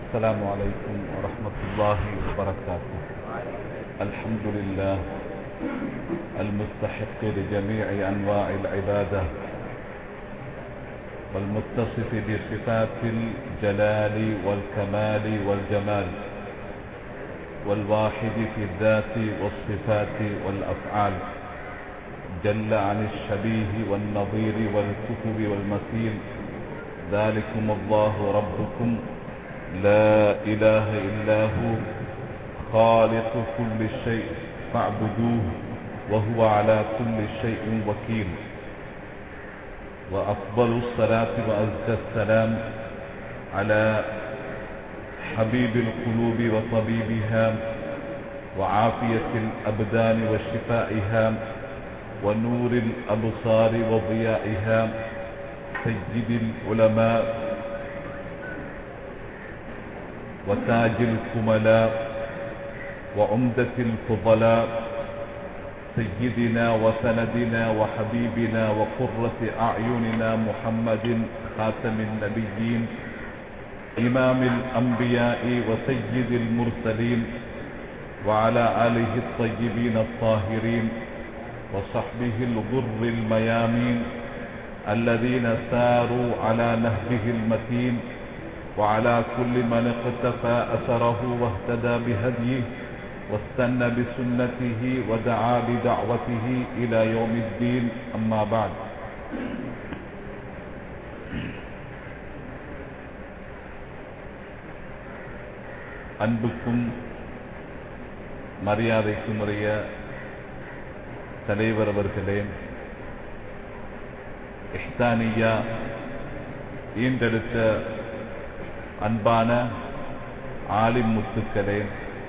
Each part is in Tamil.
السلام عليكم ورحمة الله وبركاته الحمد لله المستحق لجميع أنواع العبادة والمتصف بصفات الجلال والكمال والجمال والواحد في الذات والصفات والأفعال جل عن الشبيه والنظير والكفر والمثيل ذلكم الله ربكم لا إله إلا هو خالق كل شيء فاعبدوه وهو على كل شيء وكيل وأفضل الصلاة وأزكى السلام على حبيب القلوب وطبيبها وعافية الأبدان وشفائها ونور الأبصار وضيائها سيد العلماء وتاج الكملاء وعمدة الفضلاء سيدنا وسندنا وحبيبنا وقرة أعيننا محمد خاتم النبيين إمام الأنبياء وسيد المرسلين وعلى آله الطيبين الطاهرين وصحبه الغر الميامين الذين ساروا على نهجه المتين وعلى كل من اقتفى أثره واهتدى بهديه واستنى بسنته ودعا بدعوته إلى يوم الدين أما بعد அன்புக்கும் மரியாதைக்கும் உரிய தலைவர் அவர்களே இஹ்தானியா ஈண்டெடுத்த அன்பான ஆலிம் முத்துக்களே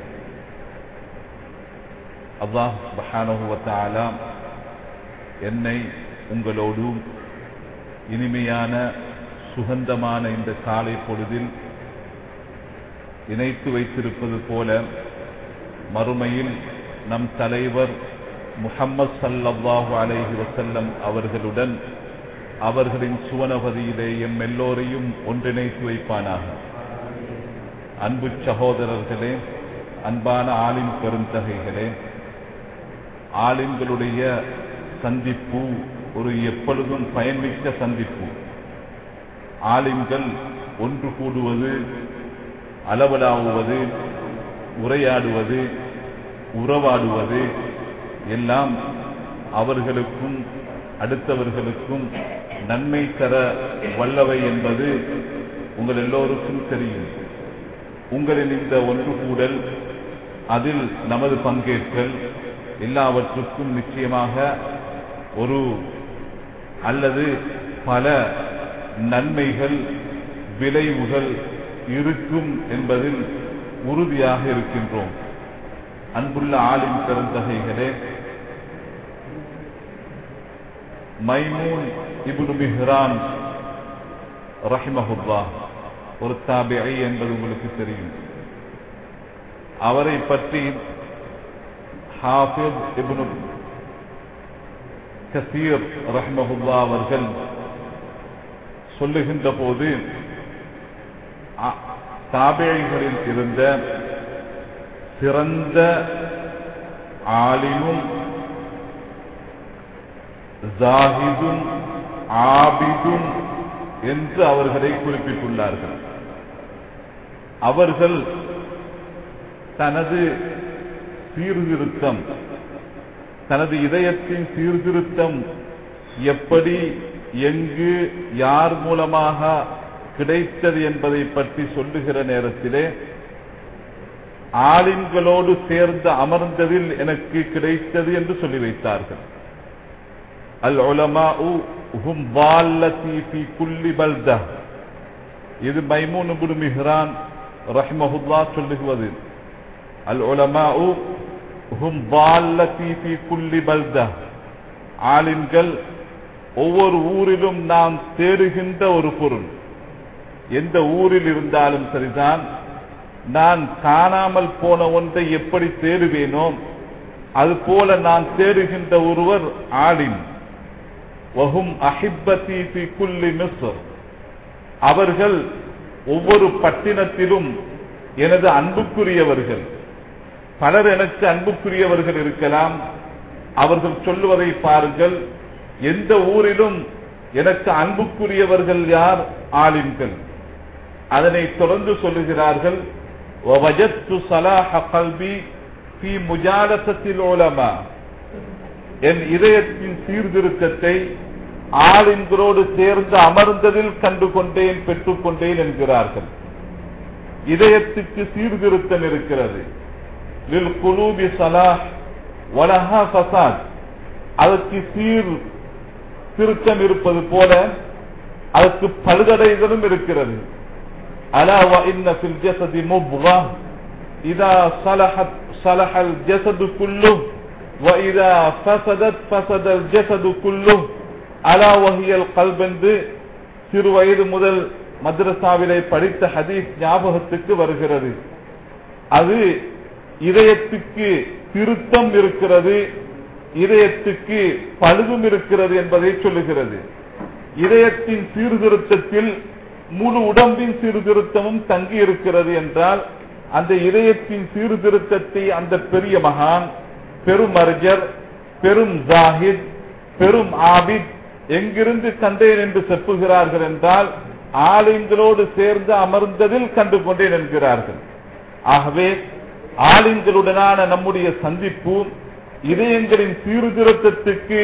அல்லாஹ் பஹானுவத்தாலா என்னை உங்களோடு இனிமையான சுகந்தமான இந்த காலை பொழுதில் இணைத்து வைத்திருப்பது போல மறுமையில் நம் தலைவர் முஹம்மது சல்லல்லாஹு அலைஹி வசல்லம் அவர்களுடன் அவர்களின் சுவனபதியிலே எம் எல்லோரையும் ஒன்றிணைத்து வைப்பானாக அன்பு சகோதரர்களே அன்பான ஆலிம் பெருந்தகைகளே ஆலிம்களுடைய சந்திப்பு ஒரு எப்பொழுதும் பயன்மிக்க சந்திப்பு ஆலிம்கள் ஒன்று கூடுவது அளவலாவுவது உரையாடுவது உறவாடுவது எல்லாம் அவர்களுக்கும் அடுத்தவர்களுக்கும் நன்மை தர வல்லவை என்பது உங்கள் எல்லோருக்கும் தெரியும் உங்களின் இந்த ஒன்று கூடல் அதில் நமது பங்கேற்றல் எல்லாவற்றுக்கும் நிச்சயமாக ஒரு அல்லது பல நன்மைகள் விளைவுகள் இருக்கும் என்பதில் உறுதியாக இருக்கின்றோம் அன்புள்ள ஆலிம் பெருந்தகைகளே மைமூன் இபுனு மிஹ்ரான் ரஹிமஹுல்லா ஒரு தாபிஐ என்பது உங்களுக்கு தெரியும் அவரை பற்றி ஹாஃபித் இபுனு கசீர் ரஹ்மஹுல்லா அவர்கள் சொல்லுகின்ற போது தாபிழைகளில் இருந்த சிறந்த ஆலிமும் ஜாஹிதும் ஆபிதும் என்று அவர்களை குறிப்பிட்டுள்ளார்கள் அவர்கள் தனது சீர்திருத்தம் தனது இதயத்தின் சீர்திருத்தம் எப்படி எங்கு யார் மூலமாக கிடைத்தது என்பதை பற்றி சொல்லுகிற நேரத்திலே ஆலிம்களோடு சேர்ந்து அமர்ந்ததில் எனக்கு கிடைத்தது என்று சொல்லி வைத்தார்கள் அல் குல்லி இது மைமூன் மிஹ்ரான் ரஹ்மஹுல்லா சொல்லுகிறது அல் உலமாஉ ஹும் வால்லதி ஃபி குல்லி பல்தா ஆலிம்கள் ஒவ்வொரு ஊரிலும் நாம் தேடுகின்ற ஒரு பொருள் எந்த ஊரில் இருந்தாலும் சரிதான் நான் காணாமல் போன ஒன்றை எப்படி தேடுவேனோ அது போல நான் தேடுகின்ற ஒருவர் ஆலிம் வஹும் அஹிப்பதி ஃபி குல்லி மிஸ்ர் அவர்கள் ஒவ்வொரு பட்டினத்திலும் எனது அன்புக்குரியவர்கள் பலர் எனக்கு அன்புக்குரியவர்கள் இருக்கலாம் அவர்கள் சொல்லுவதை பாருங்கள் எந்த ஊரிலும் எனக்கு அன்புக்குரியவர்கள் யார் ஆலிம்கள் அதனை தொடர்ந்து சொல்லுகிறார்கள் وَوَجَدْتُ صَلَاحَ قَلْبِي فِي مُجَالَسَةِ الْعُلَمَاء என் இதயத்தின் சீர்திருத்தத்தை ஆளின்களோடு சேர்ந்து அமர்ந்ததில் கண்டு கொண்டேன் பெற்றுக் கொண்டேன் என்கிறார்கள் இதயத்துக்கு சீர்திருத்தம் இருக்கிறது லில் குலூபி சலாஹ் வலஹா ஃபசாத் அதற்கு சீர் திருத்தம் இருப்பது போல அதற்கு பழுதடைதலும் இருக்கிறது அலா வ இன்ன ஃபில் ஜஸதி முப்கா இதா صلحت صلح الجسد كله واذا فسدت فسد الجسد كله அலா وهي القلب என்று சிறு வயது முதல் மദ്രസാவிலே படித்த ஹதீஸ் ஞாபகத்துக்கு வருகிறது அது இதயத்துக்கு திருத்தம் இருக்கிறது இதயத்துக்கு பழுதும் இருக்கிறது என்பதை சொல்லுகிறது இதயத்தின் சீர்திருத்தத்தில் முழு உடம்பின் சீர்திருத்தமும் தங்கி இருக்கிறது என்றால் அந்த இதயத்தின் சீர்திருத்தத்தை அந்த பெரிய மகான் பெரும் அறிஞர் பெரும் ஜாஹித் பெரும் ஆபித் எங்கிருந்து கண்டேன் என்று செப்புகிறார்கள் என்றால் ஆலிம்களோடு சேர்ந்து அமர்ந்ததில் கண்டு கொண்டேன் என்கிறார்கள் ஆகவே ஆலிம்களுடனான நம்முடைய சந்திப்பு இதயங்களின் சீர்திருத்தத்துக்கு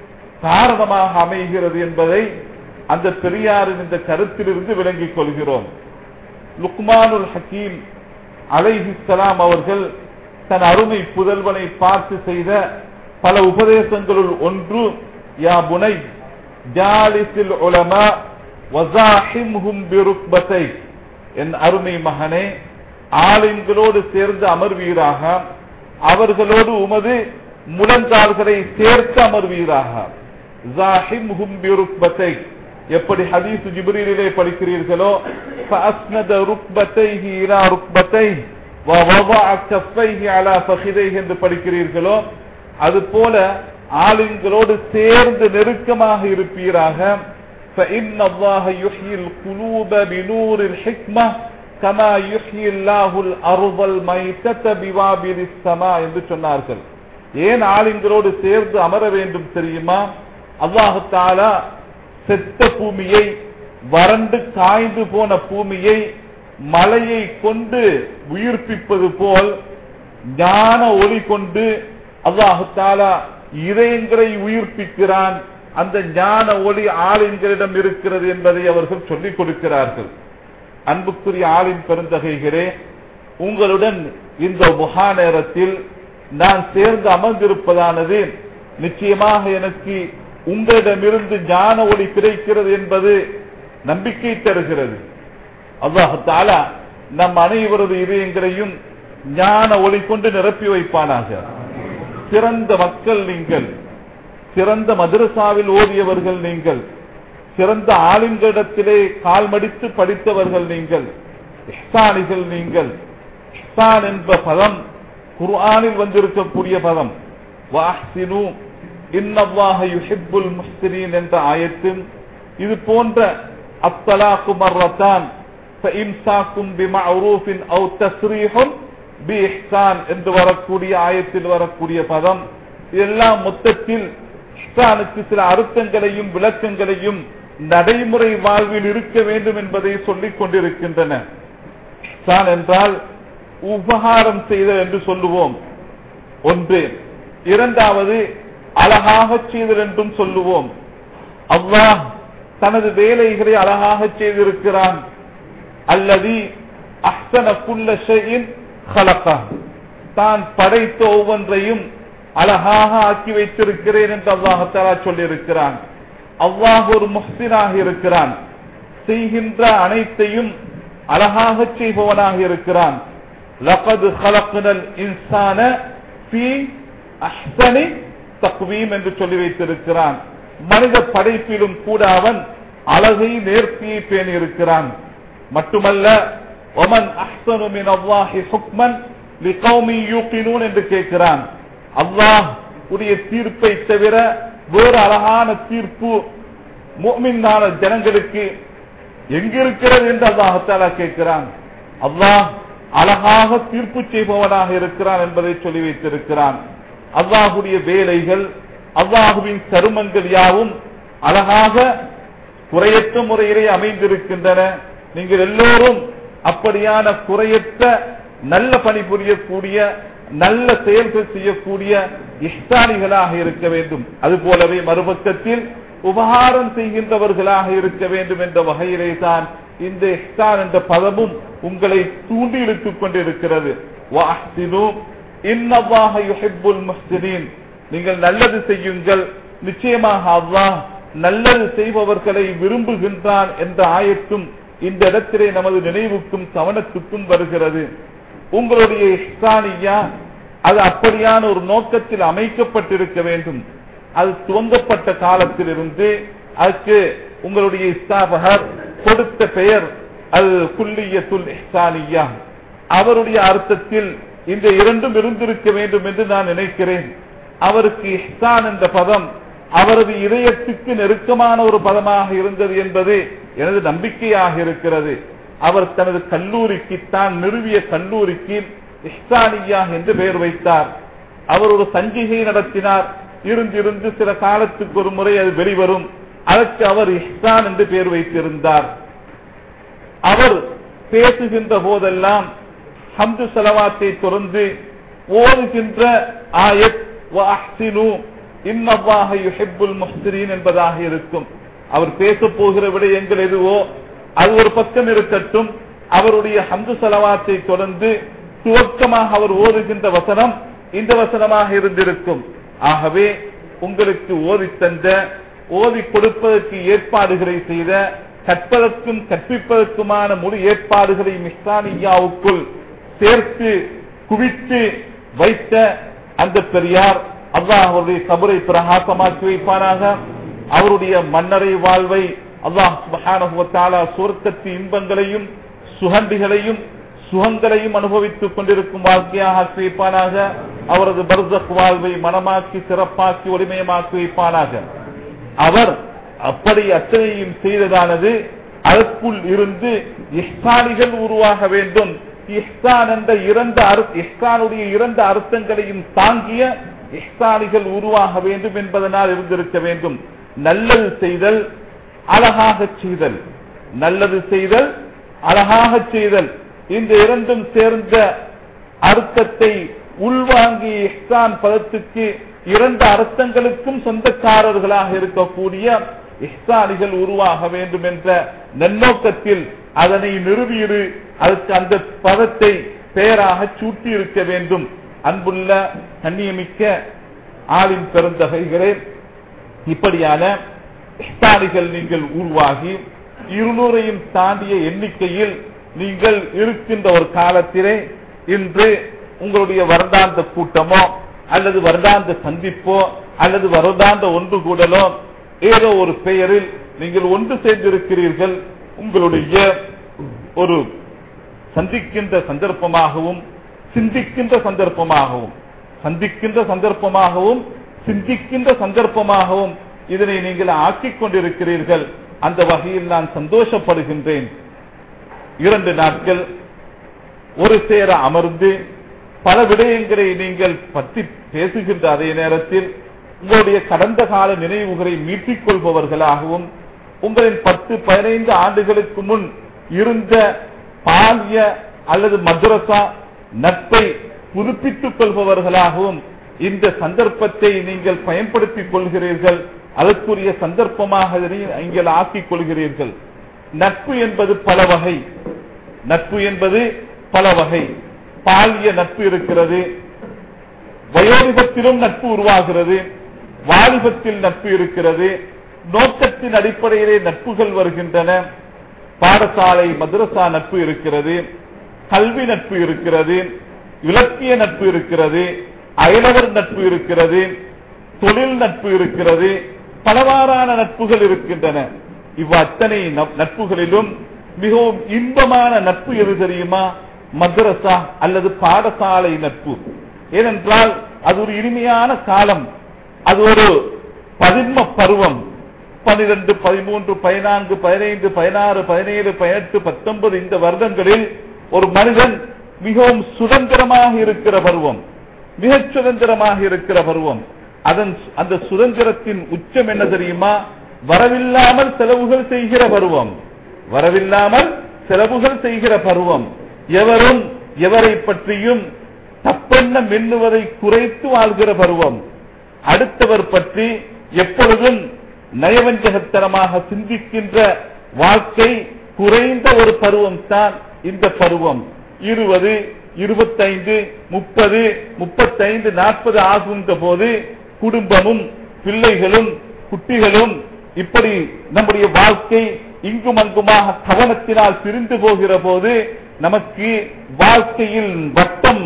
காரணமாக அமைகிறது என்பதை அந்த பெரியாரின் இந்த கருத்திலிருந்து விளங்கிக் கொள்கிறோம் லுக்மானுல் ஹக்கீம் அலைஹிஸ்ஸலாம் அவர்கள் தன் அருமை புதல்வனை பார்த்து செய்த பல உபதேசங்களுள் ஒன்று யா புனை ஜாலிசில் உலமா வசாஹிம்ஹும் பிருக்பத்தை என் அருமை மகனே ஆலிம்களோடு சேர்ந்து அமர்வீராக அவர்களோடு உமது முழங்கால்களை சேர்த்து அமர்வீராக ஜாஹிம்ஹும் பிருக்பத்தை எப்படி ஹதீஸ் ஜிப்ரீலிலே படிக்கிறீர்களோ فأسند ركبتيه إلى ركبتيه ووضع كفيه على فخذيه என்று படிக்கிறீர்களோ அதுபோல ஆளுங்களோடு சேர்ந்து நெருக்கமாக இருப்பீராக فإن الله يحيي القلوب بنور الحكمة كما يحيي الله الأرض الميتة بوابل السماء என்று சொன்னார்கள் ஏன் ஆளுங்களோடு சேர்ந்து அமர வேண்டும் தெரியுமா அல்லாஹு தாலா செத்த பூமியை வறண்டு காய்ந்து போன பூமியை மலையை கொண்டு உயிர்ப்பிப்பது போல் ஞான ஒளி கொண்டு அல்லாஹு தாலா இதயங்களை உயிர்ப்பிக்கிறான் அந்த ஞான ஒளி ஆளுங்களிடம் இருக்கிறது என்பதை அவர்கள் சொல்லிக் கொடுக்கிறார்கள் அன்புக்குரிய ஆளின் பெருந்தகைகிறே உங்களுடன் இந்த முகா நேரத்தில் நான் சேர்ந்து அமர்ந்திருப்பதானது நிச்சயமாக எனக்கு உங்களிடமிருந்து ஞான ஒளி கிடைக்கிறது என்பது நம்பிக்கை தருகிறது அல்லாஹு தாலா நம் அனைவரது இதயங்களையும் ஞான ஒளி கொண்டு நிரப்பி வைப்பானாக சிறந்த மக்கள் நீங்கள் சிறந்த மதுரசாவில் ஓதியவர்கள் நீங்கள் சிறந்த ஆளுங்களிடத்திலே கால் மடித்து படித்தவர்கள் நீங்கள் இஹ்சானிகள் நீங்கள் இஹ்சான் என்ற பதம் குர்ஆனில் வந்திருக்கக்கூடிய பதம் வாஹ்சினு இன்னல்லாஹ யுஹிப்புல் முஹ்சினீன் என்ற ஆயத்தின் இது போன்ற அத்தலாக்கு மர்ரத்தான் ஃபஇம்சாக்கும் பிமஅரூஃபின் அவு தஸ்ரீஹும் பிஇஹ்சான் என்று வரக்கூடிய ஆயத்தில் வரக்கூடிய பதம் இதெல்லாம் மொத்தத்தில் இஹ்சானுக்கு சில அர்த்தங்களையும் விளக்கங்களையும் நடைமுறை வாழ்வில் இருக்க வேண்டும் என்பதை சொல்லிக் கொண்டிருக்கின்றன இஹ்சான் என்றால் உபகாரம் செய்தல் என்று சொல்லுவோம் ஒன்று இரண்டாவது அழகாக செய்தல் என்றும் சொல்லுவோம் அல்லாஹ் தனது வேலைகளை அழகாக செய்திருக்கிறான் அல்லது அஹ்சன குல்ல ஷைஇன் خلقه தான் படைத்த ஒவ்வொன்றையும் அழகாக ஆக்கி வைத்திருக்கிறேன் என்று அல்லாஹாலா சொல்லியிருக்கிறான் அல்லாஹ் ஒரு முஹ்சினாக இருக்கிறான் செய்கின்ற அனைத்தையும் அழகாக செய்பவனாக இருக்கிறான் லகது ஹலக்குனல் இன்சான பி அஹ்சனி தக்வீம் என்று சொல்லி வைத்திருக்கிறான் மனித படைப்பிலும் கூட அவன் அழகை நேர்த்தியை பேணி இருக்கிறான் மட்டுமல்ல ஒமன் அஹ்சனு மின் அல்லாஹி ஹுக்மன் லிகௌமி யூகினூன் என்று கேட்கிறான் அல்லாஹ் உடைய தீர்ப்பை தவிர வேறு அழகான தீர்ப்பு முஃமினான ஜனங்களுக்கு எங்கிருக்கிறது என்று அல்லாஹாலா கேட்கிறான் அல்லாஹ் அழகாக தீர்ப்பு செய்பவனாக இருக்கிறான் என்பதை சொல்லி வைத்திருக்கிறான் அல்லாஹுடைய வேலைகள் அல்லாஹுவின் கருமங்கள் யாவும் அழகாக குறையற்ற முறையிலே அமைந்திருக்கின்றன நீங்கள் எல்லோரும் அப்படியான குறையற்ற நல்ல பணி புரியக்கூடிய நல்ல செயல்கள் செய்யக்கூடிய இஷ்டானிகளாக இருக்க வேண்டும் அதுபோலவே மறுபக்கத்தில் உபகாரம் செய்கின்றவர்களாக இருக்க வேண்டும் என்ற வகையிலே தான் இந்த இஹ்சான் என்ற பதமும் உங்களை தூண்டி இழுத்துக் கொண்டிருக்கிறது வஅஹ்சினு, இன்னல்லாஹ யுஹிப்புல் முஹ்சினீன். நீங்கள் நல்லது செய்யுங்கள் நிச்சயமாக அல்லாஹ் நல்லது செய்பவர்களை விரும்புகின்றான் என்ற ஆயத்தும் இந்த இடத்திலே நமது நினைவுக்கும் கவனத்துக்கும் வருகிறது உங்களுடைய இஹ்சானியா அது அப்படியான ஒரு நோக்கத்தில் அமைக்கப்பட்டிருக்க வேண்டும் அது துவங்கப்பட்ட காலத்திலிருந்து அதுக்கு உங்களுடைய இஸ்தாபகர் கொடுத்த பெயர் அல் குல்லியத்துல் இஹ்சானியா அவருடைய அர்த்தத்தில் இந்த இரண்டும் இருந்திருக்க வேண்டும் என்று நான் நினைக்கிறேன் அவருக்கு இஹ்சான் என்ற பதம் அவரது இதயத்துக்கு நெருக்கமான ஒரு பதமாக இருந்தது என்பது எனது நம்பிக்கையாக இருக்கிறது அவர் தனது கல்லூரிக்கு தான் நிறுவிய கல்லூரிக்கு இஹ்சானியா என்று பெயர் வைத்தார் அவர் ஒரு சஞ்சிகை நடத்தினார் இருந்திருந்து சில காலத்துக்கு ஒரு முறை அது வெளிவரும் அதற்கு அவர் இஹ்சான் என்று பெயர் வைத்திருந்தார் அவர் பேசுகின்ற போதெல்லாம் ஹம்து செலவாத்தை தொடர்ந்து ஓதுகின்ற ஆயத் வஅஹ்சினு இன்னல்லாஹ யுஹிப்புல் முஹ்சினீன் என்பதாக இருக்கும் அவர் பேச போகிற விடயங்கள் எதுவோ அது ஒரு பக்கம் இருக்கட்டும் அவருடைய ஹம்து செலவாத்தை தொடர்ந்து துவக்கமாக அவர் ஓதுகின்ற வசனம் இந்த வசனமாக இருந்திருக்கும் ஆகவே உங்களுக்கு ஓதி தந்த ஓதி கொடுப்பதற்கு ஏற்பாடுகளை செய்த கற்பதற்கும் கற்பிப்பதற்குமான முழு ஏற்பாடுகளை மிஸ்தானியாவுக்குள் சேர்த்து குவித்து வைத்த அந்த பெரியார் அல்லாஹ் அவருடைய கபரை பிரகாசமாக்கி வைப்பானாக அவருடைய மன்னரை வாழ்வை அல்லாஹ் சுப்ஹானஹு வ தஆலா சுவர்க்கத்து இன்பங்களையும் சுகண்டிகளையும் சுகங்களையும் அனுபவித்துக் கொண்டிருக்கும் வாழ்க்கையாக ஆக்கி வைப்பானாக அவரது பர்தக் வாழ்வை மனமாக்கி சிறப்பாக்கி ஒளிமயமாக்கி வைப்பானாக அவர் அப்படி அத்தனையும் செய்ததானது அதற்குள் இருந்து இஹ்சானிகள் உருவாக வேண்டும் இஹ்சான் என்ற இரண்டு அர்த்த- இஹ்சானுடைய இரண்டு அர்த்தங்களையும் தாங்கிய இஹ்சானிகள் உருவாக வேண்டும் என்பதனால் இருந்திருக்க வேண்டும் நல்லது செய்தல் அழகாக செய்தல் நல்லது செய்தல் அழகாக செய்தல் இந்த இரண்டும் சேர்ந்த அர்த்தத்தை உள்வாங்கிய இஹ்சான் பதத்துக்கு இரண்டு அர்த்தங்களுக்கும் சொந்தக்காரர்களாக இருக்கக்கூடிய இஹ்சானிகள் உருவாக வேண்டும் என்ற நன்னோக்கத்தில் அதனை நிறுவியிரு அதற்கு அந்த பதத்தை பெயராக சூட்டி இருக்க வேண்டும் அன்புள்ள கண்ணியமிக்க ஆளின் பெருந்தகைகளே இப்படியான இஹ்சானிகள் நீங்கள் உருவாகி இருநூறையும் தாண்டிய எண்ணிக்கையில் நீங்கள் இருக்கின்ற ஒரு காலத்திலே இன்று உங்களுடைய வருடாந்த கூட்டமோ அல்லது வருடாந்த சந்திப்போ அல்லது வருடாந்த ஒன்று கூடலோ ஏதோ ஒரு பெயரில் நீங்கள் ஒன்று சேர்ந்திருக்கிறீர்கள் உங்களுடைய ஒரு சந்திக்கின்ற சந்தர்ப்பமாகவும் சிந்திக்கின்ற சந்தர்ப்பமாகவும் சந்திக்கின்ற சந்தர்ப்பமாகவும் சிந்திக்கின்ற சந்தர்ப்பமாகவும் இதனை நீங்கள் ஆக்கிக் கொண்டிருக்கிறீர்கள் அந்த வகையில் நான் சந்தோஷப்படுகின்றேன் இரண்டு நாட்கள் ஒரு சேர அமர்ந்து பல விடயங்களை நீங்கள் பற்றி பேசுகின்ற அதே நேரத்தில் உங்களுடைய கடந்த கால நினைவுகளை மீட்டிக் கொள்பவர்களாகவும் உங்களின் பத்து பதினைந்து ஆண்டுகளுக்கு முன் இருந்த பாலிய அல்லது மദ്രസா நட்பை புதுப்பித்துக் கொள்பவர்களாகவும் இந்த சந்தர்ப்பத்தை நீங்கள் பயன்படுத்திக் கொள்கிறீர்கள் அதற்குரிய சந்தர்ப்பமாக இதனை நீங்கள் ஆக்கிக் கொள்கிறீர்கள் நட்பு என்பது பல வகை நட்பு என்பது பல வகை பாலிய நட்பு இருக்கிறது வயோதிபத்திலும் நட்பு உருவாகிறது வாலிபத்தில் நட்பு இருக்கிறது நோக்கத்தின் அடிப்படையிலே நட்புகள் வருகின்றன பாடசாலை மദ്രசா நட்பு இருக்கிறது கல்வி நட்பு இருக்கிறது இலக்கிய நட்பு இருக்கிறது அயலவர் நட்பு இருக்கிறது தொழில் நட்பு இருக்கிறது பலவாறான நட்புகள் இருக்கின்றன இவ்வத்தனை நப்- நட்புகளிலும் மிகவும் இன்பமான நட்பு எது தெரியுமா மദ്രசா அல்லது பாடசாலை நட்பு ஏனென்றால் அது ஒரு இனிமையான காலம் அது ஒரு பதின்ம பருவம் பனிரெண்டு பதிமூன்று பதினான்கு பதினைந்து பதினாறு பதினேழு பதினெட்டு பத்தொன்பது இந்த வருடங்களில் ஒரு மனிதன் மிகவும் சுதந்திரமாக இருக்கிற பருவம் மிகச் சுதந்திரமாக இருக்கிற பருவம் அதன் அந்த சுதந்திரத்தின் உச்சம் என்ன தெரியுமா வரவில்லாமல் செலவுகள் செய்கிற பருவம் வரவில்லாமல் செலவுகள் செய்கிற பருவம் எவரும் எவரை பற்றியும் தப்பெண்ண மின்னுவதை குறைத்து வாழ்கிற பருவம் அடுத்தவர் பற்றி எப்பொழுதும் நயவஞ்சகத்தனமாக சிந்திக்கின்ற வாழ்க்கை குறைந்த ஒரு பருவம் தான் இந்த பருவம் இருபது இருபத்தைந்து முப்பது முப்பத்தைந்து நாற்பது ஆகுகின்ற போது குடும்பமும் பிள்ளைகளும் குட்டிகளும் இப்படி நம்முடைய வாழ்க்கை இங்கும் அங்குமாக கவனத்தினால் பிரிந்து போகிற போது நமக்கு வாழ்க்கையில் வட்டம்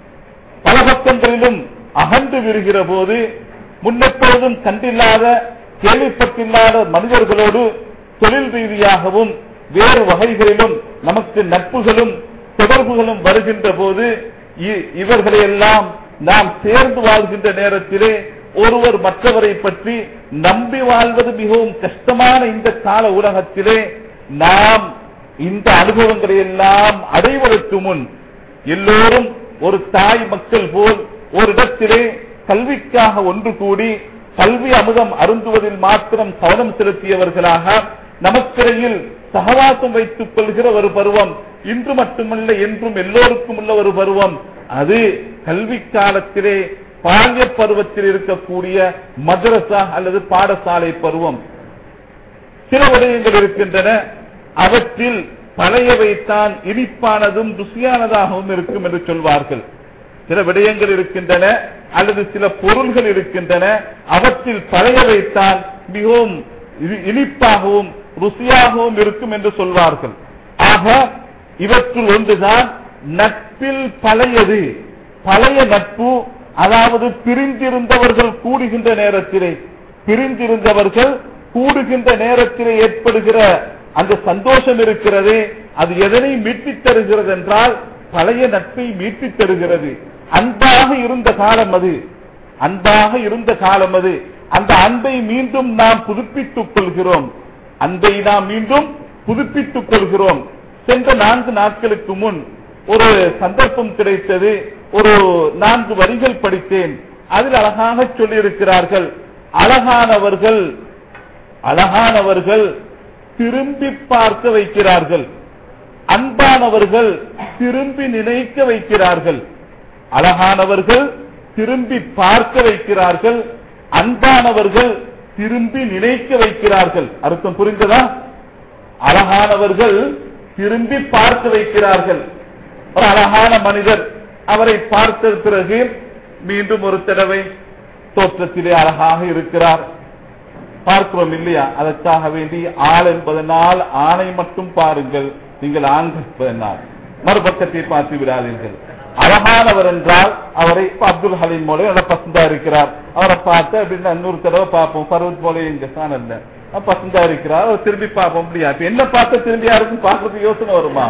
பல பக்கங்களிலும் அகன்று விடுகிற போது முன்னெப்பொழுதும் கண்டில்லாத கேள்விப்பட்டில்லாத மனிதர்களோடு தொழில் ரீதியாகவும் வேறு வகைகளிலும் நமக்கு நட்புகளும் தொடர்புகளும் வருகின்ற போது இ- இவர்களையெல்லாம் நாம் சேர்ந்து வாழ்கின்ற நேரத்திலே ஒருவர் மற்றவரை பற்றி நம்பி வாழ்வது மிகவும் கஷ்டமான இந்த கால உலகத்திலே நாம் இந்த அனுபவங்களை எல்லாம் அடைவதற்கு முன் எல்லோரும் ஒரு தாய் மக்கள் போல் ஒரு இடத்திலே கல்விக்காக ஒன்று கூடி கல்வி அமுதம் அருந்துவதில் மாத்திரம் கவனம் செலுத்தியவர்களாக நமக்கிடையில் சகவாசம் வைத்துக் கொள்கிற ஒரு பருவம் இன்று மட்டுமல்ல என்றும் எல்லோருக்கும் உள்ள ஒரு பருவம் அது கல்வி காலத்திலே பால்ய பருவத்தில் இருக்கக்கூடிய மதரசா அல்லது பாடசாலை பருவம் சில விடயங்கள் இருக்கின்றன அவற்றில் பழையவைத்தான் இனிப்பானதும் ருசியானதாகவும் இருக்கும் என்று சொல்வார்கள் சில விடயங்கள் இருக்கின்றன அல்லது சில பொருள்கள் இருக்கின்றன அவற்றில் பழையவைத்தான் மிகவும் இனி- இனிப்பாகவும் ருசியாகவும் இருக்கும் என்று சொல்வார்கள் ஆக இவற்றுள் ஒன்றுதான் நட்பில் பழையது பழைய நட்பு அதாவது பிரிந்திருந்தவர்கள் கூடுகின்ற நேரத்திலே பிரிந்திருந்தவர்கள் கூடுகின்ற நேரத்திலே ஏற்படுகிற அந்த சந்தோஷம் இருக்கிறது அது எதனை மீட்டித் தருகிறது என்றால் பழைய நட்பை மீட்டித் தருகிறது அன்பாக இருந்த காலம் அது அன்பாக இருந்த காலம் அது அந்த அன்பை மீண்டும் நாம் புதுப்பித்துக் கொள்கிறோம் அன்பை நாம் மீண்டும் புதுப்பித்துக் கொள்கிறோம் சென்ற நான்கு நாட்களுக்கு முன் ஒரு சந்தர்ப்பம் கிடைத்தது ஒரு நான்கு வரிகள் படித்தேன் அதில் அழகாக சொல்லியிருக்கிறார்கள் அழகானவர்கள் அழகானவர்கள் திரும்பி பார்க்க வைக்கிறார்கள் அன்பானவர்கள் திரும்பி நினைக்க வைக்கிறார்கள் அழகானவர்கள் திரும்பி பார்க்க வைக்கிறார்கள் அன்பானவர்கள் திரும்பி நினைக்க வைக்கிறார்கள் அர்த்தம் புரிந்ததா அழகானவர்கள் திரும்பி பார்க்க வைக்கிறார்கள் ஒரு அழகான மனிதர் அவரை பார்த்த பிறகு மீண்டும் ஒரு தடவை தோற்றத்திலே அழகாக இருக்கிறார் பார்க்கிறோம் இல்லையா அதற்காக வேண்டி ஆள் என்பதனால் ஆணை மட்டும் பாருங்கள் நீங்கள் ஆண்கள் என்பதனால் மறுபக்கத்தை பார்த்து விடாதீர்கள் அழகானவர் என்றால் அவரை இப்ப அப்துல் ஹலீம் போல நல்ல பசந்தா இருக்கிறார் அவரை பார்த்து அப்படின்னு இன்னொரு தடவை பார்ப்போம் பருவத் போல இங்க சாணல்ல பசந்தா இருக்கிறார் அவர் திரும்பி பார்ப்போம் முடியா இப்ப என்ன பார்த்த திரும்பி யாருக்கும் பார்க்கறதுக்கு யோசனை வருமா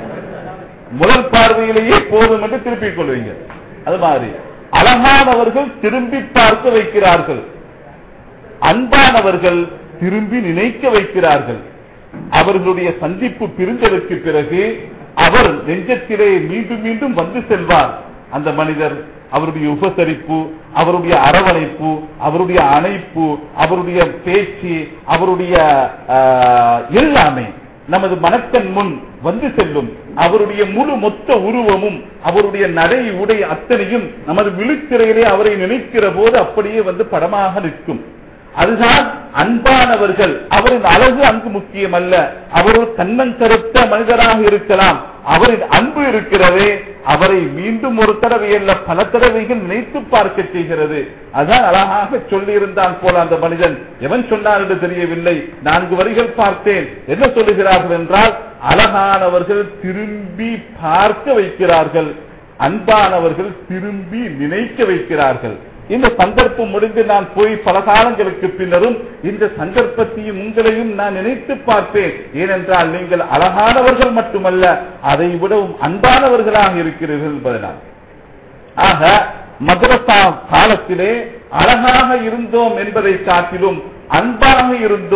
முதல் பார்வையிலேயே போதும் என்று திருப்பிக் கொள்வீங்க அது மாதிரி அழகானவர்கள் திரும்பி பார்க்க வைக்கிறார்கள் அன்பானவர்கள் திரும்பி நினைக்க வைக்கிறார்கள் அவர்களுடைய சந்திப்பு பிரிந்ததற்கு பிறகு அவர் நெஞ்சத்திலே மீண்டும் மீண்டும் வந்து செல்வார் அந்த மனிதர் அவருடைய உபசரிப்பு அவருடைய அரவணைப்பு அவருடைய அணைப்பு அவருடைய பேச்சு அவருடைய ஆஹ், எல்லாமே நமது மனக்கண் முன் வந்து செல்லும் அவருடைய முழு மொத்த உருவமும் அவருடைய நடை உடை அத்தனையும் நமது விழித்திரையிலே அவரை நினைக்கிற போது அப்படியே வந்து படமாக நிற்கும் அதுதான் அன்பானவர்கள் அவரின் அழகு அங்கு முக்கியம் அல்ல அவர் ஒரு கண்ணன் கருத்த மனிதராக இருக்கலாம் அவரின் அன்பு இருக்கிறதே அவரை மீண்டும் ஒரு தடவை அல்ல பல தடவைகள் நினைத்து பார்க்க செய்கிறது அதான் அழகாக சொல்லியிருந்தான் போல அந்த மனிதன் எவன் சொன்னார் என்று தெரியவில்லை நான்கு வரிகள் பார்த்தேன் என்ன சொல்லுகிறார்கள் என்றால் அழகானவர்கள் திரும்பி பார்க்க வைக்கிறார்கள் அன்பானவர்கள் திரும்பி நினைக்க வைக்கிறார்கள் இந்த சந்தர்ப்பம் முடிந்து நான் போய் பல காலங்களுக்கு பின்னரும் இந்த சந்தர்ப்பத்தையும் உங்களையும் நான் நினைத்து பார்ப்பேன் ஏனென்றால் நீங்கள் அழகானவர்கள் மட்டுமல்ல அதை விடவும் அன்பானவர்களாக இருக்கிறீர்கள் என்பதனால் ஆக மதரசா காலத்திலே அழகாக இருந்தோம் என்பதை காட்டிலும் அன்பாக இருந்தோம்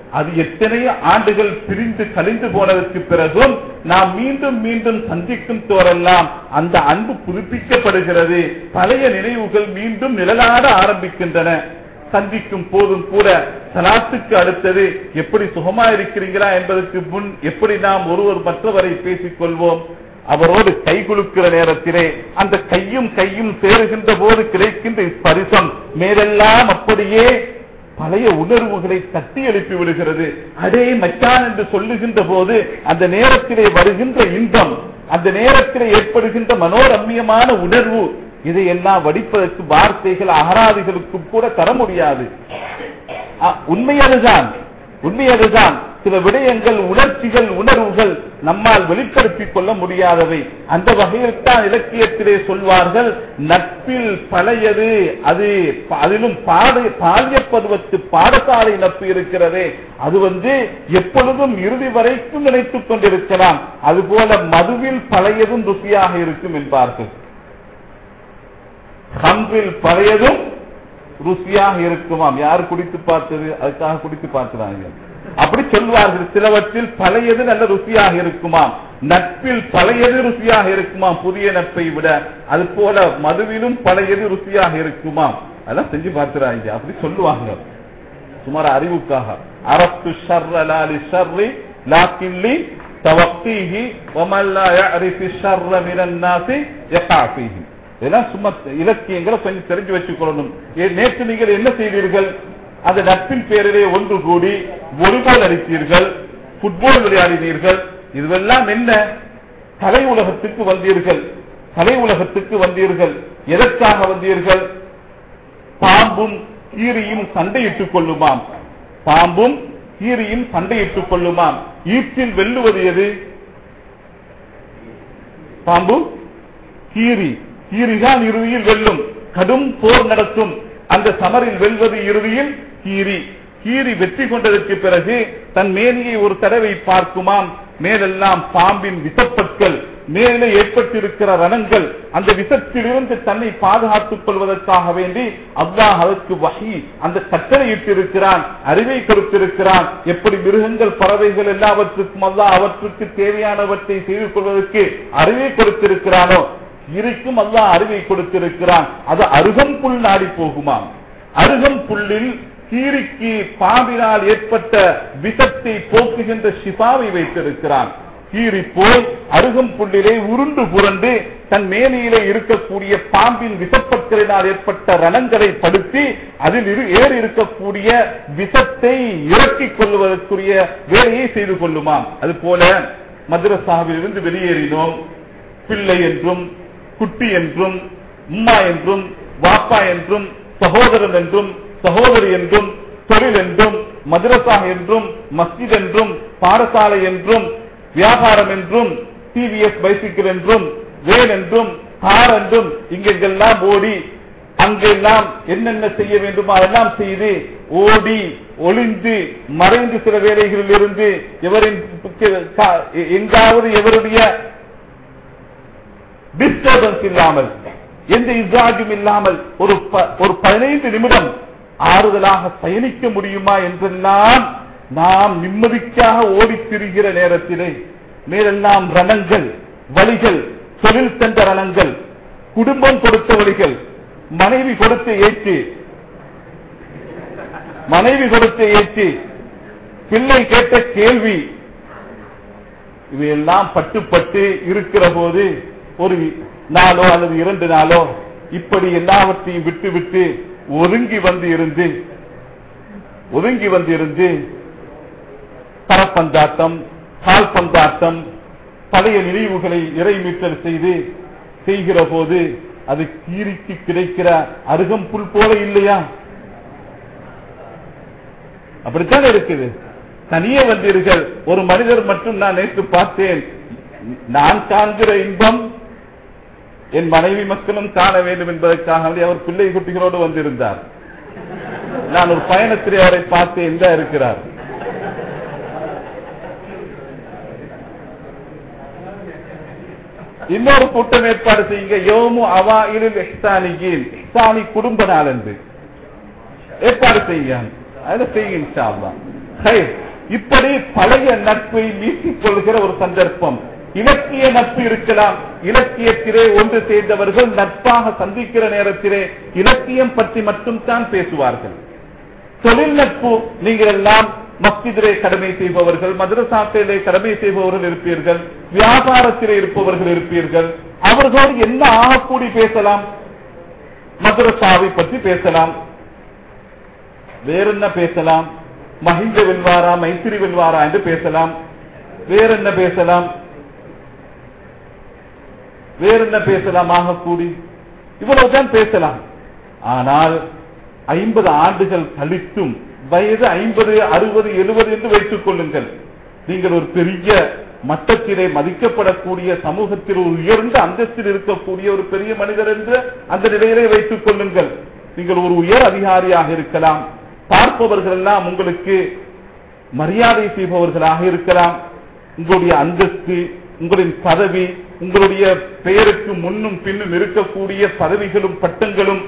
அது எத்தனையோ ஆண்டுகள் பிரிந்து கழிந்து போனதற்கு பிறகும் நாம் மீண்டும் மீண்டும் சந்திக்கும் தோறெல்லாம் அந்த அன்பு புதுப்பிக்கப்படுகிறது பழைய நினைவுகள் மீண்டும் நிழலாட ஆரம்பிக்கின்றன சந்திக்கும் போதும் கூட சலாத்துக்கு அடுத்தது எப்படி சுகமா இருக்கிறீங்களா என்பதற்கு முன் எப்படி நாம் ஒருவர் மற்றவரை பேசிக் கொள்வோம் அவரோடு கை குலுக்கிற நேரத்திலே அந்த கையும் கையும் சேருகின்ற போது கிடைக்கின்ற ஸ்பரிசம் மேலெல்லாம் அப்படியே பழைய உணர்வுகளை தட்டி எழுப்பி விடுகிறது அடே மச்சான் என்று சொல்லுகின்ற போது அந்த நேரத்திலே வருகின்ற இன்பம் அந்த நேரத்திலே ஏற்படுகின்ற மனோரம்யமான உணர்வு இதையெல்லாம் வடிப்பதற்கு வார்த்தைகள் அகராதிகளுக்கும் கூட தர முடியாது அ, உண்மை அதுதான் உண்மை அதுதான் சில விடயங்கள் உணர்ச்சிகள் உணர்வுகள் நம்மால் வெளிப்படுத்திக் கொள்ள முடியாதவை அந்த வகையில் தான் இலக்கியத்திலே சொல்வார்கள் நட்பில் பழையது அது அதிலும் பாட பாலிய பருவத்து பாடசாலை நட்பு இருக்கிறதே அது வந்து எப்பொழுதும் இறுதி வரைக்கும் நினைத்துக் கொண்டிருக்கலாம் அதுபோல மதுவில் பழையதும் ருசியாக இருக்கும் என்பார்கள் ஹம்பில் பழையதும் ருசியாக இருக்குமாம் யார் குடித்து பார்த்தது அதுக்காக குடித்து பார்க்கிறாங்க அப்படி சொல்வார்கள் சிலவற்றில் பழையது நல்ல ருசியாக இருக்குமாம் நட்பில் பழையது ருசியாக இருக்குமாம் புதிய நட்பை விட அது போல மதுவிலும் பழையது ருசியாக இருக்குமாம் அதெல்லாம் செஞ்சு பார்க்கிறாங்க அப்படி சொல்லுவாங்க சுமார் அறிவுக்காக அரசு ஷர்ரலாலி ஷர்ரி லாக்கில்லி தவக்தீஹி வமல்லா யஅரிஃபி ஷர்ர மினன் நாசி யகா ஃபீஹி இதெல்லாம் சும்மா இலக்கியங்களை கொஞ்சம் தெரிஞ்சு வச்சுக்கொள்ளணும் ஏ- நேற்று நீங்கள் என்ன செய்தீர்கள் அந்த நட்பின் பேரிலே ஒன்று கூடி வாலிபால் அடித்தீர்கள் புட்பால் விளையாடினீர்கள் இதுவெல்லாம் என்ன கலை உலகத்துக்கு வந்தீர்கள் கலை உலகத்துக்கு வந்தீர்கள் எதற்காக வந்தீர்கள் பாம்பும் கீரியும் சண்டையிட்டுக் கொள்ளுமாம் பாம்பும் கீரியும் சண்டையிட்டுக் கொள்ளுமாம் ஈட்டில் வெல்லுவது எது பாம்பு கீரி கீரிதான் இறுதியில் வெல்லும் கடும் போர் நடத்தும் அந்த சமரில் வெல்வது இறுதியில் கீரி கீரி வெற்றி கொண்டதற்கு பிறகு தன் மேனியை ஒரு தடவை பார்க்குமாம் மேலெல்லாம் பாம்பின் விசப்பற்கள் மேலே ஏற்பட்டிருக்கிற ரணங்கள் அந்த விசத்திலிருந்து தன்னை பாதுகாத்துக் கொள்வதற்காக வேண்டி அல்லாஹ் அதற்கு வகி அந்த கட்டளையிட்டிருக்கிறான் அறிவை கொடுத்திருக்கிறான் எப்படி மிருகங்கள் பறவைகள் எல்லாவற்றுக்கும் அல்லாஹ் அவற்றுக்கு தேவையானவற்றை செய்து கொள்வதற்கு அறிவை கொடுத்திருக்கிறானோ இருக்கும் அல்லாஹ் அறிவை கொடுத்திருக்கிறான் அது அருகம்புல் நாடி போகுமாம் அருகம்புல்லில் கீரிக்கு பாம்பினால் ஏற்பட்ட விசத்தை போக்குகின்ற சிபாவை வைத்திருக்கிறான் கீரி போய் அருகம்புல்லிலே உருண்டு புரண்டு தன் மேனியிலே இருக்கக்கூடிய பாம்பின் விசப்பற்களினால் ஏற்பட்ட ரணங்களை படுத்தி அதில் இரு- ஏறி இருக்கக்கூடிய விசத்தை இறக்கிக் கொள்வதற்குரிய வேலையை செய்து கொள்ளுமாம் அது போல மദ്രസാவில் இருந்து வெளியேறினோம் பிள்ளை என்றும் குட்டி என்றும் உம்மா என்றும் வாப்பா என்றும் சகோதரன் என்றும் சகோதரி என்றும் தொழில் என்றும் மதுரசா என்றும் மஸ்ஜித் என்றும் பாடசாலை என்றும் வியாபாரம் என்றும் டிவிஎஸ் பைசிக்கிள் என்றும் வேன் என்றும் கார் என்றும் இங்கெங்கெல்லாம் ஓடி அங்கெல்லாம் என்னென்ன செய்ய வேண்டுமோ அதெல்லாம் செய்து ஓடி ஒளிந்து மறைந்து சில வேலைகளில் இருந்து எவரின் எங்காவது எவருடைய டிஸ்டர்பன்ஸ் இல்லாமல் எந்த இசாஜும் இல்லாமல் ஒரு ப- ஒரு பதினைந்து நிமிடம் ஆறுதலாக பயணிக்க முடியுமா என்றெல்லாம் நாம் நிம்மதிக்காக ஓடித் திரிகிற நேரத்திலே மேலெல்லாம் ரணங்கள் வழிகள் தொழில் சென்ற ரணங்கள் குடும்பம் கொடுத்த வழிகள் மனைவி கொடுத்த ஏற்று மனைவி கொடுத்த ஏற்று பிள்ளை கேட்ட கேள்வி இவையெல்லாம் பட்டுப்பட்டு இருக்கிற போது ஒரு நாளோ அல்லது இரண்டு நாளோ இப்படி எல்லாவற்றையும் விட்டு விட்டு ஒதுங்கி வந்து இருந்து ஒதுங்கி வந்து இருந்து பரப்பந்தாட்டம் கால்பந்தாட்டம் பழைய நினைவுகளை இறைமீட்டல் செய்து செய்கிற போது அது கீரிக்கு கிடைக்கிற அருகம்புல் போல இல்லையா அப்படித்தான் இருக்குது தனியே வந்தீர்கள் ஒரு மனிதர் மட்டும் நான் நேற்று பார்த்தேன் நான் காண்கிற இன்பம் என் மனைவி மக்களும் காண வேண்டும் என்பதற்காக வேண்டி அவர் பிள்ளை குட்டிகளோடு வந்திருந்தார் நான் ஒரு பயணத்திலே அவரை பார்த்தேன் இந்த இருக்கிறார் இன்னொரு கூட்டம் ஏற்பாடு செய்யுங்க யோமு அவா இரு இஹ்சானியின் இஹ்சானி குடும்ப நாள் என்று ஏற்பாடு செய்யுங்க அதை செய்யுங்க இன்ஷா அல்லாஹ். ஹை, இப்படி பழைய நட்பை நீக்கிக் கொள்கிற ஒரு சந்தர்ப்பம் இலக்கிய நட்பு இருக்கலாம் இலக்கியத்திலே ஒன்று சேர்ந்தவர்கள் நட்பாக சந்திக்கிற நேரத்திலே இலக்கியம் பற்றி மட்டும் தான் பேசுவார்கள் தொழில் நட்பு நீங்கள் எல்லாம் மஸ்ஜிதிலே கடமை செய்பவர்கள் மதரசாத்திலே கடமை செய்பவர்கள் இருப்பீர்கள் வியாபாரத்திலே இருப்பவர்கள் இருப்பீர்கள் அவர்களோடு என்ன ஆகக்கூடி பேசலாம் மதரசாவை பற்றி பேசலாம் வேறென்ன பேசலாம் மஹிந்த வெல்வாரா மைத்திரி வெல்வாரா என்று பேசலாம் வேறென்ன பேசலாம் வேறென்ன பேசலாம் ஆகக்கூடி இவ்வளவுதான் பேசலாம் ஆனால் ஐம்பது ஆண்டுகள் கழித்தும் வயது ஐம்பது அறுபது எழுபது என்று வைத்துக் கொள்ளுங்கள் நீங்கள் ஒரு பெரிய மட்டத்திலே மதிக்கப்படக்கூடிய சமூகத்தில் ஒரு உயர்ந்த அந்தஸ்தில் இருக்கக்கூடிய ஒரு பெரிய மனிதர் என்று அந்த நிலையிலே வைத்துக் கொள்ளுங்கள் நீங்கள் ஒரு உயர் அதிகாரியாக இருக்கலாம் பார்ப்பவர்கள் எல்லாம் உங்களுக்கு மரியாதை செய்பவர்களாக இருக்கலாம் உங்களுடைய அந்தஸ்து உங்களின் பதவி உங்களுடைய பெயருக்கு முன்னும் பின்னும் இருக்கக்கூடிய பதவிகளும் பட்டங்களும்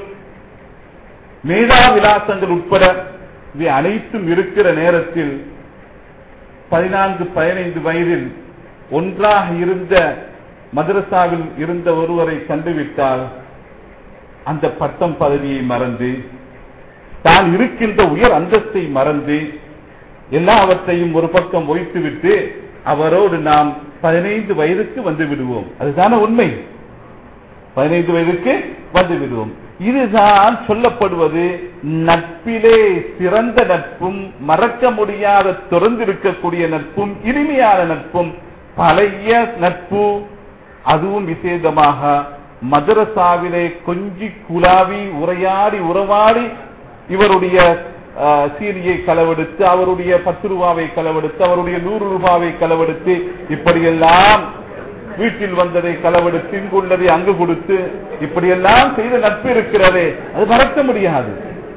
மேதா விலாசங்கள் உட்பட இவை அனைத்தும் இருக்கிற நேரத்தில் பதினான்கு பதினைந்து வயதில் ஒன்றாக இருந்த மதரசாவில் இருந்த ஒருவரை கண்டுவிட்டால் அந்த பட்டம் பதவியை மறந்து தான் இருக்கின்ற உயர் அந்தஸ்தை மறந்து எல்லாவற்றையும் ஒரு பக்கம் வைத்துவிட்டு அவரோடு நாம் பதினைந்து வயதுக்கு வந்து விடுவோம் அதுதான உண்மை பதினைந்து வயதுக்கு வந்து விடுவோம் இதுதான் சொல்லப்படுவது நட்பிலே சிறந்த நட்பும் மறக்க முடியாத தொடர்ந்திருக்கக்கூடிய நட்பும் இனிமையான நட்பும் பழைய நட்பு அதுவும் விசேதமாக மதரசாவிலே கொஞ்சி குலாவி உரையாடி உறவாடி இவருடைய அஹ், சீனியை களவெடுத்து அவருடைய பத்து ரூபாவை களவெடுத்து அவருடைய நூறு ரூபாவை களவெடுத்து இப்படியெல்லாம் வீட்டில் வந்ததை களவெடுத்து இங்குள்ளதை அங்கு கொடுத்து இப்படியெல்லாம் செய்த நட்பு இருக்கிறதே அது மறக்க முடியாது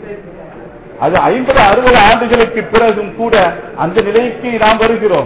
அது ஐம்பது அறுபது ஆண்டுகளுக்கு பிறகும் கூட அந்த நிலைக்கு நாம் வருகிறோம்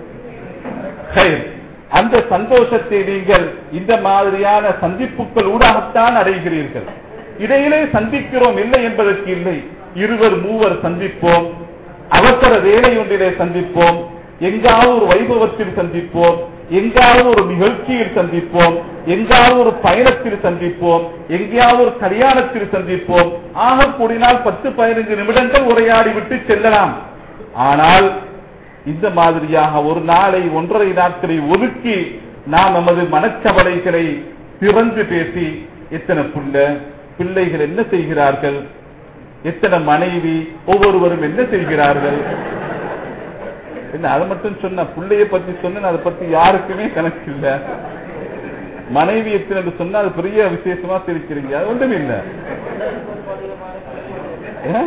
சரி. அந்த சந்தோஷத்தை நீங்கள் இந்த மாதிரியான சந்திப்புகள் ஊடாகத்தான் அடைகிறீர்கள் இடையிலே சந்திக்கிறோம் இல்லை என்பதற்கு இல்லை இருவர் மூவர் சந்திப்போம் அவசர வேலை ஒன்றிலே சந்திப்போம் எங்காவது ஒரு வைபவத்தில் சந்திப்போம் எங்காவது ஒரு நிகழ்ச்சியில் சந்திப்போம் எங்காவது ஒரு பயணத்தில் சந்திப்போம் எங்கேயாவது ஒரு கல்யாணத்தில் சந்திப்போம் ஆக கூடினால் பத்து பதினைந்து நிமிடங்கள் உரையாடி விட்டு செல்லலாம் ஆனால் இந்த மாதிரியாக ஒரு நாளை ஒன்றரை நாட்களை ஒதுக்கி நாம் நமது மனச்சவலைகளை திறந்து பேசி எத்தனை புள்ள பிள்ளைகள் என்ன செய்கிறார்கள் எத்தனை மனைவி ஒவ்வொருவரும் என்ன செய்கிறார்கள் என்ன அதை மட்டும் சொன்ன பிள்ளைய பத்தி சொன்ன அதை பத்தி யாருக்குமே கணக்கு இல்ல மனைவி எத்தனை என்று சொன்னா அது பெரிய விசேஷமா தெரிவிக்கிறீங்க அது ஒன்றும் இல்ல ஏன்?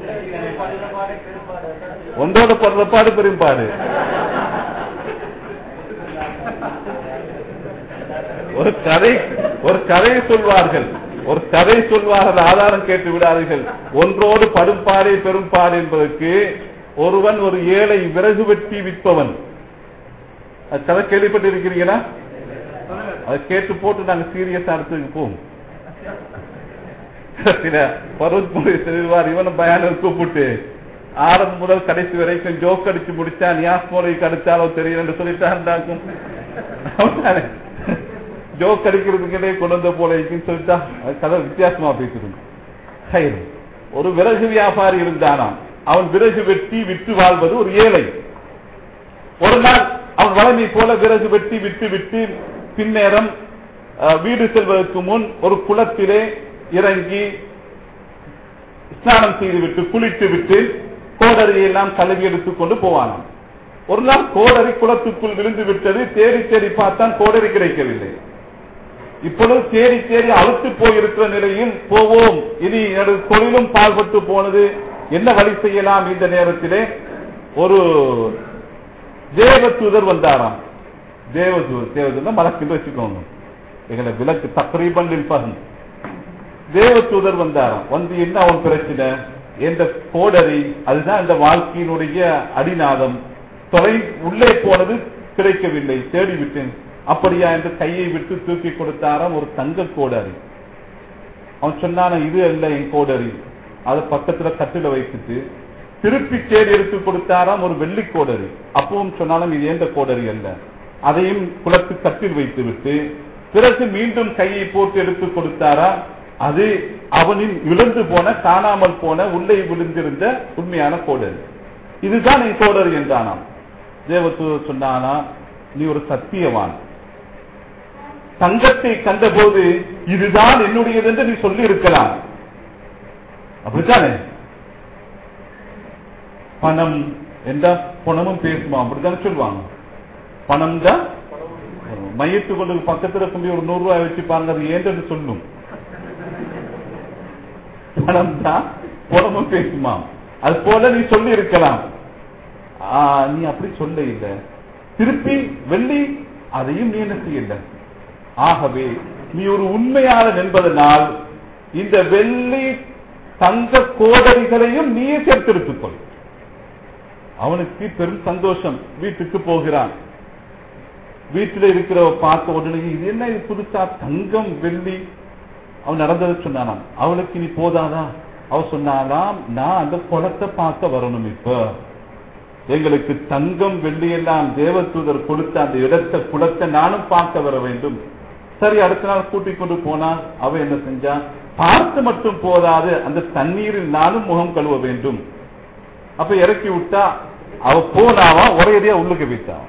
ஒன்றோட படுற பாடு பெரும்பாடு ஒரு கதை ஒரு கதையை சொல்வார்கள் ஒரு கதை சொல்வார்கள் ஆதாரம் கேட்டு விடாதீர்கள் ஒன்றோடு படும்பாடே பெரும்பாடு என்பதற்கு ஒருவன் ஒரு ஏழை விறகு வெட்டி விற்பவன் அது கதை கேள்விப்பட்டிருக்கிறீங்களா அதை கேட்டு போட்டு நாங்க சீரியஸா இடத்துக்கு போவோம் சில பருவத் முறை செல்வார் இவனும் பயானர் கூப்பிட்டு ஆரம்பம் முதல் கடைசி வரைக்கும் ஜோக் அடிச்சு முடிச்சா நியாஸ் மோலைக்கு அடிச்சாலோ தெரியும் என்று சொல்லிட்டாண்டாக்கும் ஜோக் அடிக்கிறதுக்கிட்டே கொண்டு வந்த போல இருக்குன்னு சொல்லிட்டா அது கதை வித்தியாசமா பேசுது ஹைர். ஒரு விறகு வியாபாரி இருந்தானாம் அவன் விறகு வெட்டி விற்று வாழ்வது ஒரு ஏழை ஒரு நாள் அவன் வளமை போல விறகு வெட்டி விட்டு விட்டு பின்னேரம் அஹ், வீடு செல்வதற்கு முன் ஒரு குளத்திலே இறங்கி ஸ்நானம் செய்துவிட்டு குளித்து விட்டு கோடரியை எல்லாம் கழுவி எடுத்துக் கொண்டு போவானாம் ஒரு நாள் கோடரி குளத்துக்குள் விழுந்து விட்டது தேடி தேடி பார்த்தான் கோடரி கிடைக்கவில்லை இப்பொழுது தேடி தேடி அழுத்து போயிருக்கிற நிலையில் போவோம் இனி எனது தொழிலும் பால்பட்டு போனது என்ன வழி செய்யலாம் இந்த நேரத்திலே ஒரு தேவதூதர் வந்தாராம் தேவதூதர் தேவதூதர் மலக்கு வச்சுக்கோங்க எங்களை விளக்கு தக்ரீபன் பகன் தேவதூதர் வந்தாராம் வந்து என்ன அவன் பிரச்சனை எந்த கோடரி அதுதான் இந்த வாழ்க்கையினுடைய அடிநாதம் தொலை உள்ளே போனது கிடைக்கவில்லை தேடி விட்டேன் அப்படியா என்று கையை விட்டு தூக்கி கொடுத்தாராம் ஒரு தங்க கோடரி அவன் சொன்னான இது அல்ல என் கோடரி அதை பக்கத்துல கட்டில வைத்துட்டு திருப்பி தேடி எடுத்து கொடுத்தாராம் ஒரு வெள்ளி கோடரி அப்பவும் சொன்னாலும் இது ஏந்த கோடரி அல்ல அதையும் குளத்து கட்டில் வைத்து விட்டு பிறகு மீண்டும் கையை போட்டு எடுத்து கொடுத்தாரா அது அவனின் இழந்து போன காணாமல் போன உள்ளே விழுந்திருந்த உண்மையான கோடரி இதுதான் என் கோடரி என்றானாம் தேவதூதர் சொன்னானா நீ ஒரு சத்தியவான் தங்கத்தை கண்டபோது இதுதான் என்னுடையது என்று நீ சொல்லி இருக்கலாம் அப்படித்தானே பணம் என்றா பணமும் பேசுமா அப்படித்தானே சொல்லுவாங்க பணம் தான் மையத்து கொண்டு பக்கத்துல கொண்டு ஒரு நூறு ரூபாய் வச்சு பாருங்க அது ஏன்றது சொல்லும் பணம் தான் பணமும் பேசுமா அது போல நீ சொல்லி இருக்கலாம் ஆ, நீ அப்படி சொல்ல இல்லை திருப்பி வெள்ளி அதையும் நீ என்ன செய்யல ஆகவே நீ ஒரு உண்மையாளன் என்பதனால் இந்த வெள்ளி தங்க கோடரிகளையும் நீயே சேர்த்தெடுத்துக் கொள் அவனுக்கு பெரும் சந்தோஷம் வீட்டுக்கு போகிறான் வீட்டில் இருக்கிறவ பார்த்த உடனே இது என்ன இது புதுசா தங்கம் வெள்ளி அவன் நடந்ததை சொன்னானாம் அவளுக்கு நீ போதாதா அவ சொன்னாலாம் நான் அந்த குளத்தை பார்க்க வரணும் இப்ப எங்களுக்கு தங்கம் வெள்ளி எல்லாம் தேவதூதர் கொடுத்த அந்த இடத்தை குளத்தை நானும் பார்க்க வர வேண்டும் சரி அடுத்த நாள் கூட்டிக் கொண்டு போனா அவ என்ன செஞ்சா பார்த்து மட்டும் போதாது அந்த தண்ணீரில் நானும் முகம் கழுவ வேண்டும் அப்ப இறக்கி விட்டா அவ போனாவா ஒரேடியா உள்ளுக்கு போயிட்டான்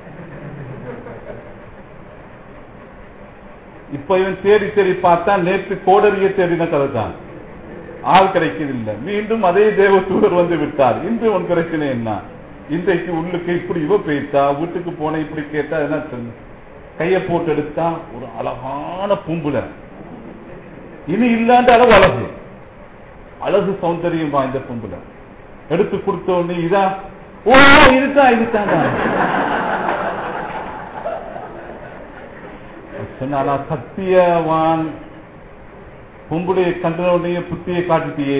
இப்ப இவன் தேடி தேடி பார்த்தா நேற்று கோடரிய தேடின கதை தான் ஆள் கிடைக்கவில்லை மீண்டும் அதே தேவதூதர் வந்து விட்டார் இன்று உன் பிரச்சனை என்ன இன்றைக்கு உள்ளுக்கு இப்படி இவ போயிட்டா வீட்டுக்கு போன இப்படி கேட்டா என்ன சொல்லு கைய போட்டு எடுத்தா ஒரு அழகான பூம்புல இனி இல்லாண்ட அளவு அழகு அழகு சௌந்தரியம் வாய்ந்த பூம்புல எடுத்து கொடுத்த உடனே இதா ஓ இதுதான் இதுதான் சொன்னாலா சத்தியவான் பொம்புடைய கண்ட உடனே புத்தியை காட்டிட்டியே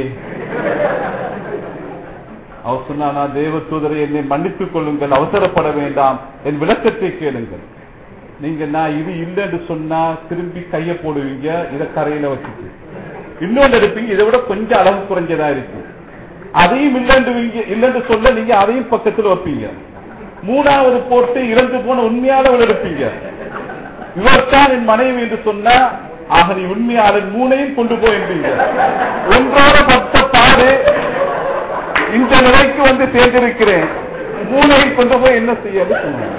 அவர் சொன்னானா தேவ தூதரை என்னை மன்னித்துக் கொள்ளுங்கள் அவசரப்பட வேண்டாம் என் விளக்கத்தை கேளுங்கள் நீங்க நான் இது இல்லைன்னு சொன்னா திரும்பி கைய போடுவீங்க இத கரையில வச்சுட்டு இன்னொன்று எடுப்பீங்க இதை விட கொஞ்சம் அளவு குறைஞ்சதா இருக்கு அதையும் இல்லைன்னு இல்லைன்னு சொல்ல நீங்க அதையும் பக்கத்தில் வைப்பீங்க மூணாவது போட்டு இறந்து போன உண்மையானவள் எடுப்பீங்க இவர்தான் என் மனைவி என்று சொன்னா ஆக நீ உண்மையாளன் மூணையும் கொண்டு போயிருந்தீங்க ஒன்றோட பட்ட பாடு இந்த நிலைக்கு வந்து சேர்ந்திருக்கிறேன் மூணையும் கொண்டு போய் என்ன செய்ய சொன்னாங்க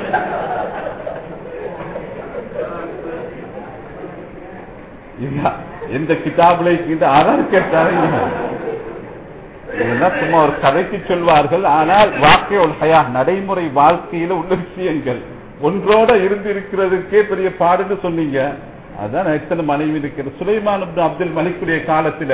இல்ல, எந்த கிதாபிலை இந்த ஆதார் கேட்டாலும் இல்ல. இதெல்லாம் சும்மா ஒரு கதைக்கு சொல்வார்கள் ஆனால் வாக்கிய ஒரு ஹயா நடைமுறை வாழ்க்கையில உள்ள விஷயங்கள் ஒன்றோட இருந்து இருக்கிறதுக்கே பெரிய பாடுன்னு சொன்னீங்க அதான் எத்தனை மனைவி இருக்கிறது சுலைமான் இப்னு அப்துல் மலிக்குடைய காலத்துல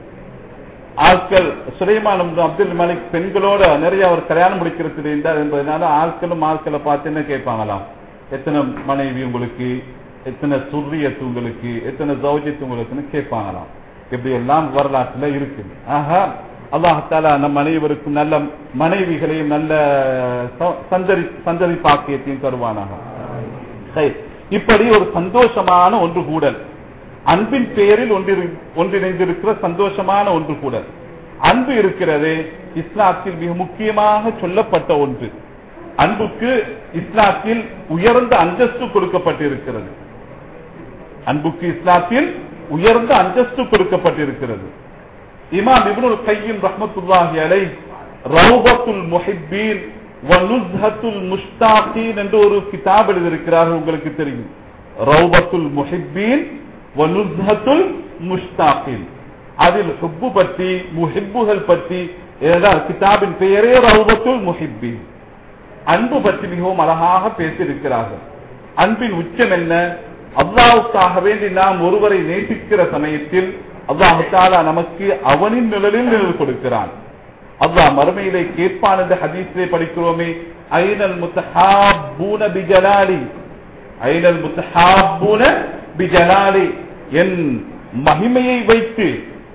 ஆட்கள் சுலைமான் இப்னு அப்துல் மலிக் பெண்களோட நிறைய அவர் கல்யாணம் முடிக்கிறது இருந்தார் என்பதனால ஆட்களும் ஆட்களை பார்த்து என்ன கேட்பாங்களாம் எத்தனை மனைவி உங்களுக்கு எத்தனை சுர்ரியத்து உங்களுக்கு எத்தனை ஜவுஜத்து உங்களுக்குன்னு கேட்பாங்களாம் இப்படி எல்லாம் வரலாற்றுல இருக்கு ஆஹா அல்லாஹால நம் அனைவருக்கும் நல்ல மனைவிகளையும் நல்ல ச- சந்தரி சந்ததி பாக்கியத்தையும் தருவானாக சரி. இப்படி ஒரு சந்தோஷமான ஒன்று கூடல் அன்பின் பெயரில் ஒன்றிரு ஒன்றிணைந்திருக்கிற சந்தோஷமான ஒன்று கூடல் அன்பு இருக்கிறது இஸ்லாத்தில் மிக முக்கியமாக சொல்லப்பட்ட ஒன்று அன்புக்கு இஸ்லாத்தில் உயர்ந்த அந்தஸ்து கொடுக்கப்பட்டிருக்கிறது அன்புக்கு இஸ்லாத்தில் உயர்ந்த அந்தஸ்து கொடுக்கப்பட்டிருக்கிறது இமாம் இப்னுல் கையும் ரஹ்மத்துல்லாஹி அலை ரௌபத்துல் முஹிப்பீன் வ நுஸ்ஹத்துல் முஷ்தாகீன் என்று ஒரு கிதாப் எழுதியிருக்கிறார்கள் உங்களுக்கு தெரியும் ரௌபத்துல் முஹிப்பீன் வ நுஸ்ஹத்துல் முஷ்தாகீன் அதில் ஹுப்பு பற்றி முஹிப்புகள் பற்றி ஏனென்றால் கிதாபின் பெயரே ரௌபத்துல் முஹிப்பீன் அன்பு பற்றி மிகவும் அழகாக பேசியிருக்கிறார்கள் அன்பின் உச்சம் என்ன அல்லாவுக்காக வேண்டி நாம் ஒருவரை நேசிக்கிற சமயத்தில் அல்லாஹு தாலா நமக்கு அவனின் நிழலில் நிழல் கொடுக்கிறான் அல்லாஹ் மறுமையிலே கேட்பான் என்ற ஹதீஸிலே படிக்கிறோமே ஐனல் முத்தஹாபூன பிஜலாலி ஐனல் முத்தஹாபூன பிஜலாலி என் மகிமையை வைத்து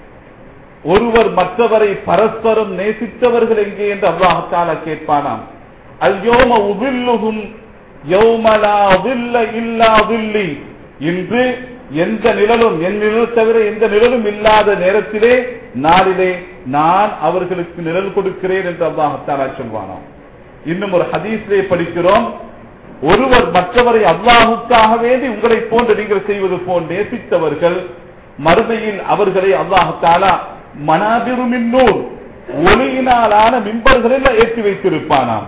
ஒருவர் மற்றவரை பரஸ்பரம் நேசித்தவர்கள் எங்கே என்று அல்லாஹு தாலா கேட்பானாம் அல்யோம உபில்லுகும் யௌமலா உபில்ல இல்லா உபில்லி இன்று எந்த நிழலும் என் நிழல் தவிர எந்த நிழலும் இல்லாத நேரத்திலே நாளிலே நான் அவர்களுக்கு நிழல் கொடுக்கிறேன் என்று அல்லாஹத்தாலா சொல்வானாம் இன்னும் ஒரு ஹதீஸிலே படிக்கிறோம் ஒருவர் மற்றவரை அல்லாஹுக்காக வேண்டி உங்களை போன்று நீங்கள் செய்வது போல் நேசித்தவர்கள் மறுமையில் அவர்களை அல்லாஹத்தாலா மனாதிருமின்னூர் ஒளியினாலான மின்பர்களில் ஏற்றி வைத்திருப்பானாம்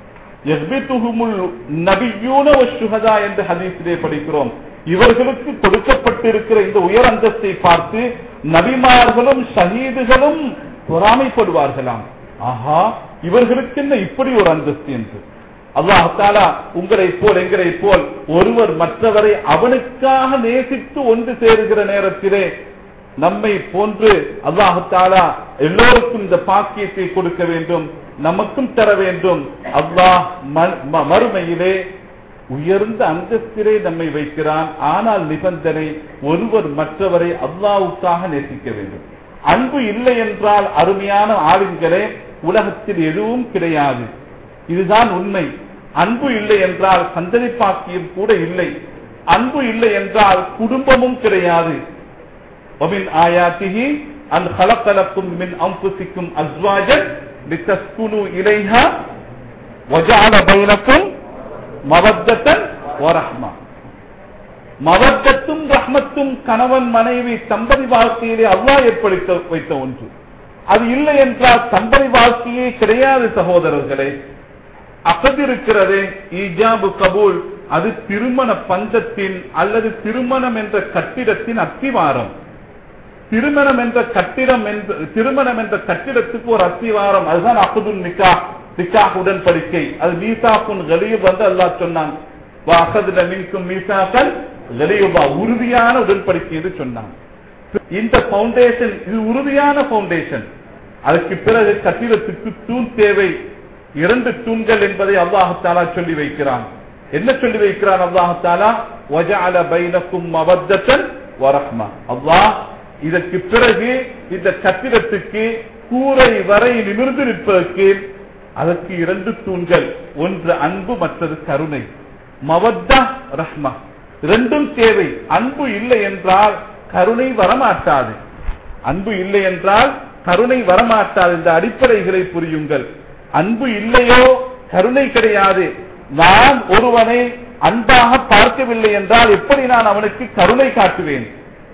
என்று ஹதீஸிலே படிக்கிறோம் இவர்களுக்கு கொடுக்கப்பட்டிருக்கிற இந்த உயர் அந்தஸ்தை பார்த்து நபிமார்களும் ஷஹீதுகளும் பொறாமைப்படுவார்களாம் ஆஹா இவர்களுக்கு என்ன இப்படி ஒரு அந்தஸ்து என்று அல்லாஹாலா உங்களை போல் எங்களை போல் ஒருவர் மற்றவரை அவனுக்காக நேசித்து ஒன்று சேருகிற நேரத்திலே நம்மை போன்று அல்லாஹாலா எல்லோருக்கும் இந்த பாக்கியத்தை கொடுக்க வேண்டும் நமக்கும் தர வேண்டும் அல்லாஹ் மறுமையிலே உயர்ந்த அந்தஸ்திலே நம்மை வைக்கிறான் ஆனால் நிபந்தனை ஒருவர் மற்றவரை அல்லாவுக்காக நேசிக்க வேண்டும் அன்பு இல்லை என்றால் அருமையான ஆளுங்களே உலகத்தில் எதுவும் கிடையாது இதுதான் உண்மை அன்பு இல்லை என்றால் சந்ததி பாக்கியம் கூட இல்லை அன்பு இல்லை என்றால் குடும்பமும் கிடையாது ஆயாத்திகி அன் கலக்கலக்கும் மின் அம்புசிக்கும் அஸ்வாஜன் لتسكنوا إليها وجعل بينكم مودة ورحمة மவத்தத்தும் ரஹ்மத்தும் கணவன் மனைவி தம்பதி வாழ்க்கையிலே அல்லாஹ் ஏற்படுத்த வைத்த ஒன்று அது இல்லை என்றால் தம்பதி வாழ்க்கையே கிடையாது சகோதரர்களே அகதிருக்கிறது ஈஜாபு கபூல் அது திருமண பஞ்சத்தின் அல்லது திருமணம் என்ற கட்டிடத்தின் அத்திவாரம் திருமணம் என்ற கட்டிடம் என்ற திருமணம் என்ற கட்டிடத்துக்கு ஒரு அத்திவாரம் அதுதான் அகுதுல் நிக்கா நிக்கா உடன்படிக்கை அது மீசாக்குன் கலியுப் வந்து அல்லா சொன்னான் மின்கும் மீசாக்கல் கலியுபா உறுதியான உடன்படிக்கை என்று சொன்னான் இந்த பவுண்டேஷன் இது உறுதியான பவுண்டேஷன் அதற்கு பிறகு கட்டிடத்துக்கு தூண் தேவை இரண்டு தூண்கள் என்பதை அல்லாஹாலா சொல்லி வைக்கிறான் என்ன சொல்லி வைக்கிறான் அல்லாஹாலா வஜால பைனக்கும் மவத்தன் வரஹ்மா அல்லாஹ் இதற்கு பிறகு இந்த கட்டிடத்துக்கு கூரை வரை நிமிர்ந்து நிற்பதற்கு அதற்கு இரண்டு தூண்கள் ஒன்று அன்பு மற்றது கருணை மவத்தா ரஹ்மா ரெண்டும் தேவை அன்பு இல்லை என்றால் கருணை வரமாட்டாது அன்பு இல்லை என்றால் கருணை வரமாட்டாது இந்த அடிப்படைகளை புரியுங்கள் அன்பு இல்லையோ கருணை கிடையாது நான் ஒருவனை அன்பாக பார்க்கவில்லை என்றால் எப்படி நான் அவனுக்கு கருணை காட்டுவேன்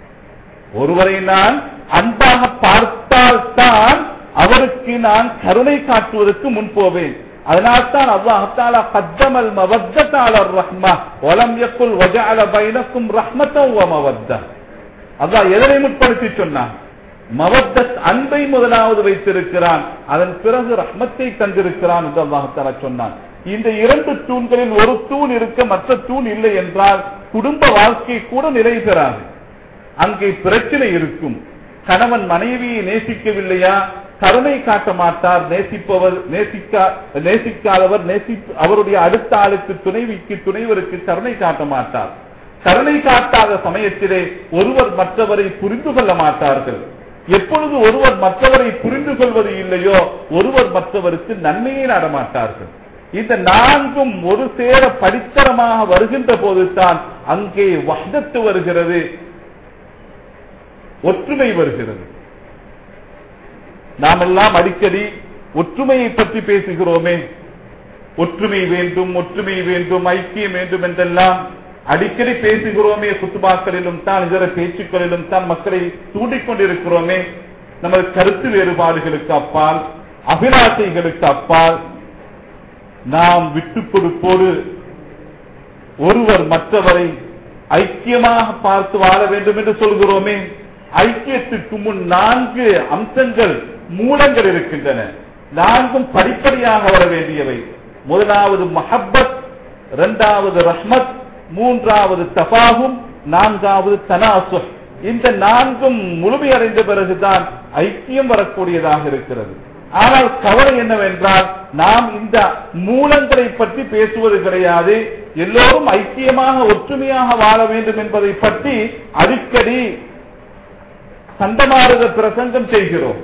ஒருவரை நான் அன்பாக பார்த்தால்தான் அவருக்கு நான் கருணை காட்டுவதற்கு முன் போவேன் அதனால்தான் அல்லாஹாலா கத்தமல் மவத்தாளர் ரஹ்மா ஒலம் எக்குள் வஜால பைனக்கும் ரஹ்மத்தம் மவத்த அதான் எதனை முற்படுத்தி சொன்னான் மவத்தத் அன்பை முதலாவது வைத்திருக்கிறான் அதன் பிறகு ரஹ்மத்தை தந்திருக்கிறான் என்று அல்லாஹாலா சொன்னான் இந்த இரண்டு தூண்களில் ஒரு தூண் இருக்க மற்ற தூண் இல்லை என்றால் குடும்ப வாழ்க்கை கூட நிலை பெறாது அங்கே பிரச்சனை இருக்கும் கணவன் மனைவியை நேசிக்கவில்லையா கருணை காட்ட மாட்டார் நேசிப்பவர் நேசிக்கா நேசிக்காதவர் நேசி அவருடைய அடுத்த ஆளுக்கு துணைவிக்கு துணைவருக்கு கருணை காட்ட மாட்டார் கருணை காட்டாத சமயத்திலே ஒருவர் மற்றவரை புரிந்து கொள்ள மாட்டார்கள் எப்பொழுது ஒருவர் மற்றவரை புரிந்து கொள்வது இல்லையோ ஒருவர் மற்றவருக்கு நன்மையை நாடமாட்டார்கள் இந்த நான்கும் ஒரு சேர படித்தரமாக வருகின்ற போதுதான் அங்கே வஹ்தத்து வருகிறது ஒற்றுமை வருகிறது நாம் எல்லாம் அடிக்கடி ஒற்றுமையை பற்றி பேசுகிறோமே ஒற்றுமை வேண்டும் ஒற்றுமை வேண்டும் ஐக்கியம் வேண்டும் என்றெல்லாம் அடிக்கடி பேசுகிறோமே குத்துபாக்களிலும் தான் இதர பேச்சுக்களிலும் தான் மக்களை தூண்டிக்கொண்டிருக்கிறோமே நமது கருத்து வேறுபாடுகளுக்கு அப்பால் அபிலாசைகளுக்கு அப்பால் நாம் விட்டுக் கொடுப்போடு ஒருவர் மற்றவரை ஐக்கியமாக பார்த்து வாழ வேண்டும் என்று சொல்கிறோமே ஐக்கியத்துக்கு முன் நான்கு அம்சங்கள் மூலங்கள் இருக்கின்றன நான்கும் படிப்படியாக வர வேண்டியவை முதலாவது மஹப்பத் இரண்டாவது ரஹ்மத் மூன்றாவது தபாகும் நான்காவது தனாசு இந்த நான்கும் முழுமையடைந்த பிறகுதான் ஐக்கியம் வரக்கூடியதாக இருக்கிறது ஆனால் கவலை என்னவென்றால் நாம் இந்த மூலங்களை பற்றி பேசுவது கிடையாது எல்லோரும் ஐக்கியமாக ஒற்றுமையாக வாழ வேண்டும் என்பதை பற்றி அடிக்கடி சண்டமாறுத பிரசங்கம் செய்கிறோம்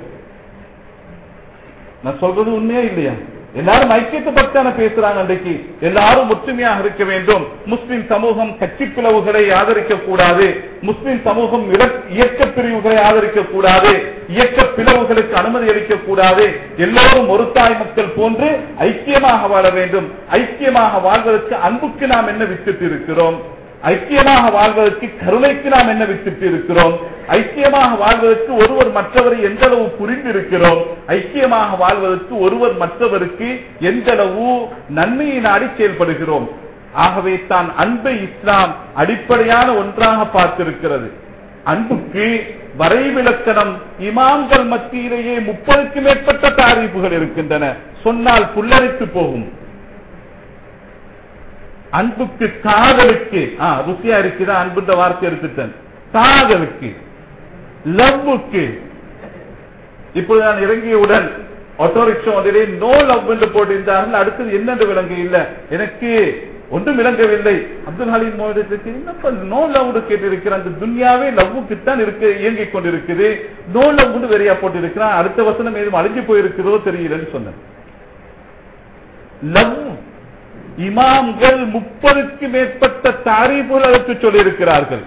நான் சொல்றது உண்மையா இல்லையா எல்லாரும் ஐக்கியத்தை பத்தான பேசுறாங்க அன்றைக்கு எல்லாரும் ஒற்றுமையாக இருக்க வேண்டும் முஸ்லிம் சமூகம் கட்சி பிளவுகளை ஆதரிக்க கூடாது முஸ்லிம் சமூகம் இயக்க பிரிவுகளை ஆதரிக்க கூடாது இயக்க பிளவுகளுக்கு அனுமதி அளிக்க கூடாது எல்லோரும் ஒரு தாய் மக்கள் போன்று ஐக்கியமாக வாழ வேண்டும் ஐக்கியமாக வாழ்வதற்கு அன்புக்கு நாம் என்ன வித்துட்டு இருக்கிறோம் ஐக்கியமாக வாழ்வதற்கு கருணைக்கு நாம் என்ன வித்துட்டு இருக்கிறோம் ஐக்கியமாக வாழ்வதற்கு ஒருவர் மற்றவரை எந்த அளவு புரிந்து இருக்கிறோம் ஐக்கியமாக வாழ்வதற்கு ஒருவர் மற்றவருக்கு எந்த அளவு நன்மையை நாடி செயல்படுகிறோம் ஆகவே தான் அன்பை இஸ்லாம் அடிப்படையான ஒன்றாக பார்த்திருக்கிறது அன்புக்கு வரைவிலக்கணம் இமாம்கள் மத்தியிலேயே முப்பதுக்கு மேற்பட்ட தாரீப்புகள் இருக்கின்றன சொன்னால் புல்லரித்து போகும் அன்புக்கு காதலுக்கு ஆ, ருசியா இருக்குதா அன்புன்ற வார்த்தை எடுத்துட்டேன் காதலுக்கு லவ்வுக்கு இப்பொழுது நான் இறங்கியவுடன் ஆட்டோ ரிக்ஷா ஒன்றிலே நோ லவ் என்று போட்டிருந்தார்கள் அடுத்தது என்னென்று விளங்க இல்லை எனக்கு ஒன்றும் விளங்கவில்லை அப்துல் ஹலீம் மோதத்துக்கு என்னப்பா நோ லவ் கேட்டிருக்கிற அந்த துன்யாவே லவ்வுக்கு தான் இருக்கு இயங்கிக் கொண்டிருக்குது நோ லவ் வேறையா போட்டிருக்கிறான் அடுத்த வசனம் ஏதும் அழிஞ்சு போயிருக்கிறதோ தெரியலன்னு சொன்னேன் லவ் இமாம்கள் முப்பதுக்கு மேற்பட்ட தாரீபுகள் அதற்கு சொல்லியிருக்கிறார்கள்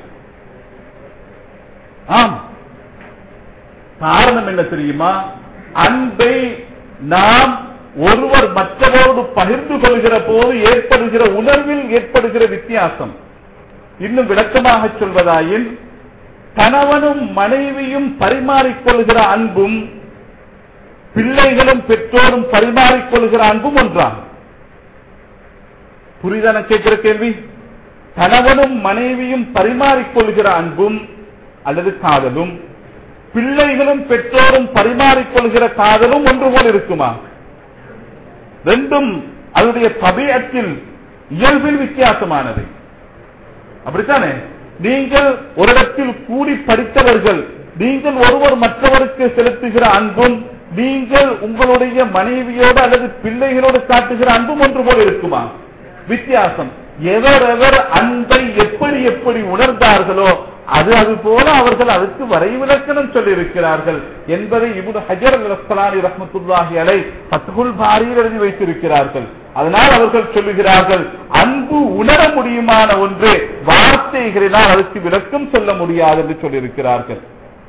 ஆம் காரணம் என்ன தெரியுமா அன்பை நாம் ஒருவர் மற்றவரோடு பகிர்ந்து கொள்கிற போது ஏற்படுகிற உணர்வில் ஏற்படுகிற வித்தியாசம் இன்னும் விளக்கமாக சொல்வதாயின் கணவனும் மனைவியும் பரிமாறிக்கொள்கிற அன்பும் பிள்ளைகளும் பெற்றோரும் பரிமாறிக்கொள்கிற அன்பும் ஒன்றாகும் புரிதான கேட்கிற கேள்வி கணவனும் மனைவியும் பரிமாறிக்கொள்கிற அன்பும் அல்லது காதலும் பிள்ளைகளும் பெற்றோரும் பரிமாறிக்கொள்கிற காதலும் ஒன்று போல் இருக்குமா ரெண்டும் அதனுடைய தபியத்தில் இயல்பில் வித்தியாசமானது அப்படித்தானே நீங்கள் ஒரு இடத்தில் கூடி படித்தவர்கள் நீங்கள் ஒருவர் மற்றவருக்கு செலுத்துகிற அன்பும் நீங்கள் உங்களுடைய மனைவியோடு அல்லது பிள்ளைகளோடு காட்டுகிற அன்பும் ஒன்று போல இருக்குமா வித்தியாசம் எவர் எவர் அன்பை எப்படி எப்படி உணர்ந்தார்களோ அது அது போல அவர்கள் அதுக்கு வரைவிலக்கணம் சொல்லி இருக்கிறார்கள் என்பதை இபுடு ஹஜர் அலி ரஹமத்துல்லாஹி அலை பத்துகுல் பாரியில் எழுதி வைத்திருக்கிறார்கள் அதனால் அவர்கள் சொல்லுகிறார்கள் அன்பு உணர முடியுமான ஒன்று வார்த்தைகளினால் அதுக்கு விளக்கம் சொல்ல முடியாது என்று சொல்லியிருக்கிறார்கள்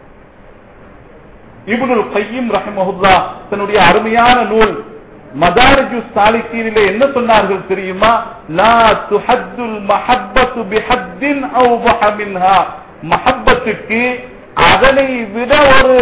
இபுனுல் கையும் ரஹமஹுல்லா தன்னுடைய அருமையான நூல் மதாரிஜு சாலிக்கீனிலே என்ன சொன்னார்கள் தெரியுமா லா துஹத்துல் மஹப்பத்து பிஹத்தின் அவு மஹமின்ஹா மஹப்பத்துக்கு அதனை விட ஒரு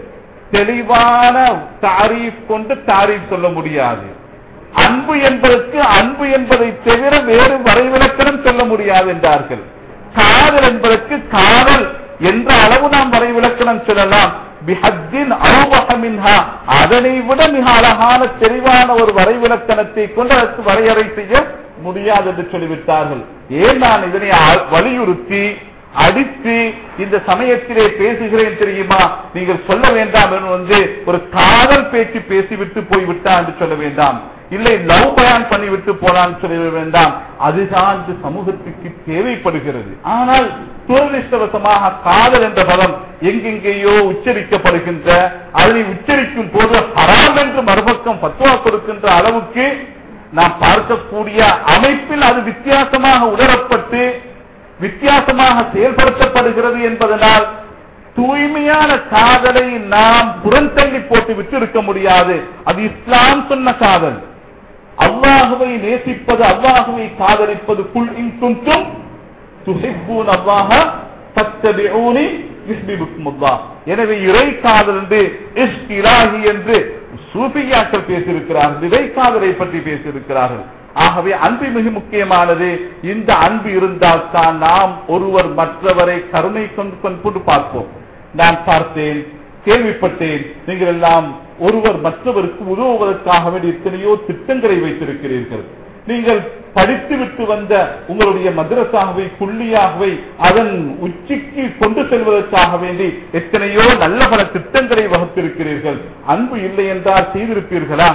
தெளிவான தாரீஃப் கொண்டு தாரீஃப் சொல்ல முடியாது அன்பு என்பதற்கு அன்பு என்பதை தவிர வேறு வரைவிலக்கணம் சொல்ல முடியாது என்றார்கள் காதல் என்பதற்கு காதல் என்ற அளவு நாம் வரைவிலக்கணம் சொல்லலாம் பிஹத்தின் அவுபகமின்ஹா அதனை விட மிக அழகான தெளிவான ஒரு வரைவிலக்கணத்தை கொண்டு அதற்கு வரையறை செய்ய முடியாது என்று சொல்லிவிட்டார்கள் ஏன் நான் இதனை அ- வலியுறுத்தி அடித்து இந்த சமயத்திலே பேசுகிறேன் தெரியுமா நீங்கள் சொல்ல வேண்டாம் என்று வந்து ஒரு காதல் பேச்சு பேசிவிட்டு போய்விட்டா என்று சொல்ல வேண்டாம் இல்லை லவ் பயான் பண்ணிவிட்டு போனான்னு சொல்ல வேண்டாம் அதுதான் இந்த சமூகத்துக்கு தேவைப்படுகிறது ஆனால் துரதிருஷ்டவசமாக காதல் என்ற பதம் எங்கெங்கேயோ உச்சரிக்கப்படுகின்ற அதனை உச்சரிக்கும் போது ஹராம் என்று மறுபக்கம் பத்துவா கொடுக்கின்ற அளவுக்கு நாம் பார்க்கக்கூடிய அமைப்பில் அது வித்தியாசமாக உணரப்பட்டு வித்தியாசமாக செயல்படுத்தப்படுகிறது என்பதனால் தூய்மையான காதலை நாம் புறந்தள்ளி போட்டு விட்டு இருக்க முடியாது அது இஸ்லாம் சொன்ன காதல் அல்லாஹுவை நேசிப்பது அல்லாஹுவை காதலிப்பது குல் இன் குன்தும் துஹிப்பூன் அல்லாஹ ஃபத்தபிஊனி யுஹ்பிபுக்கும் அல்லாஹ் எனவே இறை காதல் என்று இஷ்க் இலாஹி என்று சூஃபியாக்கள் பேசியிருக்கிறார்கள் இறை காதலை பற்றி பேசியிருக்கிறார்கள் ஆகவே அன்பு மிக முக்கியமானது இந்த அன்பு இருந்தால் தான் நாம் ஒருவர் மற்றவரை கருணை கொண்டு கொண்டு பார்ப்போம் நான் பார்த்தேன் கேள்விப்பட்டேன் நீங்கள் எல்லாம் ஒருவர் மற்றவருக்கு உதவுவதற்காக வேண்டிய எத்தனையோ திட்டங்களை வைத்திருக்கிறீர்கள் நீங்கள் படித்து விட்டு வந்த உங்களுடைய மதரசாகவே குள்ளியாகவே அதன் உச்சிக்கு கொண்டு செல்வதற்காக வேண்டி எத்தனையோ நல்ல பல திட்டங்களை வகுத்திருக்கிறீர்கள் அன்பு இல்லை என்றால் செய்திருப்பீர்களா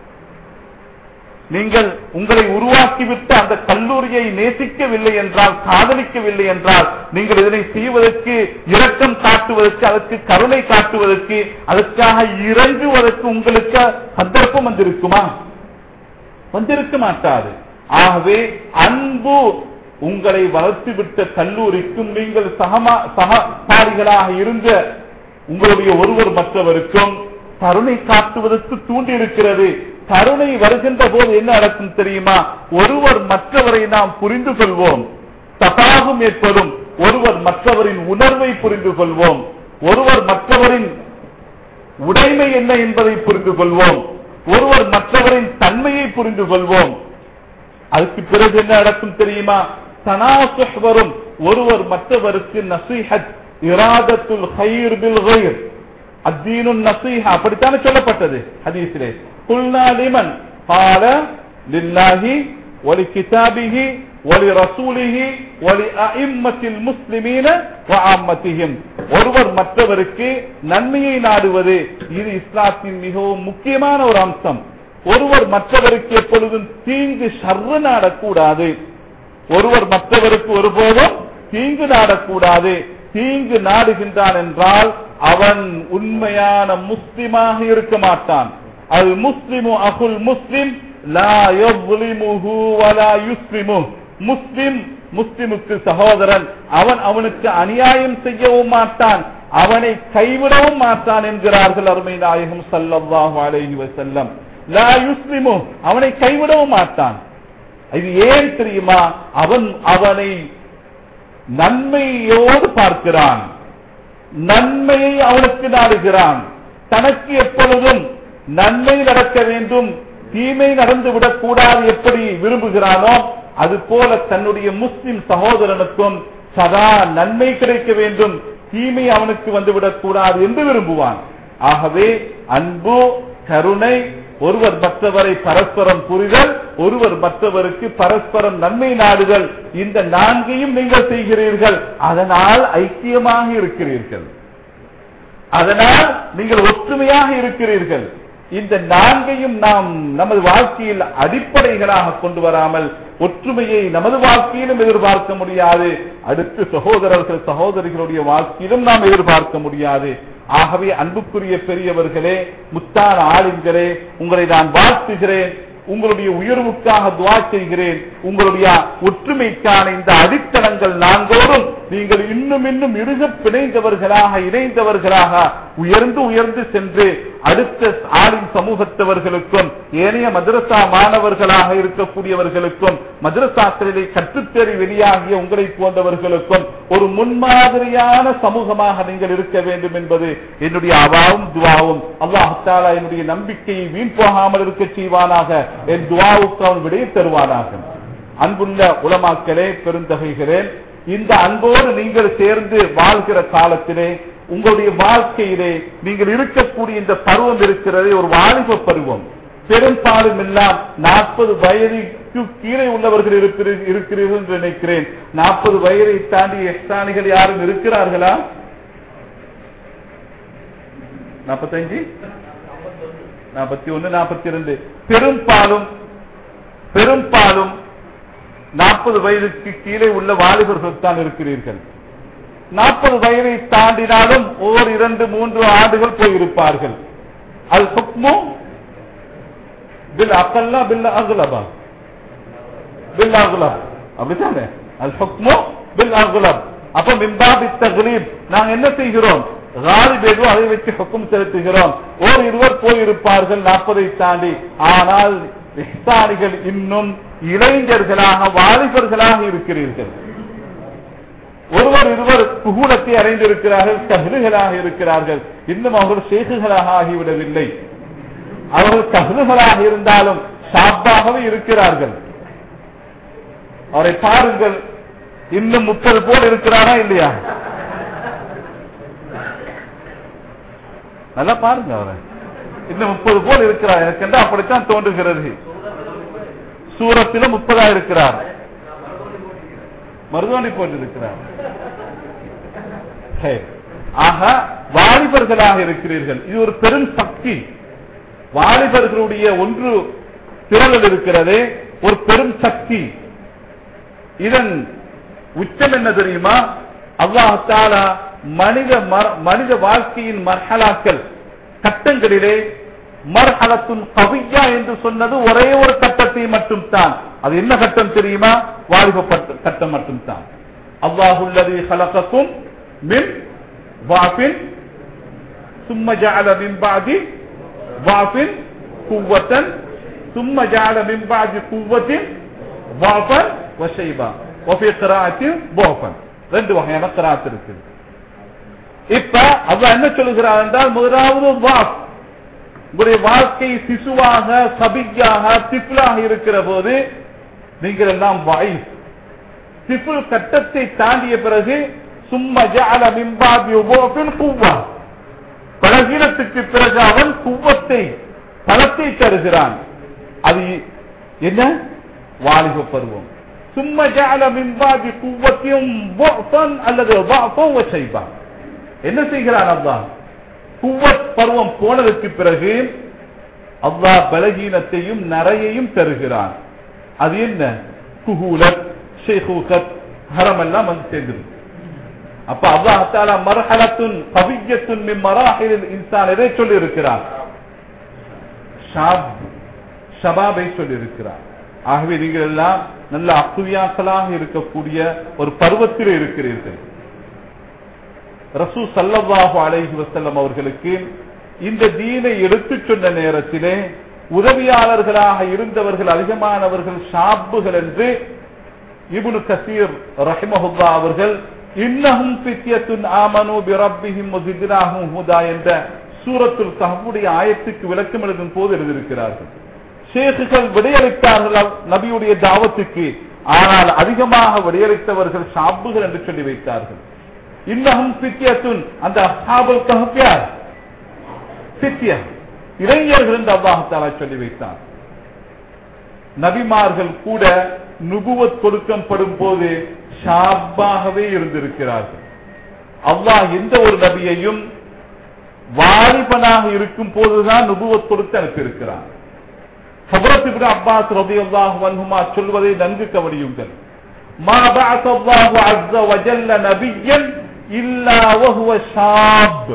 நீங்கள் உங்களை உருவாக்கிவிட்டு அந்த கல்லூரியை நேசிக்கவில்லை என்றால் காதலிக்கவில்லை என்றால் நீங்கள் இதனை செய்வதற்கு இரக்கம் காட்டுவதற்கு அதற்கு கருணை காட்டுவதற்கு அதற்காக இறங்குவதற்கு உங்களுக்கு சந்தர்ப்பம் வந்திருக்குமா வந்திருக்க மாட்டாது ஆகவே அன்பு உங்களை வளர்த்துவிட்ட கல்லூரிக்கும் நீங்கள் சகமா சகபாரிகளாக இருந்த உங்களுடைய ஒருவர் மற்றவருக்கும் கருணை காட்டுவதற்கு தூண்டி இருக்கிறது கருணை வருகின்ற போது என்ன நடக்கும் தெரியுமா ஒருவர் மற்றவரை நாம் புரிந்து கொள்வோம் தபாகும் ஏற்படும் ஒருவர் மற்றவரின் உணர்வை புரிந்து கொள்வோம் ஒருவர் மற்றவரின் உடைமை என்ன என்பதை புரிந்து கொள்வோம் ஒருவர் மற்றவரின் தன்மையை புரிந்து கொள்வோம் அதுக்கு பிறகு என்ன நடக்கும் தெரியுமா தனாசுஹ் வரும் ஒருவர் மற்றவருக்கு நசீஹத் இராதத்துல் ஹைர் பில் கைர் அத்தீனு நசீஹா அப்படித்தானே சொல்லப்பட்டது ஹதீஸிலே குல்னா லிமன் قال لله ولكتابه ولرسوله ولأئمة المسلمين وعامتهم ஒருவர் மற்றவருக்கு நன்மையை நாடுவது இது இஸ்லாத்தின் மிகவும் முக்கியமான ஒரு அம்சம் ஒருவர் மற்றவருக்கு எப்பொழுதும் தீங்கு சர்ற நாடக்கூடாது ஒருவர் மற்றவருக்கு ஒருபோதும் தீங்கு நாடக்கூடாது தீங்கு நாடுகின்றான் என்றால் அவன் உண்மையான முஸ்லிமாக இருக்க மாட்டான் அது முஸ்லிமு அகுல் முஸ்லிம் லா யظ்லிமுஹு வலா யுஸ்லிமுஹ் முஸ்லிம் முஸ்லிமுக்கு சகோதரன் அவன் அவனுக்கு அநியாயம் செய்யவும் மாட்டான் அவனை கைவிடவும் மாட்டான் என்கிறார்கள் அருமை நாயகம் ஸல்லல்லாஹு அலைஹி வஸல்லம் லா யுஸ்லிமு அவனை கைவிடவும் மாட்டான் இது ஏன் தெரியுமா அவன் அவனை நன்மையோடு பார்க்கிறான் நன்மையை அவனுக்கு நாடுகிறான் தனக்கு எப்பொழுதும் நன்மை நடக்க வேண்டும் தீமை நடந்து விடக்கூடாது எப்படி விரும்புகிறானோ அது போல தன்னுடைய முஸ்லிம் சகோதரனுக்கும் சதா நன்மை கிடைக்க வேண்டும் தீமை அவனுக்கு வந்துவிடக் கூடாது என்று விரும்புவான் ஆகவே அன்பு கருணை ஒருவர் மற்றவரை பரஸ்பரம் புரிதல் ஒருவர் மற்றவருக்கு பரஸ்பரம் நன்மை நாடுதல் இந்த நான்கையும் நீங்கள் செய்கிறீர்கள் அதனால் ஐக்கியமாக இருக்கிறீர்கள் அதனால் நீங்கள் ஒற்றுமையாக இருக்கிறீர்கள் இந்த நான்கையும் நாம் நமது வாழ்க்கையில் அடிப்படைகளாக கொண்டு வராமல் ஒற்றுமையை நமது வாழ்க்கையிலும் எதிர்பார்க்க முடியாது அடுத்து சகோதரர்கள் சகோதரிகளுடைய வாழ்க்கையிலும் நாம் எதிர்பார்க்க முடியாது ஆகவே அன்புக்குரிய பெரியவர்களே முத்தான ஆளுங்களே உங்களை நான் வாழ்த்துகிறேன் உங்களுடைய உயர்வுக்காக துவா செய்கிறேன் உங்களுடைய ஒற்றுமைக்கான இந்த அடித்தளங்கள் நான்கோடும் நீங்கள் இன்னும் இன்னும் இறுக பிணைந்தவர்களாக இணைந்தவர்களாக உயர்ந்து உயர்ந்து சென்று அடுத்த ஆளின் சமூகத்தவர்களுக்கும் ஏனைய மதரசா மாணவர்களாக இருக்கக்கூடியவர்களுக்கும் மதரசாக்களிலே கற்றுத்தேறி வெளியாகிய உங்களை போன்றவர்களுக்கும் ஒரு முன்மாதிரியான சமூகமாக நீங்கள் இருக்க வேண்டும் என்பது என்னுடைய அவாவும் துவாவும் அல்லாஹாலா என்னுடைய நம்பிக்கையை வீண் போகாமல் இருக்க செய்வானாக என் துவாவுக்கு அவன் விடையை தருவானாக அன்புள்ள உலமாக்களே பெருந்தகைகளே இந்த அன்போடு நீங்கள் சேர்ந்து வாழ்கிற காலத்திலே உங்களுடைய வாழ்க்கையிலே நீங்கள் இருக்கக்கூடிய இந்த பருவம் இருக்கிறதே ஒரு வாலிப பருவம் பெரும்பாலும் எல்லாம் நாற்பது வயதுக்கு கீழே உள்ளவர்கள் இருக்கிறீர்கள் இருக்கிறீர்கள் என்று நினைக்கிறேன் நாற்பது வயதை தாண்டி எக்ஸ்டானிகள் யாரும் இருக்கிறார்களா நாற்பத்தஞ்சு நாற்பத்தி ஒன்னு நாற்பத்தி ரெண்டு பெரும்பாலும் பெரும்பாலும் நாற்பது வயதுக்கு கீழே உள்ள வாலிபர்கள் தான் இருக்கிறீர்கள் நாற்பது வயதை தாண்டினாலும் ஓர் இரண்டு மூன்று ஆண்டுகள் போயிருப்பார்கள் அது சுக்மோ பில் அக்கல்லா பில் அகுலபா பில் அகுலப் அப்படித்தானே அது சுக்மோ பில் அகுலப் அப்ப மிம்பாபி தகுலீப் நாங்க என்ன செய்கிறோம் ராலிபேதோ அதை வச்சு ஹுக்கும் செலுத்துகிறோம் ஓர் இருவர் போயிருப்பார்கள் நாற்பதை தாண்டி ஆனால் இஸ்தானிகள் இன்னும் இளைஞர்களாக வாலிபர்களாக இருக்கிறீர்கள் ஒருவர் இருவர் புகூலத்தை அடைந்திருக்கிறார்கள் கஹலுகளாக இருக்கிறார்கள் இன்னும் அவர்கள் ஷேகுகளாக ஆகிவிடவில்லை அவர்கள் கஹலுகளாக இருந்தாலும் ஷாப்பாகவே இருக்கிறார்கள் அவரை பாருங்கள் இன்னும் முப்பது போல் இருக்கிறாரா இல்லையா நல்லா பாருங்க அவரை இன்னும் முப்பது போல் இருக்கிறார் எனக்கு என்று அப்படித்தான் தோன்றுகிறது சூரத்திலும் முப்பதா இருக்கிறார் மருதாணி போட்டிருக்கிறார் சரி. ஆக வாலிபர்களாக இருக்கிறீர்கள் இது ஒரு பெரும் சக்தி வாலிபர்களுடைய ஒன்று திரளல் இருக்கிறதே ஒரு பெரும் சக்தி இதன் உச்சம் என்ன தெரியுமா அல்லாஹாலா மனித மர- மனித வாழ்க்கையின் மர்ஹலாக்கள் கட்டங்களிலே மர்ஹலத்துன் கவியா என்று சொன்னது ஒரே ஒரு கட்டத்தை மட்டும் தான் அது என்ன கட்டம் தெரியுமா வாலிப பட்ட- கட்டம் மட்டும் தான் அல்லாஹுல்லதி ஹலகக்கும் மின் வாபின் சும்ம ஜஅல மின் பாதி வாஃபின் குவத்தன் சும்ம ஜஅல மின் பாதி குவத்தின் வாஃபன் வஷைபா வஃபி கிராஅத்தின் போஃபன் ரெண்டு வகையான கிராத் இருக்குது இப்ப அல்லாஹ் என்ன சொல்லுகிறார் என்றால் முதலாவது வாஃப் உங்களுடைய வாழ்க்கை சிசுவாக சபியாக திப்லாக இருக்கிற போது நீங்கள் எல்லாம் வாய்ஸ் திப்புல் கட்டத்தை தாண்டிய பிறகு சும்ம ஜஅல மின் பாதி உபோஃபின் குவ்வா பலகீனத்துக்கு பிறகு அவன் குவத்தை பலத்தை தருகிறான் அது என்ன வாலிப பருவம் சும்ம ஜஅல மின் பாதி குவத்தையும் புஃபன் அல்லது வஃபன் வஷைபா என்ன செய்கிறான் அல்லாஹ் குவத் பருவம் போனதற்கு பிறகு அல்லாஹ் பலகீனத்தையும் நரையையும் தருகிறான் அது என்ன குஹூலத் ஷேகூகத் ஹரம் எல்லாம் வந்து சேர்ந்துடும் அப்ப அல்லாஹ் தாலா மர்ஹலத்துன் கவியத்துன் மின் மராஹிலில் இன்சான் எதை சொல்லி இருக்கிறார் ஷாப் ஷபாபை சொல்லி இருக்கிறார் ஆகவே நீங்கள் எல்லாம் நல்ல அக்குவியாக்களாக இருக்கக்கூடிய ஒரு பருவத்தில் இருக்கிறீர்கள் ரசூ சல்லல்லாஹு அலைஹி வஸல்லம் அவர்களுக்கு இந்த தீனை எடுத்துச் சொன்ன நேரத்திலே உதவியாளர்களாக இருந்தவர்கள் அதிகமானவர்கள் ஷாப்புகள் என்று இப்னு கசீர் ரஹிமஹுல்லா அவர்கள் இன்னஹும் ஃபித்யத்துன் ஆமனு பிரப்பிஹிம் வஸித்னாஹும் ஹுதா என்ற சூரத்துல் கஹ்ஃபுடைய ஆயத்துக்கு விளக்கம் எழுதும் போது எழுதியிருக்கிறார்கள் ஷேக்குகள் விடையளித்தார்கள் நபியுடைய தாவத்துக்கு ஆனால் அதிகமாக விடையளித்தவர்கள் ஷாப்புகள் என்று சொல்லி வைத்தார்கள் இன்னஹும் ஃபித்யத்துன் அந்த அஸ்ஹாபுல் கஹ்ஃப் யார் ஃபித்யா இளைஞர்கள் என்று அல்லாஹாலா சொல்லி வைத்தார் நபிமார்கள் கூட நுபுவத் கொடுக்கப்படும் போது ஷாப்பாகவே இருந்திருக்கிறார்கள் அல்லாஹ் எந்த ஒரு நபியையும் வாலிபனாக இருக்கும் போதுதான் நுபுவத் கொடுத்து அனுப்பியிருக்கிறார் ஹபரத் அப்பாஸ் ரபி அல்லாஹ் வன்ஹுமா சொல்வதை நன்கு கவனியுங்கள் ما بعث الله عز وجل نبيا إلا وهو شاب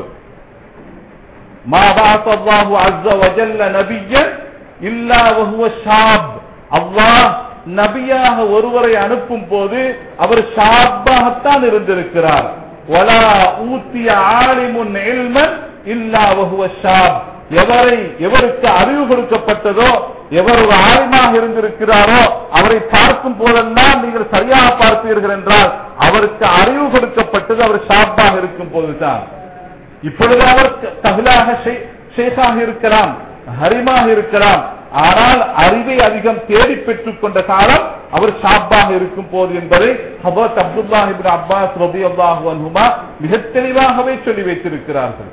ما بعث الله عز وجل نبيا إلا وهو شاب அல்லாஹ் நபியாக ஒருவரை அனுப்பும் போது அவர் ஷாப்பாகத்தான் இருந்திருக்கிறார் வலா ஊத்திய ஆலிமுன் இல்மன் இல்லா வஹுவ ஷாப் எவரை எவருக்கு அறிவு கொடுக்கப்பட்டதோ எவர் ஒரு ஆலிமாக இருந்திருக்கிறாரோ அவரை பார்க்கும் போதெல்லாம் நீங்கள் சரியாக பார்ப்பீர்கள் என்றால் அவருக்கு அறிவு கொடுக்கப்பட்டது அவர் ஷாப்பாக இருக்கும் போதுதான் இப்பொழுது அவர் தகுலாக ஷேகாக இருக்கலாம் ஹரிமாக இருக்கலாம் ஆனால் அறிவை அதிகம் தேடி பெற்றுக் கொண்ட காலம் அவர் ஷாப்பாக இருக்கும் போது என்பதை ஹபத் அப்துல்லாஹிபின் அப்பாஸ் ரபி அல்லாஹுமா மிக தெளிவாகவே சொல்லி வைத்திருக்கிறார்கள்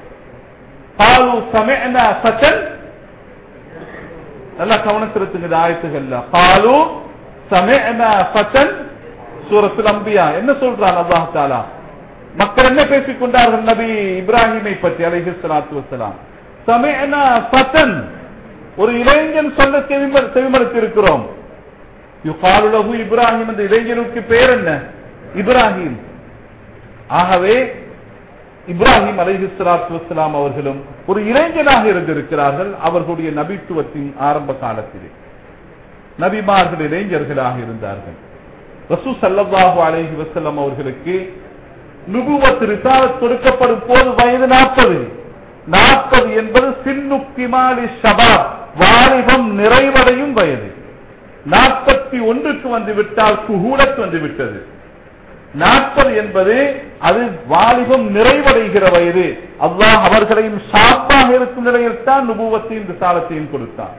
பாலு சமயனா சச்சன் நல்லா கவனத்திருத்துங்க இந்த ஆயத்துகள்ல பாலு சமயனா சச்சன் சூரத்தில் அம்பியா என்ன சொல்றான் அல்லாஹ் தாலா மக்கள் என்ன பேசிக் கொண்டார்கள் நபி இப்ராஹிமை பற்றி அலைஹி சலாத்து வசலாம் சமயனா சத்தன் ஒரு இளைஞன் சொல்ல செவிமடுத்தி இருக்கிறோம் யுகாலுலகு இப்ராஹிம் அந்த இளைஞனுக்கு பேர் என்ன இப்ராஹிம் ஆகவே இப்ராஹிம் அலைஹி சலாத்து வசலாம் அவர்களும் ஒரு இளைஞனாக இருந்திருக்கிறார்கள் அவர்களுடைய நபித்துவத்தின் ஆரம்ப காலத்திலே நபிமார்கள் இளைஞர்களாக இருந்தார்கள் ரசூ சல்லல்லாஹு அலைஹி வசல்லம் அவர்களுக்கு நுபுவத் ரிசாலத் கொடுக்கப்படும் போது வயது நாற்பது நாற்பது என்பது சின்னுக்கிமாலி ஷபாப் வாலிபம் நிறைவடையும் வயது நாற்பத்தி ஒன்றுக்கு வந்து விட்டால் குகூலத் வந்து விட்டது நாற்பது என்பது அது வாலிபம் நிறைவடைகிற வயது அல்லாஹ் அவர்களையும் ஷாப்பாக இருக்கும் நிலையில் தான் நுபுவத்தையும் விசாலத்தையும் கொடுத்தான்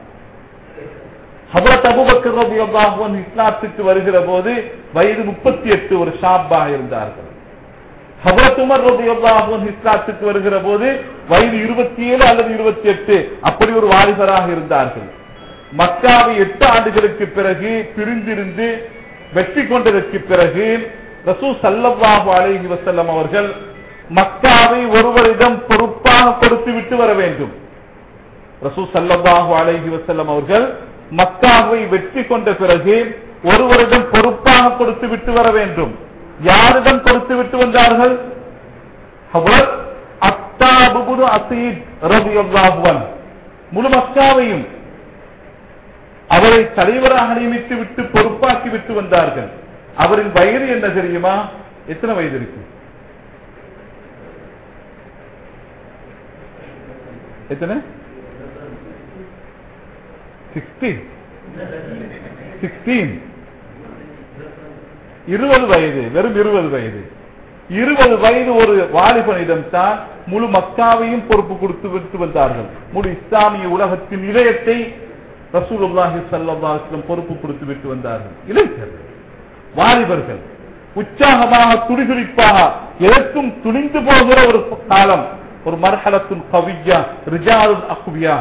ஹபரத் அபுபக்கர் ரபி அல்லாஹுவன் இஸ்லாத்துக்கு வருகிற போது வயது முப்பத்தி எட்டு ஒரு ஷாப்பாக இருந்தார்கள் ஹபரத் உமர் ரபி அல்லாஹுவன் இஸ்லாத்துக்கு வருகிற போது வயது இருபத்தி ஏழு அல்லது இருபத்தி எட்டு அப்படி ஒரு வாலிபராக இருந்தார்கள் மக்காவை எட்டு ஆண்டுகளுக்கு பிறகு பிரிந்திருந்து வெற்றி கொண்டதற்கு பிறகு ரசூ சல்லல்லாஹு அலைஹி வசல்லம் அவர்கள் மக்காவை ஒருவரிடம் பொறுப்பாக கொடுத்து விட்டு வர வேண்டும் ரசூ சல்லல்லாஹு அலைஹி வசல்லம் அவர்கள் மக்காவை வெற்றி கொண்ட பிறகு ஒருவரிடம் பொறுப்பாக கொடுத்து விட்டு வர வேண்டும் யாரிடம் கொடுத்து விட்டு வந்தார்கள் அவர் அத்தாபுபுடு அசீத் ரபி அல்லாஹுவன் முழு மக்காவையும் அவரை தலைவராக நியமித்து விட்டு பொறுப்பாக்கி விட்டு வந்தார்கள் அவரின் வயது என்ன தெரியுமா எத்தனை வயது இருக்கு எத்தனை சிக்ஸ்டீன் சிக்ஸ்டீன் இருபது வயது வெறும் இருபது வயது இருபது வயது ஒரு வாலிபனிடம் தான் முழு மக்காவையும் பொறுப்பு கொடுத்து விட்டு வந்தார்கள் முழு இஸ்லாமிய உலகத்தின் இதயத்தை ரசூலுல்லாஹி ஸல்லல்லாஹு அலைஹி வஸல்லம் பொறுப்பு கொடுத்து விட்டு வந்தார்கள் இளைஞர்கள் வாலிபர்கள் உற்சாகமாக துடிதுடிப்பாக எதற்கும் துணிந்து போகிற ஒரு காலம் ஒரு மர்ஹலத்துல் கவியா ரிஜாலுல் அக்வியா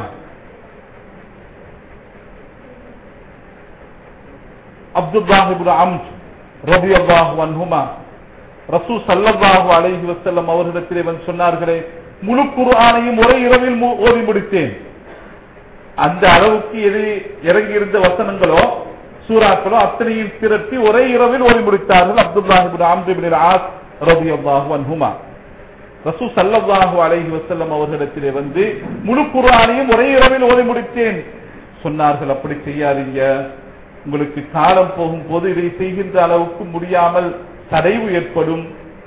அப்துல்லாஹ் இப்னு அம்ர் ரலியல்லாஹு அன்ஹுமா ரசூல் ஸல்லல்லாஹு அலைஹி வஸல்லம் அவர்களிடத்திலே வந்து சொன்னார்களே முழு குர்ஆனையும் ஒரே இரவில் மு- ஓதி முடித்தேன் அந்த அளவுக்கு எது இறங்கி இருந்த வசனங்களோ சூறாக்களோ அத்தனையும் திரட்டி ஒரே இரவில் ஓதி முடித்தார்கள் Abdullah ibn Amr ibn Aas ரலியல்லாஹு அன்ஹுமா ரசூ சல்லல்லாஹு அலைஹி வஸல்லம் அவர்களிடத்திலே வந்து முழு குர்ஆனையும் ஒரே இரவில் ஓதி முடித்தேன் சொன்னார்கள் அப்படி செய்யாதீங்க உங்களுக்கு காலம் போகும் போது இதை செய்கின்ற அளவுக்கு முடியாமல் தடைவு ஏற்படும்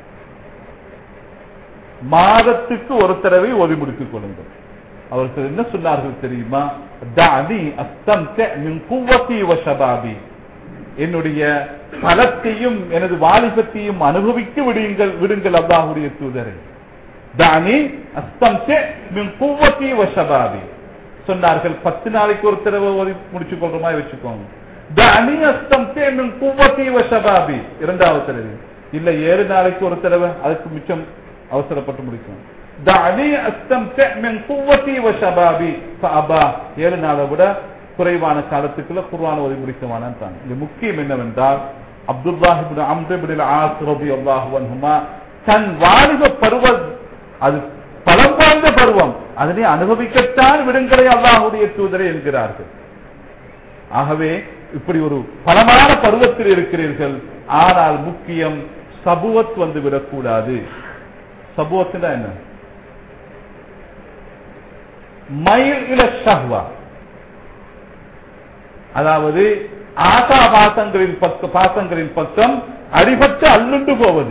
மாதத்துக்கு ஒரு தடவை ஓதி முடித்துக் கொள்ளுங்கள் அவர்கள் என்ன சொன்னார்கள் தெரியுமா தானி அஸ்தம்த மின் குவத்தி வ ஷபாபி என்னுடைய பலத்தையும் எனது வாலிபத்தையும் அனுபவிக்க விடுங்கள் விடுங்கள் அல்லாஹுடைய தூதரை தானி அஸ்தம்த மின் குவத்தி வ ஷபாபி சொன்னார்கள் பத்து நாளைக்கு ஒரு தடவை ஓதி முடிச்சு கொள்ற மாதிரி வச்சுக்கோங்க தானி அஸ்தம்த மின் குவத்தி வ ஷபாபி இரண்டாவது தடவை இல்ல ஏழு நாளைக்கு ஒரு தடவை அதுக்கு மிச்சம் அவசரப்பட்டு முடிக்கணும் தானி அஸ்தம்த மின் குவத்தி வ ஷபாபி ஃபஅபா ஏழு நாளை விட குறைவான காலத்துக்குள்ள குர்ஆன் ஓதி முடிக்கவானான் இது முக்கியம் என்னவென்றால் Abdullah ibn Amr ibn Aas ரலியல்லாஹு அன்ஹுமா தன் வாலிப பருவம் அது பலம் வாய்ந்த பருவம் அதனை அனுபவிக்கத்தான் விடுங்களை அல்லாஹுடைய தூதரை என்கிறார்கள் ஆகவே இப்படி ஒரு பலமான பருவத்தில் இருக்கிறீர்கள் ஆனால் முக்கியம் சபுவத் வந்து விடக்கூடாது சபுவத்துனா என்ன மயில் இல ஷஹ்வா அதாவது ஆசா பாசங்களின் பக்க பாசங்களின் பக்கம் அடிபட்டு அல்லுண்டு போவது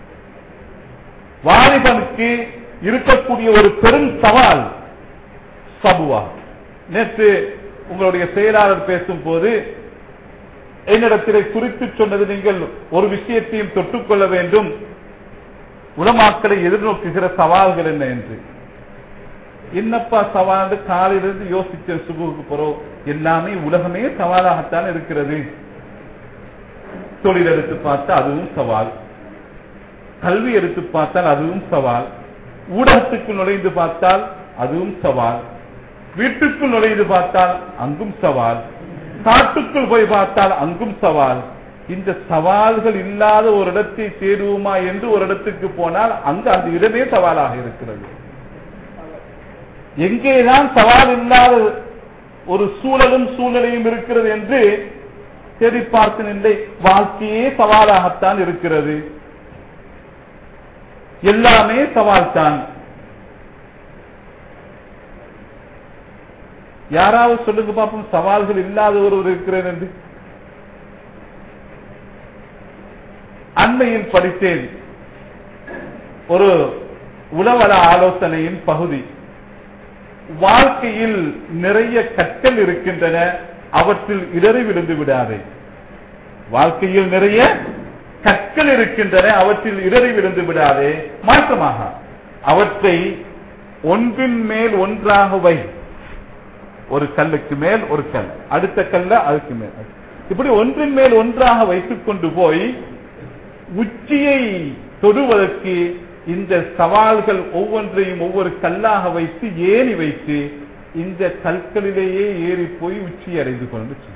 வாலிபனுக்கு இருக்கக்கூடிய ஒரு பெரும் சவால் சபுவா நேற்று உங்களுடைய செயலாளர் பேசும் போது என்னிடத்திலே குறித்து சொன்னது நீங்கள் ஒரு விஷயத்தையும் தொட்டுக்கொள்ள வேண்டும் உலமாக்களை எதிர்நோக்குகிற சவால்கள் என்ன என்று என்னப்பா சவால் காலையிலிருந்து யோசிச்ச சுபுக்கு போறோம் எல்லாமே உலகமே சவாலாகத்தான் இருக்கிறது தொழில் எடுத்து பார்த்தா அதுவும் சவால் கல்வி எடுத்து பார்த்தால் அதுவும் சவால் ஊடகத்துக்கு நுழைந்து பார்த்தால் அதுவும் சவால் வீட்டுக்குள் நுழைந்து பார்த்தால் அங்கும் சவால் காட்டுக்குள் போய் பார்த்தால் அங்கும் சவால் இந்த சவால்கள் இல்லாத ஒரு இடத்தை தேடுவோமா என்று ஒரு இடத்துக்கு போனால் அங்கு அந்த இடமே சவாலாக இருக்கிறது எங்கேதான் சவால் இல்லாத ஒரு சூழலும் சூழ்நிலையும் இருக்கிறது என்று தேடி பார்த்து நிலை வாழ்க்கையே சவாலாகத்தான் இருக்கிறது எல்லாமே சவால் தான் யாராவது சொல்லுங்க பார்ப்போம் சவால்கள் இல்லாத ஒருவர் இருக்கிறேன் என்று அண்மையில் படித்தேன் ஒரு உளவள ஆலோசனையின் பகுதி வாழ்க்கையில் நிறைய கற்கள் இருக்கின்றன அவற்றில் இடறி விழுந்து விடாதே வாழ்க்கையில் நிறைய கற்கள் இருக்கின்றன அவற்றில் இடறி விழுந்து விடாதே மாற்றமாக அவற்றை ஒன்றின் மேல் ஒன்றாக வை ஒரு கல்லுக்கு மேல் ஒரு கல் அடுத்த கல்ல அதுக்கு மேல் இப்படி ஒன்றின் மேல் ஒன்றாக வைத்துக் கொண்டு போய் உச்சியை தொடுவதற்கு இந்த சவால்கள் ஒவ்வொன்றையும் ஒவ்வொரு கல்லாக வைத்து ஏறி வைத்து இந்த கற்களிலேயே ஏறி போய் உச்சி அடைந்து கொண்டு செல்லும்.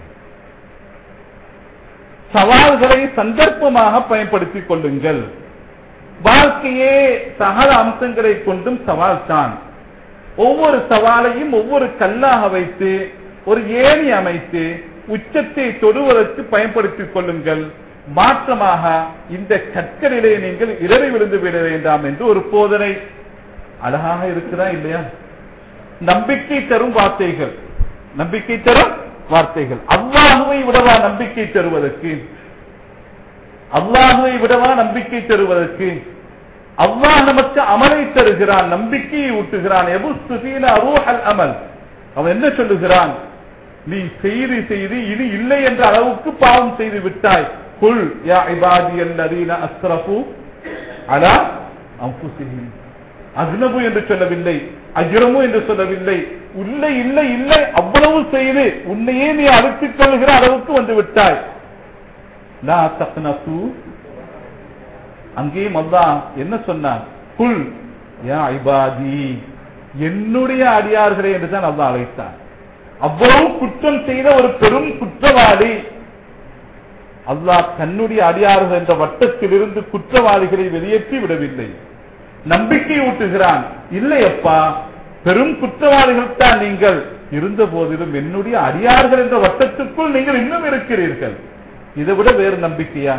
சவால்களை சந்தர்ப்பமாக பயன்படுத்திக் கொள்ளுங்கள் வாழ்க்கையே சகல அம்சங்களை கொண்டும் சவால் தான் ஒவ்வொரு சவாலையும் ஒவ்வொரு கல்லாக வைத்து ஒரு ஏணி அமைத்து உச்சத்தை தொடுவதற்கு பயன்படுத்திக் கொள்ளுங்கள் மாற்றமாக இந்த கற்களிலே நீங்கள் இடறி விழுந்து விட வேண்டாம் என்று ஒரு போதனை அழகாக இருக்குதா இல்லையா நம்பிக்கை தரும் வார்த்தைகள் நம்பிக்கை தரும் வார்த்தைகள் அல்லாஹுவை விடவா நம்பிக்கை தருவதற்கு அல்லாஹுவை விடவா நம்பிக்கை தருவதற்கு அல்லாஹ் நமக்கு அமலை தருகிறான் நம்பிக்கையை ஊட்டுகிறான் எபுஸ்து ஃபீன ரூஹல் அமல் அவன் என்ன சொல்லுகிறான் நீ செய்து செய்து இது இல்லை என்ற அளவுக்கு பாவம் செய்து விட்டாய் குல் யா இபாதி அல்லதீன அஸ்ரஃபு அலா அன்ஃபுஸிஹிம் அக்னபு என்று சொல்லவில்லை அஜ்ரமு என்று சொல்லவில்லை இல்லை இல்லை இல்லை அவ்வளவு செய்து உன்னையே நீ அழைத்துக் கொள்கிற அளவுக்கு வந்து விட்டாய் லா தக்னது அங்கேயும் அல்லாஹ் என்ன சொன்னான் குல் யா இபாதி என்னுடைய அடியார்களே என்று தான் அல்லாஹ் அழைத்தான் அவ்வளவு குற்றம் செய்த ஒரு பெரும் குற்றவாளி அல்லாஹ் தன்னுடைய அடியார்கள் என்ற வட்டத்திலிருந்து குற்றவாளிகளை வெளியேற்றி விடவில்லை நம்பிக்கை ஊட்டுகிறான் இல்லையப்பா பெரும் குற்றவாளிகள் தான் நீங்கள் இருந்த போதிலும் என்னுடைய அடியார்கள் என்ற வட்டத்துக்குள் நீங்கள் இன்னும் இருக்கிறீர்கள் இதை விட வேறு நம்பிக்கையா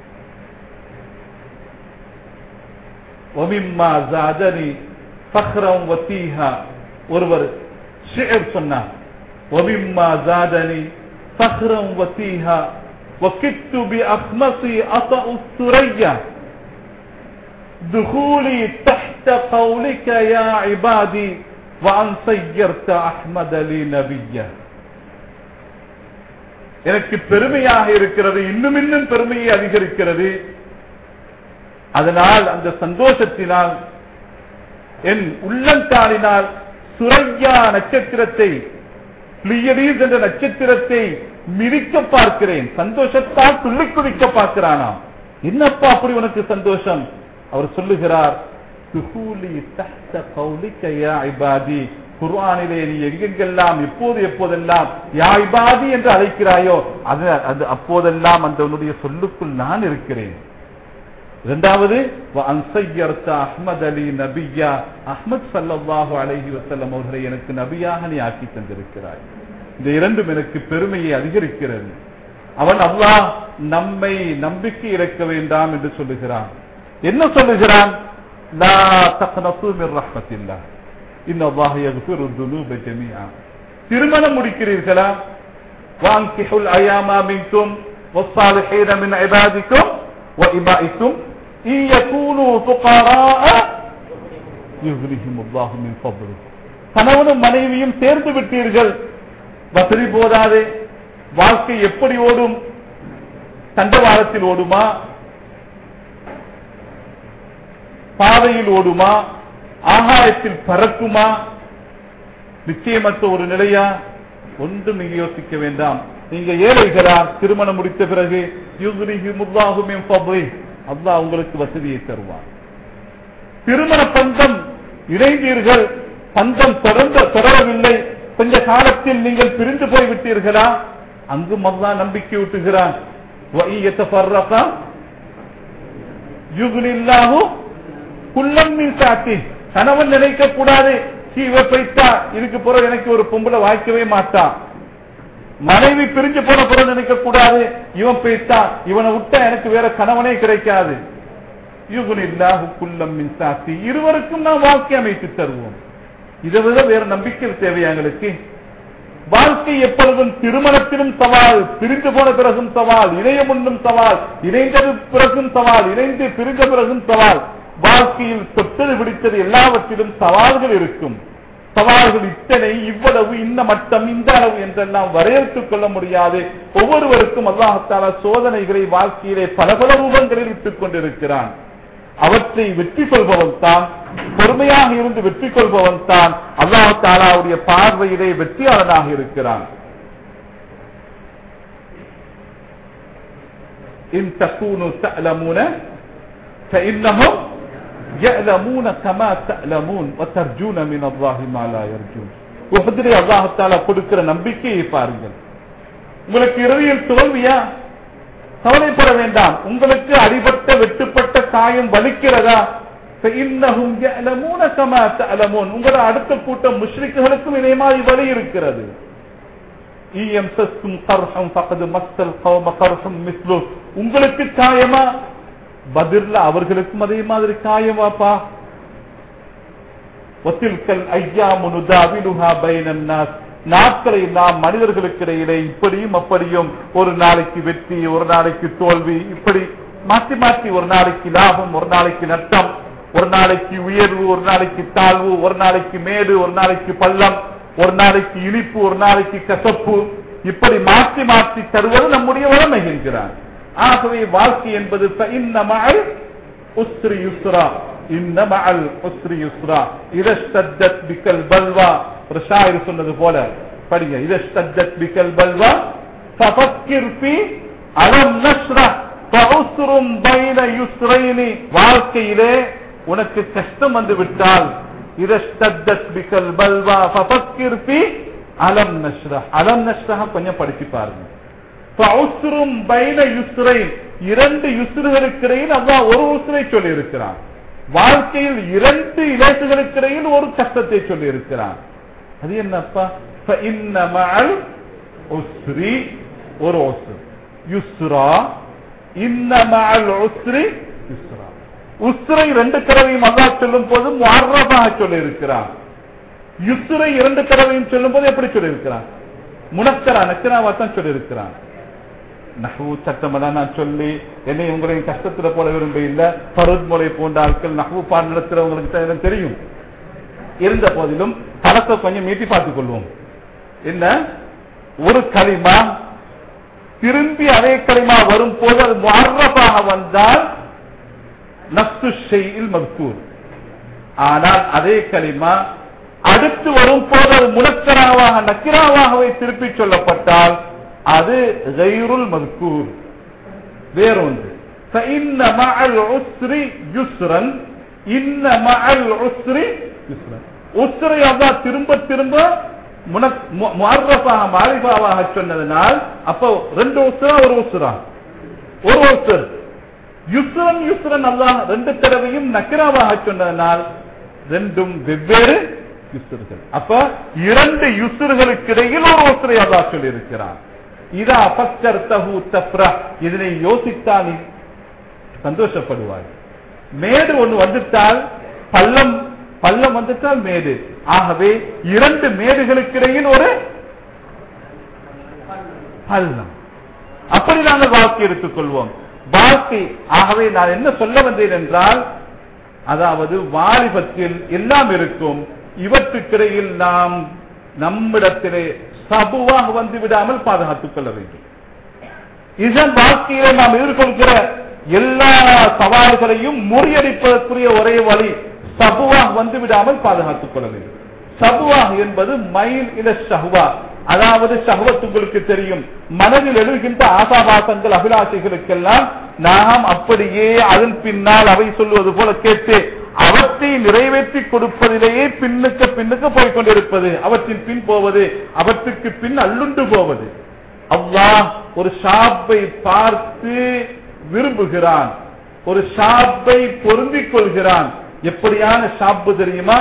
ஒமிம்மா ஜாதனி ஃபக்ரம் வத்தீஹா ஒருவர் ஷியர் சொன்னார் ஒமிம்மா ஜாதனி ஃபக்ரம் வத்தீஹா وكدت بأخمصي أطأ الثريا دخولي تحت قولك يا عبادي وأن سيرت أحمد لي نبيا எனக்கு பெருமையாக இருக்கிறது இன்னும் இன்னும் பெருமையை அதிகரிக்கிறது அதனால் அந்த சந்தோஷத்தினால் என் உள்ளங்காலினால் சுரையா நட்சத்திரத்தை பிளியடீஸ் என்ற நட்சத்திரத்தை மிதிக்க பார்க்கிறேன் சந்தோஷத்தால் துள்ளி குதிக்க பார்க்கிறானாம் என்னப்பா அப்படி உனக்கு சந்தோஷம் அவர் சொல்லுகிறார் துஹூலி தஹ்த கௌலிக யா இபாதி குர்ஆனிலே நீ எங்கெங்கெல்லாம் எப்போது எப்போதெல்லாம் யா இபாதி என்று அழைக்கிறாயோ அது அது அப்போதெல்லாம் அந்த உன்னுடைய சொல்லுக்குள் நான் இருக்கிறேன் இரண்டாவது அஹ்மத் அலி நபியா அஹ்மத் சல்லாஹு அலைஹி வசல்லம் அவர்களை எனக்கு நபியாக நீ ஆக்கி தந்திருக்கிறாய் இந்த இரண்டும் எனக்கு பெருமையை அதிகரிக்கிறது அவன் அல்லாஹ் நம்மை நம்பிக்கை இழக்க வேண்டாம் என்று சொல்லுகிறான் என்ன சொல்லுகிறான் லா தக்னது மிர் ரஹ்மத்தில்லாஹ் இன்னல்லாஹ் யக்ஃபிரு ذுனூப ஜமீஆ திருமணம் முடிக்கிறீர்களா வாங்கிஹுல் அயாமா மின்கும் والصالحين من عبادكم وإمائكم إن يكونوا فقراء يغنيهم الله من فضله கணவனும் மனைவியும் சேர்ந்து விட்டீர்கள் வசதி போதாது வாழ்க்கை எப்படி ஓடும் தண்டவாளத்தில் ஓடுமா பாதையில் ஓடுமா ஆகாயத்தில் பறக்குமா நிச்சயமற்ற ஒரு நிலையா ஒன்றும் நீங்க யோசிக்க வேண்டாம் நீங்க ஏழைகளா திருமணம் முடித்த பிறகு அல்லாஹ் உங்களுக்கு வசதியை தருவார் திருமண பந்தம் இணைந்தீர்கள் பந்தம் தொடர்ந்த தொடரவில்லை கொஞ்ச காலத்தில் நீங்கள் பிரிந்து போய் விட்டீர்களா அங்கும் அல்லா நம்பிக்கை ஊட்டுகிறான் கணவன் நினைக்க கூடாது இவ பைத்தா இதுக்கு பிறகு எனக்கு ஒரு பொம்பளை வாய்க்கவே மாட்டான் மனைவி பிரிஞ்சு போன பிறகு நினைக்க கூடாது இவன் பேத்தா இவனை விட்டா எனக்கு வேற கணவனே கிடைக்காது யுகுனில்லாஹு குல்லம் மின் சாத்தி இருவருக்கும் நாம் வாழ்க்கை அமைத்து தருவோம் இதை விட வேற நம்பிக்கை தேவையா எங்களுக்கு வாழ்க்கை எப்பொழுதும் திருமணத்திலும் சவால் பிரிந்து போன பிறகும் சவால் இணைய முன்னும் சவால் இணைந்தது பிறகும் சவால் இணைந்து பிரிந்த பிறகும் சவால் வாழ்க்கையில் தொட்டது பிடித்தது எல்லாவற்றிலும் சவால்கள் இருக்கும் சவால்கள் இத்தனை இவ்வளவு இந்த மட்டம் இந்த அளவு என்றெல்லாம் வரையறுத்துக் கொள்ள முடியாது ஒவ்வொருவருக்கும் அல்லாஹால சோதனைகளை வாழ்க்கையிலே பல பல ரூபங்களில் விட்டுக் கொண்டிருக்கிறான் அவற்றை வெற்றி கொள்பவன் தான் பொறுமையாக இருந்து வெற்றி கொள்பவன் தான் அல்லாஹாலாவுடைய பார்வையிலே வெற்றியாளனாக இருக்கிறான் إن تكونوا تعلمون فإنهم يعلمون كما تعلمون وترجون من الله ما لا يرجون உஹதிலே அல்லாஹால கொடுக்கிற நம்பிக்கையை பாருங்கள் உங்களுக்கு இறுதியில் தோல்வியா கவலைப்பட வேண்டாம் உங்களுக்கு அடிபட்ட வெட்டுப்பட்ட காயம் வலிக்கிறதா உங்களோட அடுத்த கூட்டம் முஷ்ரிக்குகளுக்கும் இதே மாதிரி வழி இருக்கிறது உங்களுக்கு காயமா பதிர்ல அவர்களுக்கும் அதே மாதிரி காயமாப்பா ஒத்தில்கல் ஐயா முனுதாவிலுஹா பைனன்னாஸ் நாட்களை நாம் மனிதர்களுக்கு இடையிலே இப்படியும் அப்படியும் ஒரு நாளைக்கு வெற்றி ஒரு நாளைக்கு தோல்வி இப்படி மாற்றி மாற்றி ஒரு நாளைக்கு லாபம் ஒரு நாளைக்கு நட்டம் ஒரு நாளைக்கு உயர்வு ஒரு நாளைக்கு தாழ்வு ஒரு நாளைக்கு மேடு ஒரு நாளைக்கு பள்ளம் ஒரு நாளைக்கு இனிப்பு ஒரு நாளைக்கு கசப்பு இப்படி மாற்றி மாற்றி தருவது நம்முடைய வளமை என்கிறார் ஆகவே வாழ்க்கை என்பது இன்னமால் உஸ்ரி யுஸ்ரா இன்னமால் உஸ்ரி யுஸ்ரா இதஸ்தத் பிக்கல் பல்வா ஒரு ஷாயிர் சொன்னது போல படிங்க இதஸ்தத் பிக்கல் பல்வா ஃபஃபக்கிர் ஃபீ அலம் நஷ்ரா ஃபஉஸ்ரும் பைன யுஸ்ரைனி வாழ்க்கையிலே உனக்கு கஷ்டம் வந்து விட்டால் இதஸ்தத் பிக்கல் பல்வா ஃபஃபக்கிர் ஃபீ அலம் நஷ்ரா அலம் நஷ்ரா கொஞ்சம் படிச்சு பாருங்க ஃபஉஸ்ரும் பைன யுஸ்ரைன் இரண்டு யுஸ்ருகளுக்கு இடையில் அல்லாஹ் ஒரு உஸ்ரை சொல்லி இருக்கிறான் வாழ்க்கையில் இரண்டு இலேசுகளுக்கு இடையில் ஒரு கஷ்டத்தை சொல்லி இருக்கிறான் அது என்னப்பா فإن مع العسر ஒரு உஸ்ர் யுஸ்ரா இன்ன مع العسر யுஸ்ரா உஸ்ரை ரெண்டு தடவையும் அல்லாஹ் சொல்லும் போது முஅர்ரஃபாக சொல்லி இருக்கிறான் யுஸ்ரை இரண்டு தடவையும் சொல்லும் போது எப்படி சொல்லி இருக்கிறான் முனக்கரா நக்கராவா தான் சொல்லி இருக்கிறான் நஹு சட்டமெல்லாம் நான் சொல்லி என்னை உங்களையும் கஷ்டத்துல போல விரும்ப இல்ல பருத் மொழி போன்ற ஆட்கள் நஹு பாட நடத்துறவங்களுக்கு தான் எனக்கு தெரியும் இருந்த போதிலும் படத்தை கொஞ்சம் மீட்டி பார்த்துக் கொள்வோம் என்ன ஒரு களிமா திரும்பி அதே களிமா வரும் போது அது முஅர்ரஃபாக வந்தால் நப்சு ஷெயில் மக்தூர் ஆனால் அதே களிமா அடுத்து வரும் போது அது முனக்கராவாக நக்கிராவாகவே திருப்பி சொல்லப்பட்டால் அது கைருல் மதுக்கூர் வேறொன்று فإن مع العسر يسرا إن مع العسر يسرا உஸ்ரை அல்லாஹ் திரும்ப திரும்ப முஅர்ரஃபாக மாரிஃபாவாக சொன்னதனால் அப்போ ரெண்டு உஸ்ரா ஒரு உஸ்ரா ஒரு உஸ்ர் யுஸ்ரன் யுஸ்ரன் அல்லாஹ் ரெண்டு தடவையும் நக்கிராவாக சொன்னதனால் ரெண்டும் வெவ்வேறு யுஸ்ர்கள் அப்ப இரண்டு யுஸ்ர்களுக்கு இடையில் ஒரு உஸ்ரை அல்லாஹ் சொல்லி இருக்கிறான் இதா பக்தர் தஹு தப்ரா இதனை யோசித்தால் நீ சந்தோஷப்படுவாய் மேடு ஒண்ணு வந்துட்டால் பள்ளம் பள்ளம் வந்துட்டால் மேடு ஆகவே இரண்டு மேடுகளுக்கு இடையில் ஒரு பள்ளம் அப்படி நாங்கள் வாழ்க்கை எடுத்துக் கொள்வோம் வாழ்க்கை ஆகவே நான் என்ன சொல்ல வந்தேன் என்றால் அதாவது வாலிபத்தில் எல்லாம் இருக்கும் இவற்றுக்கிடையில் நாம் நம்மிடத்திலே சபுவாக வந்து விடாமல் பாதுகாத்துக் கொள்ள வேண்டும் இதன் வாழ்க்கையில நாம் எதிர்கொள்கிற எல்லா சவால்களையும் முறியடிப்பதற்குரிய ஒரே வழி சபுவாக வந்து விடாமல் பாதுகாத்துக் கொள்ள வேண்டும் சபுவாக என்பது மைல் இல ஷஹ்வா அதாவது ஷஹ்வத் உங்களுக்கு தெரியும் மனதில் எழுகின்ற ஆசாபாசங்கள் அபிலாஷைகளுக்கெல்லாம் நாம் அப்படியே அதன் பின்னால் அவை சொல்லுவது போல கேட்டு அவற்றை நிறைவேற்றி கொடுப்பதிலேயே பின்னுக்கு பின்னுக்கு போய்கொண்டிருப்பது அவற்றின் பின் போவது அவற்றுக்கு பின் அல்லுண்டு போவது அல்லாஹ் ஒரு ஷாப்பை பார்த்து விரும்புகிறான் ஒரு ஷாப்பை பொருந்திக் கொள்கிறான் எப்படியான ஷாப்பு தெரியுமா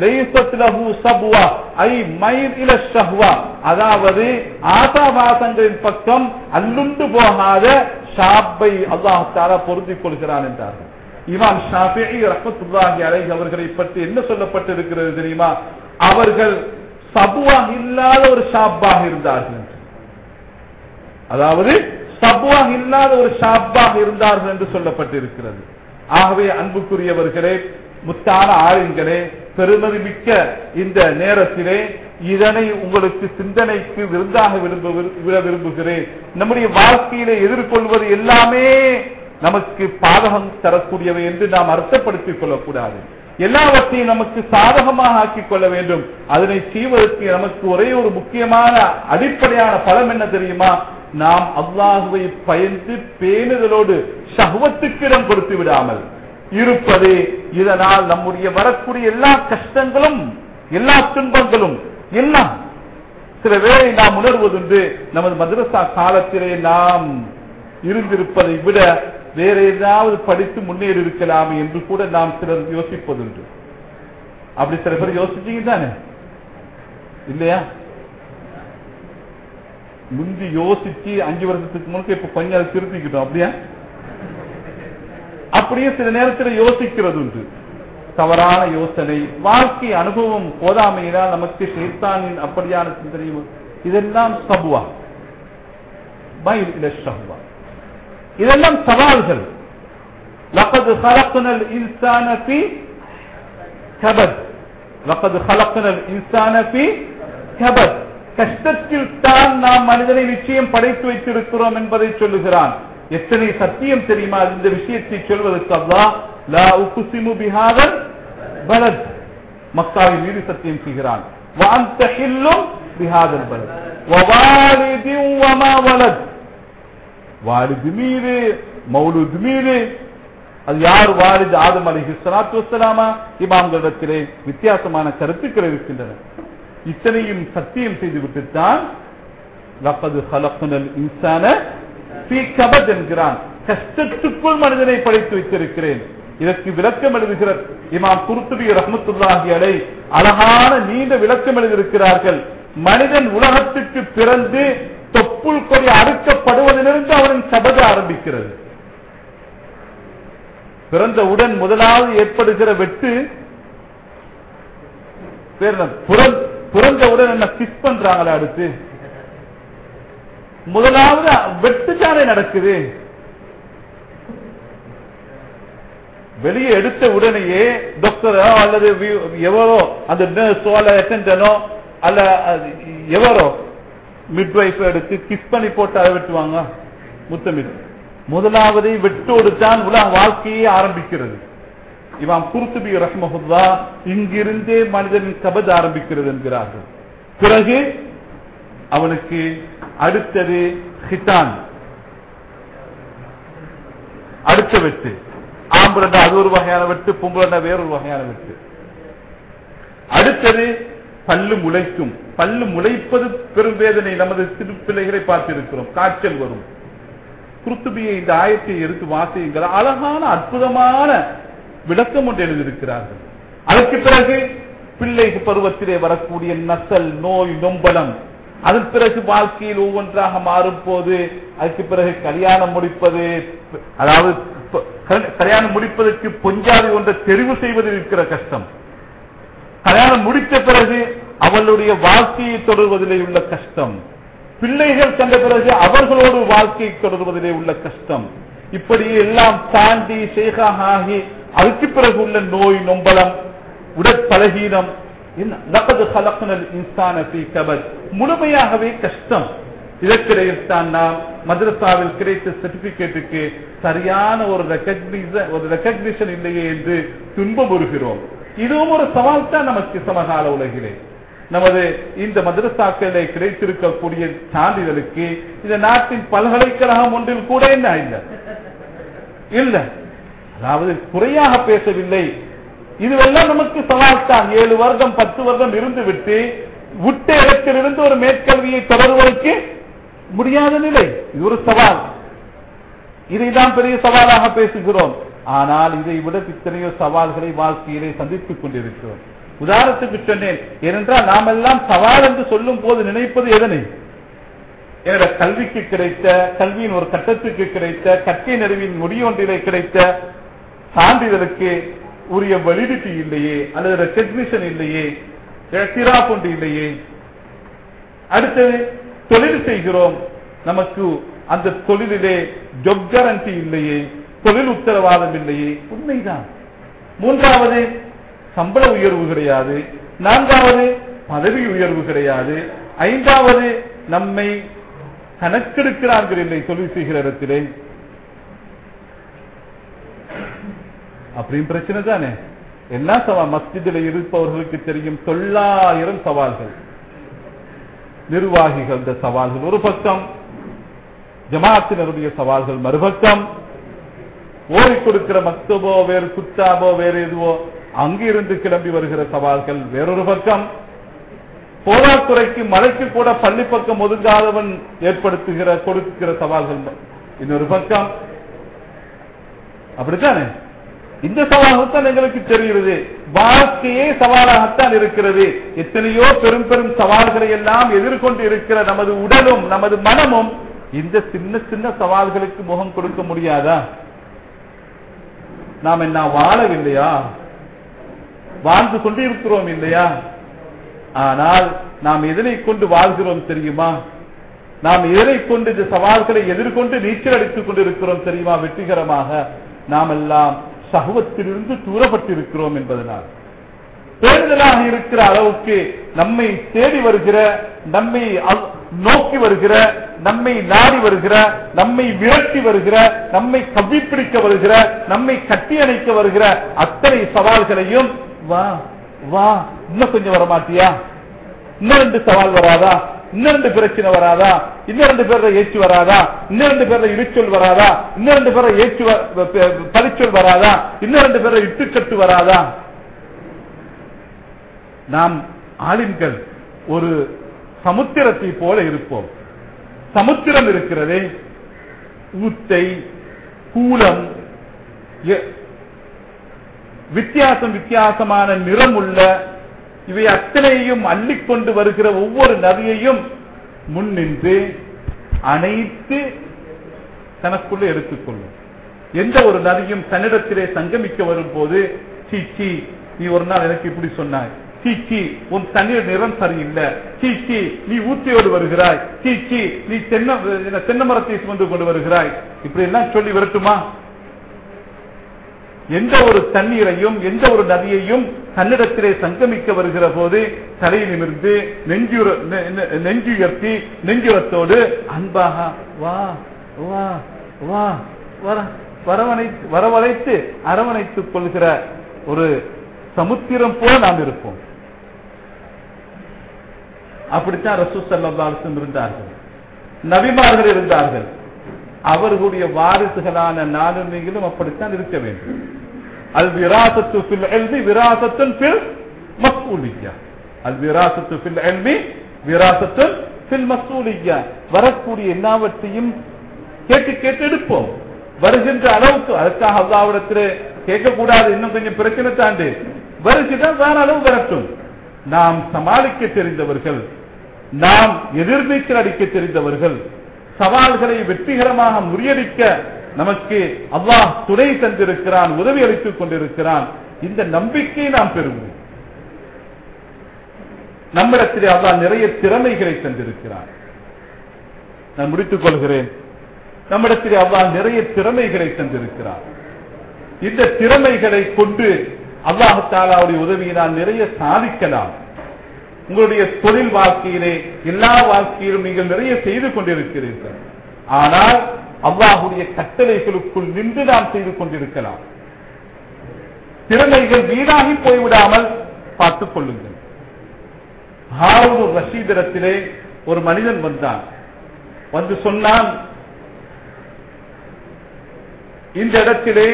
அதாவது ஆசாபாசங்களின் பக்கம் அல்லுண்டு போகாத ஷாப்பை அல்லாஹால பொருந்திக் கொள்கிறான் என்றார்கள் இமாம் ஷாஃபி ரஹமத்துல்லாஹி அலைஹி அவர்களை பற்றி என்ன சொல்லப்பட்டிருக்கிறது தெரியுமா அவர்கள் சபுவாக இல்லாத ஒரு ஷாப்பாக இருந்தார்கள் அதாவது சபுவாக இல்லாத ஒரு ஷாப்பாக இருந்தார்கள் என்று சொல்லப்பட்டிருக்கிறது ஆகவே அன்புக்குரியவர்களே முத்தான ஆளுங்களே பெருமதி மிக்க இந்த நேரத்திலே இதனை உங்களுக்கு சிந்தனைக்கு விருந்தாக விரும்ப விட விரும்புகிறேன் நம்முடைய வாழ்க்கையிலே எதிர்கொள்வது எல்லாமே நமக்கு பாதகம் தரக்கூடியவை என்று நாம் அர்த்தப்படுத்திக் கொள்ளக்கூடாது எல்லாவற்றையும் நமக்கு சாதகமாக ஆக்கிக் கொள்ள வேண்டும் அதனை செய்வதற்கு நமக்கு ஒரே ஒரு முக்கியமான அடிப்படையான பலம் என்ன தெரியுமா நாம் அல்லாஹுவை பயந்து பேணுதலோடு சகுவத்துக்கு இடம் கொடுத்து விடாமல் இருப்பது இதனால் நம்முடைய வரக்கூடிய எல்லா கஷ்டங்களும் எல்லா துன்பங்களும் எல்லாம் சில வேளை நாம் உணர்வதுண்டு நமது மதரசா காலத்திலே நாம் இருந்திருப்பதை விட வேற ஏதாவது படித்து முன்னேறி இருக்கலாமே என்று கூட நாம் சிலர் யோசிப்பதுண்டு அப்படி சில பேர் யோசிச்சீங்க தானே இல்லையா முந்தி யோசிச்சு அஞ்சு வருஷத்துக்கு முன்னாடி இப்ப கொஞ்சம் அதை திருத்திக்கிட்டோம் அப்படியா அப்படியே சில நேரத்தில் யோசிக்கிறது உண்டு தவறான யோசனை வாழ்க்கை அனுபவம் போதாமையினால் நமக்கு ஷேத்தானின் அப்படியான சிந்தனையும் இதெல்லாம் சபுவா பயில் இல ஷஹ்வா இதெல்லாம் சவால்கள் لقد خلقنا الانسان في கபத் லக்கது ஹலக்கனல் இன்சான ஃபீ கபத் கஷ்டத்தில் தான் நாம் மனிதனை நிச்சயம் படைத்து வைத்திருக்கிறோம் என்பதை சொல்லுகிறான் எத்தனை சத்தியம் தெரியுமா இந்த விஷயத்தை சொல்வதற்கு அல்லாஹ் லா உக்ஸிமு பிஹாதல் பலத் மக்காவின் மீது சத்தியம் செய்கிறான் وأنت حل بهذا البلد ووالد وما ولد வாலிது மீது மௌலுது மீது அது யார் வாலிது ஆதம் அலிஹி சலாத்து வசலாமா இமாம்களிடத்திலே வித்தியாசமான கருத்துக்கள் இருக்கின்றன இத்தனையும் சத்தியம் செய்து விட்டுத்தான் லப்பது ஹலக்குனல் இன்சான ஃபீ கபத் என்கிறான் கஷ்டத்துக்குள் மனிதனை படைத்து வைத்திருக்கிறேன் இதற்கு விளக்கம் எழுதுகிற இமாம் குருத்துபி ரஹமத்துல்லாஹி அலை அழகான நீண்ட விளக்கம் எழுதியிருக்கிறார்கள் மனிதன் உலகத்துக்கு பிறந்து தொப்புள் கொடி அறுக்கப்படுவதிலிருந்து அவரின் சபத ஆரம்பிக்கிறது பிறந்தவுடன் முதலாவது ஏற்படுகிற வெட்டு பேர் என்ன? புறந்- பிறந்தவுடன் என்ன கிஸ் பண்றாங்களா அடுத்து முதலாவது வெட்டுத்தானே நடக்குது வெளியே எடுத்த உடனேயே டாக்டரோ அல்லது வி- எவரோ அந்த நர்ஸோ அல்ல அட்டெண்டனோ அல்ல அது எவரோ மிட்வைஃப் எடுத்து கிஸ் பண்ணி போட்டு அதை வெட்டுவாங்க முத்தமிழ் முதலாவது வெட்டோடு தான் உலக வாழ்க்கையே ஆரம்பிக்கிறது இவன் குருத்துபி ரஹ்மஹுல்லா இங்கிருந்தே மனிதனின் கபத் ஆரம்பிக்கிறது என்கிறார்கள் பிறகு அவனுக்கு அடுத்தது ஹிட்டான் அடுத்த வெட்டு ஆம்புலண்டா அது ஒரு வகையான வெட்டு பொம்புலண்டா வேறொரு வகையான வெட்டு அடுத்தது பல்லு முளைக்கும் பல்லு முளைப்பது பெரும் வேதனை நமது சிறு பிள்ளைகளை பார்த்திருக்கிறோம் காய்ச்சல் வரும் குருத்துபியை இந்த ஆயத்தை எடுத்து வாசியுங்கள் அழகான அற்புதமான விளக்கம் ஒன்று எழுதியிருக்கிறார்கள் அதற்கு பிறகு பிள்ளை பருவத்திலே வரக்கூடிய நசல் நோய் நொம்பலம் அதன் பிறகு வாழ்க்கையில் ஒவ்வொன்றாக மாறும் போது அதுக்கு பிறகு கல்யாணம் முடிப்பது அதாவது ப- கல்- கல்யாணம் முடிப்பதற்கு பொஞ்சாதி ஒன்றை தெரிவு செய்வதில் இருக்கிற கஷ்டம் கல்யாணம் முடித்த பிறகு அவளுடைய வாழ்க்கையை தொடர்வதிலே உள்ள கஷ்டம் பிள்ளைகள் கண்ட பிறகு அவர்களோடு வாழ்க்கையை தொடர்வதிலே உள்ள கஷ்டம் இப்படி எல்லாம் தாண்டி சேகாக ஆகி அதுக்கு பிறகு உள்ள நோய் நொம்பலம் உடற்பலகீனம் என்ன? லகது ஹலக்னல் இன்சான ஃபீ கபத். முழுமையாகவே கஷ்டம் இதற்கிடையில் தான் நாம் மദ്രസാவில் கிடைத்த சர்டிபிகேட்டுக்கு சரியான ஒரு ரெக்கக்னிஷன் ஒரு ரெக்கக்னிஷன் இல்லையே என்று துன்பமுறுகிறோம் இதுவும் ஒரு சவால் தான் நமக்கு சமகால உலகிலே நமது இந்த மதரசாக்களிலே கிடைத்திருக்கக்கூடிய சான்றிதழுக்கு இந்த நாட்டின் பல்கலைக்கழகம் ஒன்றில் கூட என்ன இல்லை இல்ல அதாவது குறையாக பேசவில்லை இதுவெல்லாம் நமக்கு சவால் தான் ஏழு வருடம் பத்து வருடம் இருந்து விட்டு விட்ட இடத்திலிருந்து ஒரு மேற்கல்வியை தொடர்வதற்கு முடியாத நிலை இது ஒரு சவால் இதைதான் பெரிய சவாலாக பேசுகிறோம் ஆனால் இதை விட இத்தனையோ சவால்களை வாழ்க்கையிலே சந்தித்துக் கொண்டிருக்கிறோம் உதாரணத்துக்கு சொன்னேன் ஏனென்றால் நாம் எல்லாம் சவால் என்று சொல்லும் போது நினைப்பது எதனை என்னோட கல்விக்கு கிடைத்த கல்வியின் ஒரு கட்டத்துக்கு கிடைத்த கற்கை நெருவின் முடியொன்றிலே கிடைத்த சான்றிதழுக்கு உரிய வலிடிட்டி இல்லையே அல்லது ரெக்கக்னிஷன் இல்லையே சிராப் ஒன்று இல்லையே அடுத்தது தொழில் செய்கிறோம் நமக்கு அந்த தொழிலிலே ஜொப் கேரண்டி இல்லையே தொழில் உத்தரவாதம் இல்லையே உண்மைதான் மூன்றாவது சம்பள உயர்வு கிடையாது நான்காவது பதவி உயர்வு கிடையாது ஐந்தாவது நம்மை கணக்கெடுக்கிறார்கள் இல்லை தொழில் செய்கிற இடத்திலே அப்படின்னு பிரச்சனை தானே என்ன சவால் மஸ்ஜிதில் இருப்பவர்களுக்கு தெரியும் தொள்ளாயிரம் சவால்கள் நிர்வாகிகள் இந்த சவால்கள் ஒரு பக்கம் ஜமாத்தினருடைய சவால்கள் மறுபக்கம் ஓடி கொடுக்கிற மக்தபோ வேறு குத்தாபோ வேறு எதுவோ அங்கிருந்து கிளம்பி வருகிற சவால்கள் வேறொரு பக்கம் போராத்துறைக்கு மலைக்கு கூட பள்ளி பக்கம் ஒதுங்காதவன் ஏற்படுத்துகிற கொடுக்கிற சவால்கள் இன்னொரு பக்கம் அப்படித்தானே இந்த சவால்தான் எங்களுக்கு தெரிகிறது வாழ்க்கையே சவாலாகத்தான் இருக்கிறது எத்தனையோ பெரும் பெரும் சவால்களை எல்லாம் எதிர்கொண்டு இருக்கிற நமது உடலும் நமது மனமும் இந்த சின்ன சின்ன சவால்களுக்கு முகம் கொடுக்க முடியாதா நாம் என்ன வாழவில்லையா வாழ்ந்து கொண்டிருக்கிறோம் இல்லையா ஆனால் நாம் எதனை கொண்டு வாழ்கிறோம் தெரியுமா நாம் எதனை கொண்டு இந்த சவால்களை எதிர்கொண்டு நீச்சல் அடித்துக் கொண்டிருக்கிறோம் தெரியுமா வெற்றிகரமாக நாம் எல்லாம் சகுவத்திலிருந்து தூரப்பட்டிருக்கிறோம் என்பதனால் தேடுதலாக இருக்கிற அளவுக்கு நம்மை தேடி வருகிற நம்மை அவ்- நோக்கி வருகிற நம்மை நாடி வருகிற நம்மை விரட்டி வருகிற நம்மை கவ்விப்பிடிக்க வருகிற நம்மை கட்டி அணைக்க வருகிற அத்தனை சவால்களையும் வா வா இன்னும் கொஞ்சம் வர மாட்டியா இன்னும் ரெண்டு சவால் வராதா இன்னும் ரெண்டு பிரச்சனை வராதா இன்னும் ரெண்டு பேர்ல ஏச்சு வராதா இன்னும் ரெண்டு பேர்ல இடிச்சொல் வராதா இன்னும் ரெண்டு பேர்ல ஏச்சு வ- ப- ப- பரிச்சொல் வராதா இன்னும் ரெண்டு பேர்ல இட்டுக்கட்டு வராதா நாம் ஆளின்கள் ஒரு சமுத்திரத்தை போல இருப்போம் சமுத்திரம் இருக்கிறதே ஊத்தை கூலம் எ- வித்தியாசம் வித்தியாசமான நிறமுள்ள இவை அத்தனையும் அள்ளிக்கொண்டு வருகிற ஒவ்வொரு நதியையும் முன்னின்று அனைத்து தனக்குள்ள எடுத்துக்கொள்ளும் எந்த ஒரு நதியும் தன்னிடத்திலே சங்கமிக்க வரும்போது சீச்சி நீ ஒரு நாள் எனக்கு இப்படி சொன்னாய் சீச்சி உன் தண்ணீர் நிறம் சரியில்லை சீச்சி நீ ஊத்தியோடு வருகிறாய் சீச்சி நீ தென்னை தென்னை மரத்தை சுமந்து கொண்டு வருகிறாய் இப்படி எல்லாம் சொல்லி வரட்டுமா எந்த ஒரு தண்ணீரையும் எந்த ஒரு நதியையும் தன்னிடத்திலே சங்கமிக்க வருகிற போது தலை நிமிர்ந்து நெஞ்சுர நெ- நெ- நெஞ்சுயர்த்தி நெஞ்சுரத்தோடு அன்பாக வா வா வா வர வரவணை வரவழைத்து அரவணைத்துக் கொள்கிற ஒரு சமுத்திரம் போல நாம் இருப்போம் அப்படித்தான் ரசூ சல்லாசம் இருந்தார்கள் நபிமார்கள் இருந்தார்கள் அவர்களுடைய வாரிசுகளான நானும் நீங்களும் அப்படித்தான் இருக்க வேண்டும் அல் விராசத்து ஃபில் எல்மி விராசத்துன் ஃபில் மஸ்ஊலியா அல் விராசத்து ஃபில் எல்மி விராசத்துன் ஃபில் மஸ்ஊலியா வரக்கூடிய எல்லாவற்றையும் கேட்டு கேட்டு எடுப்போம் வருகின்ற அளவுக்கு அதுக்காக அல்லாவிடத்தில் கேட்கக்கூடாது இன்னும் கொஞ்சம் பிரச்சனை தாண்டி வருகின்ற வேற அளவு வரட்டும் நாம் சமாளிக்க தெரிந்தவர்கள் நாம் எதிர்நீச்சல் அடிக்க தெரிந்தவர்கள் சவால்களை வெற்றிகரமாக முறியடிக்க நமக்கு அல்லாஹ் துணை தந்திருக்கிறான் உதவி அளித்துக் கொண்டிருக்கிறான் இந்த நம்பிக்கையை நாம் பெறுவோம் நம்மிடத்திலே அல்லாஹ் நிறைய திறமைகளை தந்திருக்கிறான் நான் முடித்துக் கொள்கிறேன் நம்மிடத்திலே அல்லாஹ் நிறைய திறமைகளை தந்திருக்கிறார் இந்த திறமைகளை கொண்டு அல்லாஹு தாலாவுடைய உதவியினால் நிறைய சாதிக்கலாம் உங்களுடைய தொழில் வாழ்க்கையிலே எல்லா வாழ்க்கையிலும் நீங்கள் நிறைய செய்து கொண்டிருக்கிறீர்கள் ஆனால் அல்லாஹுடைய கட்டளைகளுக்குள் நின்று நாம் செய்து கொண்டிருக்கலாம் திறமைகள் வீணாகி போய்விடாமல் பார்த்துக் கொள்ளுங்கள் ஹாரூன் ரஷீதிடத்திலே ஒரு மனிதன் வந்தான் வந்து சொன்னான் இந்த இடத்திலே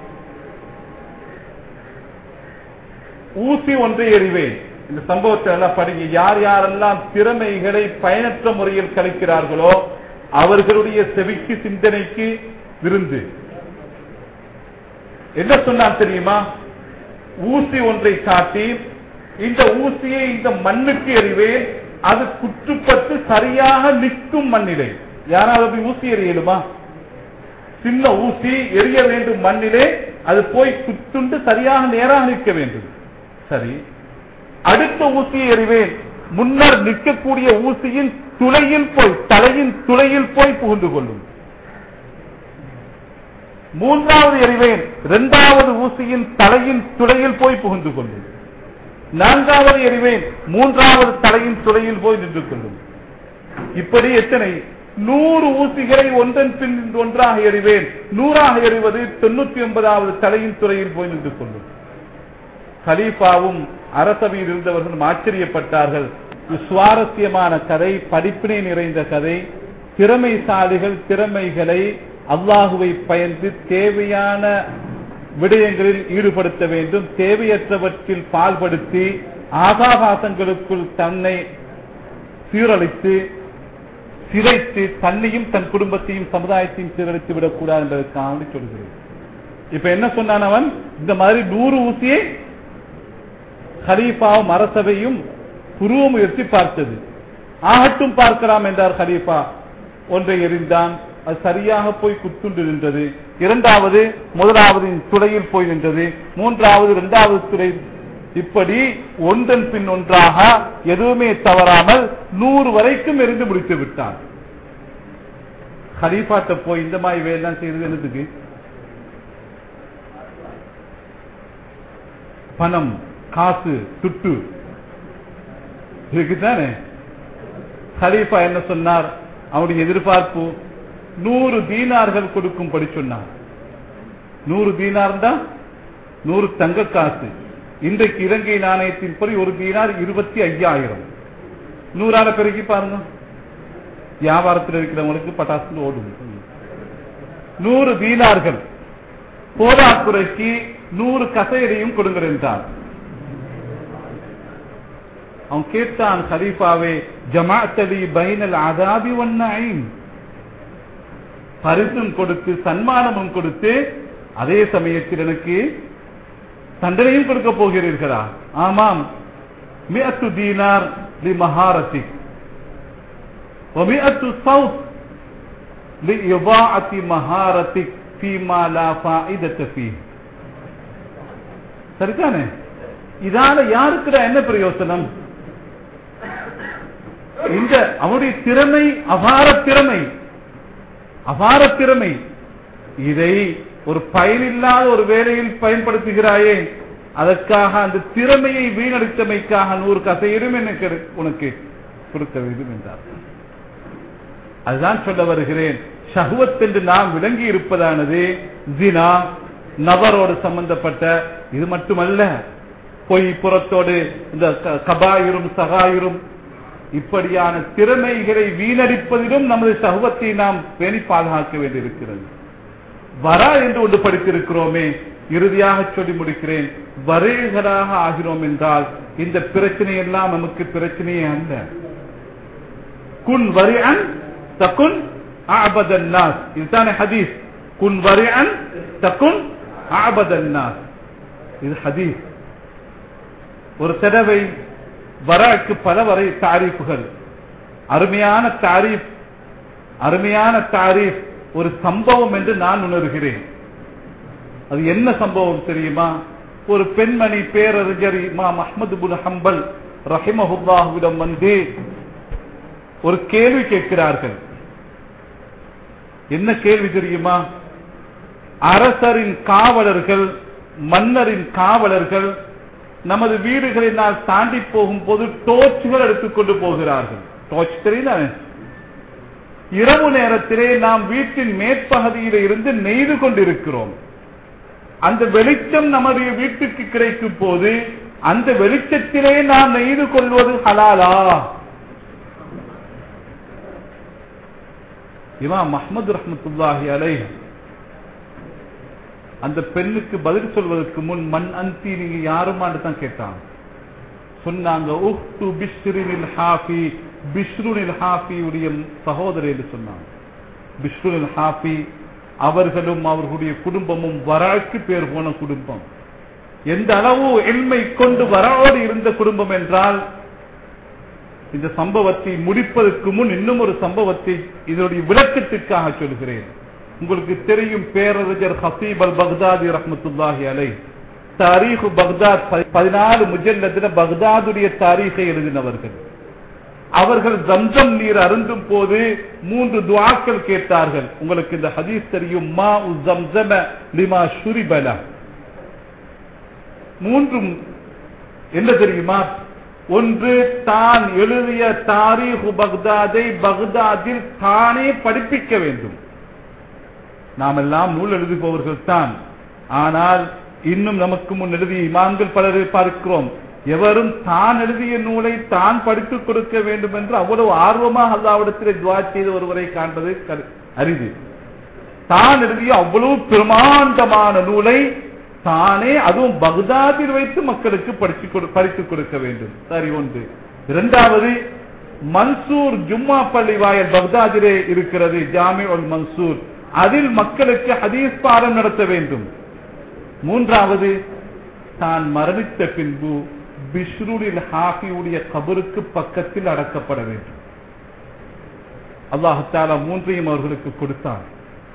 ஊசி ஒன்றை எறிவேன் இந்த சம்பவத்தை எல்லாம் படிங்க யார் யாரெல்லாம் திறமைகளை பயனற்ற முறையில் கழிக்கிறார்களோ அவர்களுடைய செவிக்கு சிந்தனைக்கு விருந்து என்ன சொன்னான் தெரியுமா ஊசி ஒன்றை காட்டி இந்த ஊசியை இந்த மண்ணுக்கு எறிவேன் அது குற்றுப்பட்டு சரியாக நிற்கும் மண்ணிலே யாராவது போய் ஊசி எறியலுமா சின்ன ஊசி எரிய வேண்டும் மண்ணிலே அது போய் குத்துண்டு சரியாக நேராக நிற்க வேண்டும் சரி அடுத்த ஊசியை எறிவேன் முன்னர் நிற்கக்கூடிய ஊசியின் துளையில் போய் தலையின் துளையில் போய் புகுந்து கொள்ளும் மூன்றாவது எறிவேன் இரண்டாவது ஊசியின் தலையின் துளையில் போய் புகுந்து கொள்ளும் நான்காவது எறிவேன் மூன்றாவது தலையின் துளையில் போய் நின்று கொள்ளும் இப்படி எத்தனை நூறு ஊசிகளை ஒன்றன் பின் ஒன்றாக எறிவேன் நூறாக எறிவது தொண்ணூத்தி ஒன்பதாவது தலையின் துறையில் போய் நின்று கொள்ளும் கலீஃபாவும் அரசவையில் இருந்தவர்களும் ஆச்சரியப்பட்டார்கள் இது சுவாரஸ்யமான கதை படிப்பினை நிறைந்த கதை திறமைசாலிகள் திறமைகளை அல்லாஹுவை பயந்து தேவையான விடயங்களில் ஈடுபடுத்த வேண்டும் தேவையற்றவற்றில் பால்படுத்தி ஆகாபாசங்களுக்குள் தன்னை சீரழித்து சிதைத்து தன்னையும் தன் குடும்பத்தையும் சமுதாயத்தையும் சீரழித்து விடக்கூடாது என்பதற்காக சொல்கிறேன் இப்ப என்ன சொன்னான் அவன் இந்த மாதிரி நூறு ஊசியை ஹலீஃபாவும் அரசவையும் புருவ முயற்சி பார்த்தது ஆகட்டும் பார்க்கலாம் என்றார் ஹலீஃபா ஒன்றை எறிந்தான் அது சரியாக போய் குத்துண்டு நின்றது இரண்டாவது முதலாவதின் துளையில் போய் நின்றது மூன்றாவது இரண்டாவது துளை இப்படி ஒன்றன் பின் ஒன்றாக எதுவுமே தவறாமல் நூறு வரைக்கும் எரிந்து முடித்து விட்டான் ஹலீஃபாட்ட போய் இந்த மாதிரி வேலைலாம் செய்யறது என்னதுக்கு பணம் காசு துட்டு இருக்குதானே ஹலீஃபா என்ன சொன்னார் அவருடைய எதிர்பார்ப்பு நூறு தீனார்கள் கொடுக்கும்படி சொன்னார் நூறு தீனார் தான் நூறு தங்க காசு இன்றைக்கு இலங்கை நாணயத்தின் படி ஒரு தீனார் இருபத்தி ஐயாயிரம் நூறால பெருக்கி பாருங்க வியாபாரத்தில் இருக்கிறவங்களுக்கு பட்டாசு ஓடும் நூறு தீனார்கள் போதாக்குறைக்கு நூறு கசையடையும் கொடுங்கள் என்றார் அவன் கேட்டான் ஹலீஃபாவே ஜமாத்தலி பைனல் அதாபி ஒன்னாயின் பரிசும் கொடுத்து சன்மானமும் கொடுத்து அதே சமயத்தில் எனக்கு தண்டனையும் கொடுக்க போகிறீர்களா ஆமாம் மியத்து தீனார் லி மகாரதி ومئة صوت لإضاعة مهارتك فيما لا فائدة فيه சரிதானே இதால யாருக்குடா என்ன பிரயோசனம் இந்த அவருடைய திறமை அபார திறமை அபார திறமை இதை ஒரு பயனில்லாத ஒரு வேலையில் பயன்படுத்துகிறாயே அதற்காக அந்த திறமையை வீணடித்தமைக்காக நூறு கசையிடும் எனக்கு உனக்கு கொடுக்க வேண்டும் என்றார் அதுதான் சொல்ல வருகிறேன் ஷஹுவத் என்று நாம் விளங்கி இருப்பதானது ஜினா நபரோடு சம்பந்தப்பட்ட இது மட்டுமல்ல பொய் புறத்தோடு இந்த க- கபாயிரும் சகாயிரும் இப்படியான திறமைகளை வீணடிப்பதிலும் நமது சகுவத்தை நாம் பேணி பாதுகாக்க வேண்டியிருக்கிறது வரா என்று ஒன்று படித்திருக்கிறோமே இறுதியாக சொல்லி முடிக்கிறேன் வரைகளாக ஆகிறோம் என்றால் இந்த பிரச்சனை எல்லாம் நமக்கு பிரச்சனையே அல்ல குன் வரிஅன் தகுன் அபதன் நாஸ் இதுதானே ஹதீஸ் குன் வரிஅன் தகுன் அபதன் நாஸ் இது ஹதீஸ் ஒரு தடவை வராக்கு பல வரை தாரீஃபுகள் அருமையான தாரீஃப் அருமையான தாரீஃப் ஒரு சம்பவம் என்று நான் உணர்கிறேன் அது என்ன சம்பவம் தெரியுமா ஒரு பெண்மணி பேரறிஞர் இமாம் அஹ்மது புல் ஹம்பல் ரஹிமஹுல்லாஹுவிடம் வந்து ஒரு கேள்வி கேட்கிறார்கள் என்ன கேள்வி தெரியுமா அரசரின் காவலர்கள் மன்னரின் காவலர்கள் நமது வீடுகளினால் தாண்டி போகும்போது டோர்ச்சுகள் எடுத்துக்கொண்டு போகிறார்கள் டோர்ச் தெரியுதா இரவு நேரத்திலே நாம் வீட்டின் மேற்பகுதியில இருந்து நெய்து கொண்டிருக்கிறோம் அந்த வெளிச்சம் நம்முடைய வீட்டுக்கு கிடைக்கும் போது அந்த வெளிச்சத்திலே நாம் நெய்து கொள்வது ஹலாலா இமாம் மஹ்மது ரஹமத்துல்லாஹி அலை அந்த பெண்ணுக்கு பதில் சொல்வதற்கு முன் மண் அந்தி நீங்க யாருமான்னு தான் கேட்டாங்க சொன்னாங்க உஹ்து பிஷ்ரினில் ஹாஃபி பிஷ்ருனில் ஹாஃபி உடைய சகோதரி என்று சொன்னாங்க பிஷ்ருனில் ஹாஃபி அவர்களும் அவர்களுடைய குடும்பமும் வராக்கு பேர் போன குடும்பம் எந்த அளவு எண்மை கொண்டு வராடு இருந்த குடும்பம் என்றால் இந்த சம்பவத்தை முடிப்பதற்கு முன் இன்னும் ஒரு சம்பவத்தை இதனுடைய விளக்கத்திற்காக சொல்கிறேன் உங்களுக்கு தெரியும் பேரறிஞர் ஹசீப் அல் பக்தாதி ரஹமத்துல்லாஹி அலை தாரீஹு பக்தாத் பதினாலு முஜல்லத்தின பக்தாதுடைய தாரீகை எழுதினவர்கள் அவர்கள் ஜம்சம் நீர் அருந்தும் போது மூன்று துவாக்கள் கேட்டார்கள் உங்களுக்கு இந்த ஹதீஸ் தெரியும் மா ஜம்சம லிமா ஷுரிபல மூன்றும் என்ன தெரியுமா ஒன்று தான் எழுதிய தாரீஹு பக்தாதை பக்தாதில் தானே படிப்பிக்க வேண்டும் நாம் எல்லாம் நூல் எழுதுபவர்கள் தான் ஆனால் இன்னும் நமக்கு முன் எழுதிய இமாம்கள் பலரை பார்க்கிறோம் எவரும் தான் எழுதிய நூலை தான் படித்துக் கொடுக்க வேண்டும் என்று அவ்வளவு ஆர்வமாக அல்லாவிடத்தில் துவா செய்த ஒருவரை காண்பது கரு- அரிது தான் எழுதிய அவ்வளவு பிரமாண்டமான நூலை தானே அதுவும் பக்தாதில் வைத்து மக்களுக்கு படிச்சு கொடு- படித்துக் கொடுக்க வேண்டும் சரி ஒன்று இரண்டாவது மன்சூர் ஜும்மா பள்ளி வாயல் பக்தாதிலே இருக்கிறது ஜாமி உல் மன்சூர் அதில் மக்களுக்கு ஹதீஸ் பாடம் நடத்த வேண்டும் மூன்றாவது தான் மரணித்த பின்பு பிஷ்ருடில் ஹாஃபியுடைய கபருக்கு பக்கத்தில் அடக்கப்பட வேண்டும் அல்லாஹாலா மூன்றையும் அவர்களுக்கு கொடுத்தான்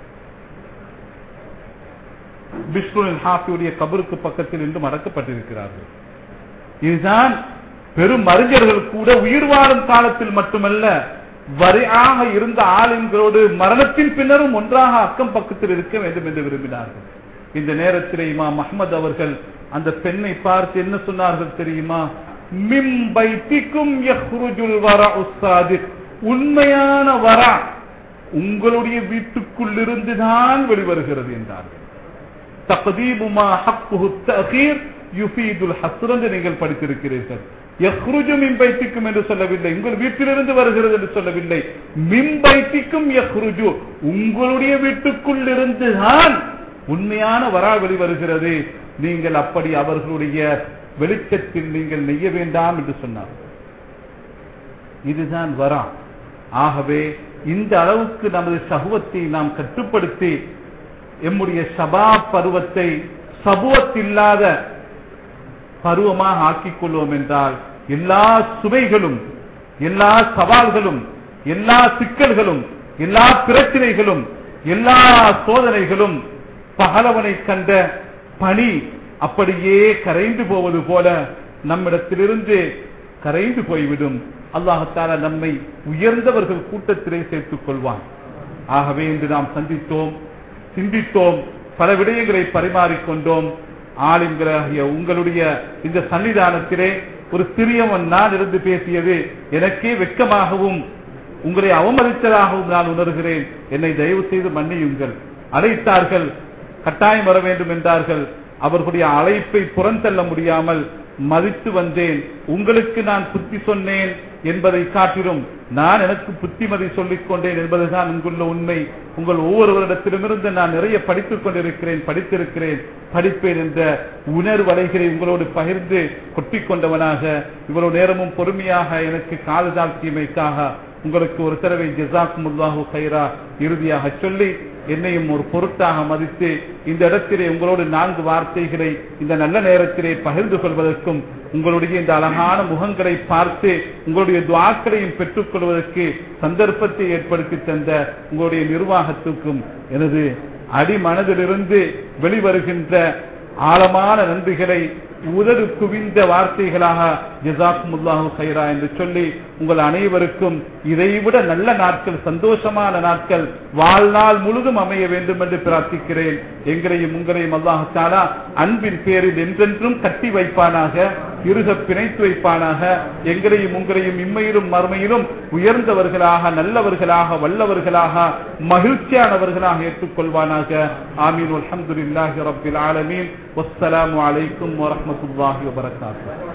பிஷ்ருனில் ஹாஃபியுடைய கபருக்கு பக்கத்தில் இன்றும் அடக்கப்பட்டிருக்கிறார்கள் இதுதான் பெரும் அறிஞர்கள் கூட உயிர் வாழும் காலத்தில் மட்டுமல்ல வரையாக இருந்த ஆளுங்களோடு மரணத்தின் பின்னரும் ஒன்றாக அக்கம் பக்கத்தில் இருக்க வேண்டும் என்று விரும்பினார்கள் இந்த நேரத்தில் இமாம் அஹ்மத் அவர்கள் அந்த பெண்ணை பார்த்து என்ன சொன்னார்கள் தெரியுமா மிம் பைத்திக்கும் யஹ்ருஜுல் வரஉ ஸாதிக் உண்மையான வரா உங்களுடைய வீட்டுக்குள் இருந்து தான் வெளிவருகிறது என்றார்கள் தக்தீபுமா ஹக்குஹு தஅகீர் யுஃபீதுல் ஹஸ்ர் என்று நீங்கள் படித்திருக்கிறீர்கள் யஹ்ருஜு மின் பைத்திக்கும் என்று சொல்லவில்லை உங்கள் வீட்டிலிருந்து வருகிறது என்று சொல்லவில்லை மின் பைத்திக்கும் யஹ்ருஜு உங்களுடைய வீட்டுக்குள் இருந்து தான் உண்மையான வரா வெளிவருகிறது நீங்கள் அப்படி அவர்களுடைய வெளிச்சத்தில் நீங்கள் நெய்ய வேண்டாம் என்று சொன்னார் இதுதான் வரா ஆகவே இந்த அளவுக்கு நமது சகுவத்தை நாம் கட்டுப்படுத்தி எம்முடைய சபா பருவத்தை சபுவத்தில்லாத பருவமாக ஆக்கிக் கொள்வோம் என்றால் எல்லா சுமைகளும் எல்லா சவால்களும் எல்லா சிக்கல்களும் எல்லா பிரச்சனைகளும் எல்லா சோதனைகளும் பகலவனை கண்ட பணி அப்படியே கரைந்து போவது போல நம்மிடத்திலிருந்து கரைந்து போய்விடும் அல்லாஹத்தால நம்மை உயர்ந்தவர்கள் கூட்டத்திலே சேர்த்துக் கொள்வான் ஆகவே இன்று நாம் சந்தித்தோம் சிந்தித்தோம் பல விடயங்களை பரிமாறிக்கொண்டோம் ஆளுங்களாகிய உங்களுடைய இந்த சன்னிதானத்திலே ஒரு சிறியவன் நான் இருந்து பேசியது எனக்கே வெட்கமாகவும் உங்களை அவமதித்ததாகவும் நான் உணர்கிறேன் என்னை தயவு செய்து மன்னியுங்கள் அழைத்தார்கள் கட்டாயம் வர வேண்டும் என்றார்கள் அவர்களுடைய அழைப்பை புறந்தள்ள முடியாமல் மதித்து வந்தேன் உங்களுக்கு நான் புத்தி சொன்னேன் என்பதை காட்டிலும் நான் எனக்கு புத்திமதி சொல்லிக் கொண்டேன் என்பதுதான் இங்குள்ள உண்மை உங்கள் ஒவ்வொருவரிடத்திலுமிருந்து நான் நிறைய படித்துக் கொண்டிருக்கிறேன் படித்திருக்கிறேன் படிப்பேன் என்ற உணர்வலைகளை உங்களோடு பகிர்ந்து கொட்டிக் கொண்டவனாக இவ்வளவு நேரமும் பொறுமையாக எனக்கு காது தாழ்த்தியமைக்காக உங்களுக்கு ஒரு தடவை ஜிசாக்குமுல்லாஹு கைரா இறுதியாக சொல்லி என்னையும் ஒரு பொருட்டாக மதித்து இந்த இடத்திலே உங்களோடு நான்கு வார்த்தைகளை இந்த நல்ல நேரத்திலே பகிர்ந்து கொள்வதற்கும் உங்களுடைய இந்த அழகான முகங்களை பார்த்து உங்களுடைய துவாக்களையும் பெற்றுக் கொள்வதற்கு சந்தர்ப்பத்தை ஏற்படுத்தி தந்த உங்களுடைய நிர்வாகத்துக்கும் எனது அடிமனதிலிருந்து வெளிவருகின்ற ஆழமான நன்றிகளை உதடு குவிந்த வார்த்தைகளாக ஜசாக்குமுல்லாஹு கைரா என்று சொல்லி உங்கள் அனைவருக்கும் இதைவிட நல்ல நாட்கள் சந்தோஷமான நாட்கள் வாழ்நாள் முழுதும் அமைய வேண்டும் என்று பிரார்த்திக்கிறேன் எங்களையும் உங்களையும் அல்லாஹாலா அன்பின் பேரில் என்றென்றும் கட்டி வைப்பானாக இருக பிணைத்து வைப்பானாக எங்களையும் உங்களையும் இம்மையிலும் மறுமையிலும் உயர்ந்தவர்களாக நல்லவர்களாக வல்லவர்களாக மகிழ்ச்சியானவர்களாக ஏற்றுக்கொள்வானாக ஆமீன் அல்ஹம்துலில்லாஹி ரப்பில் ஆலமீன் வஸ்ஸலாமு அலைக்கும் வரஹ்மத்துல்லாஹி வபரகாத்துஹு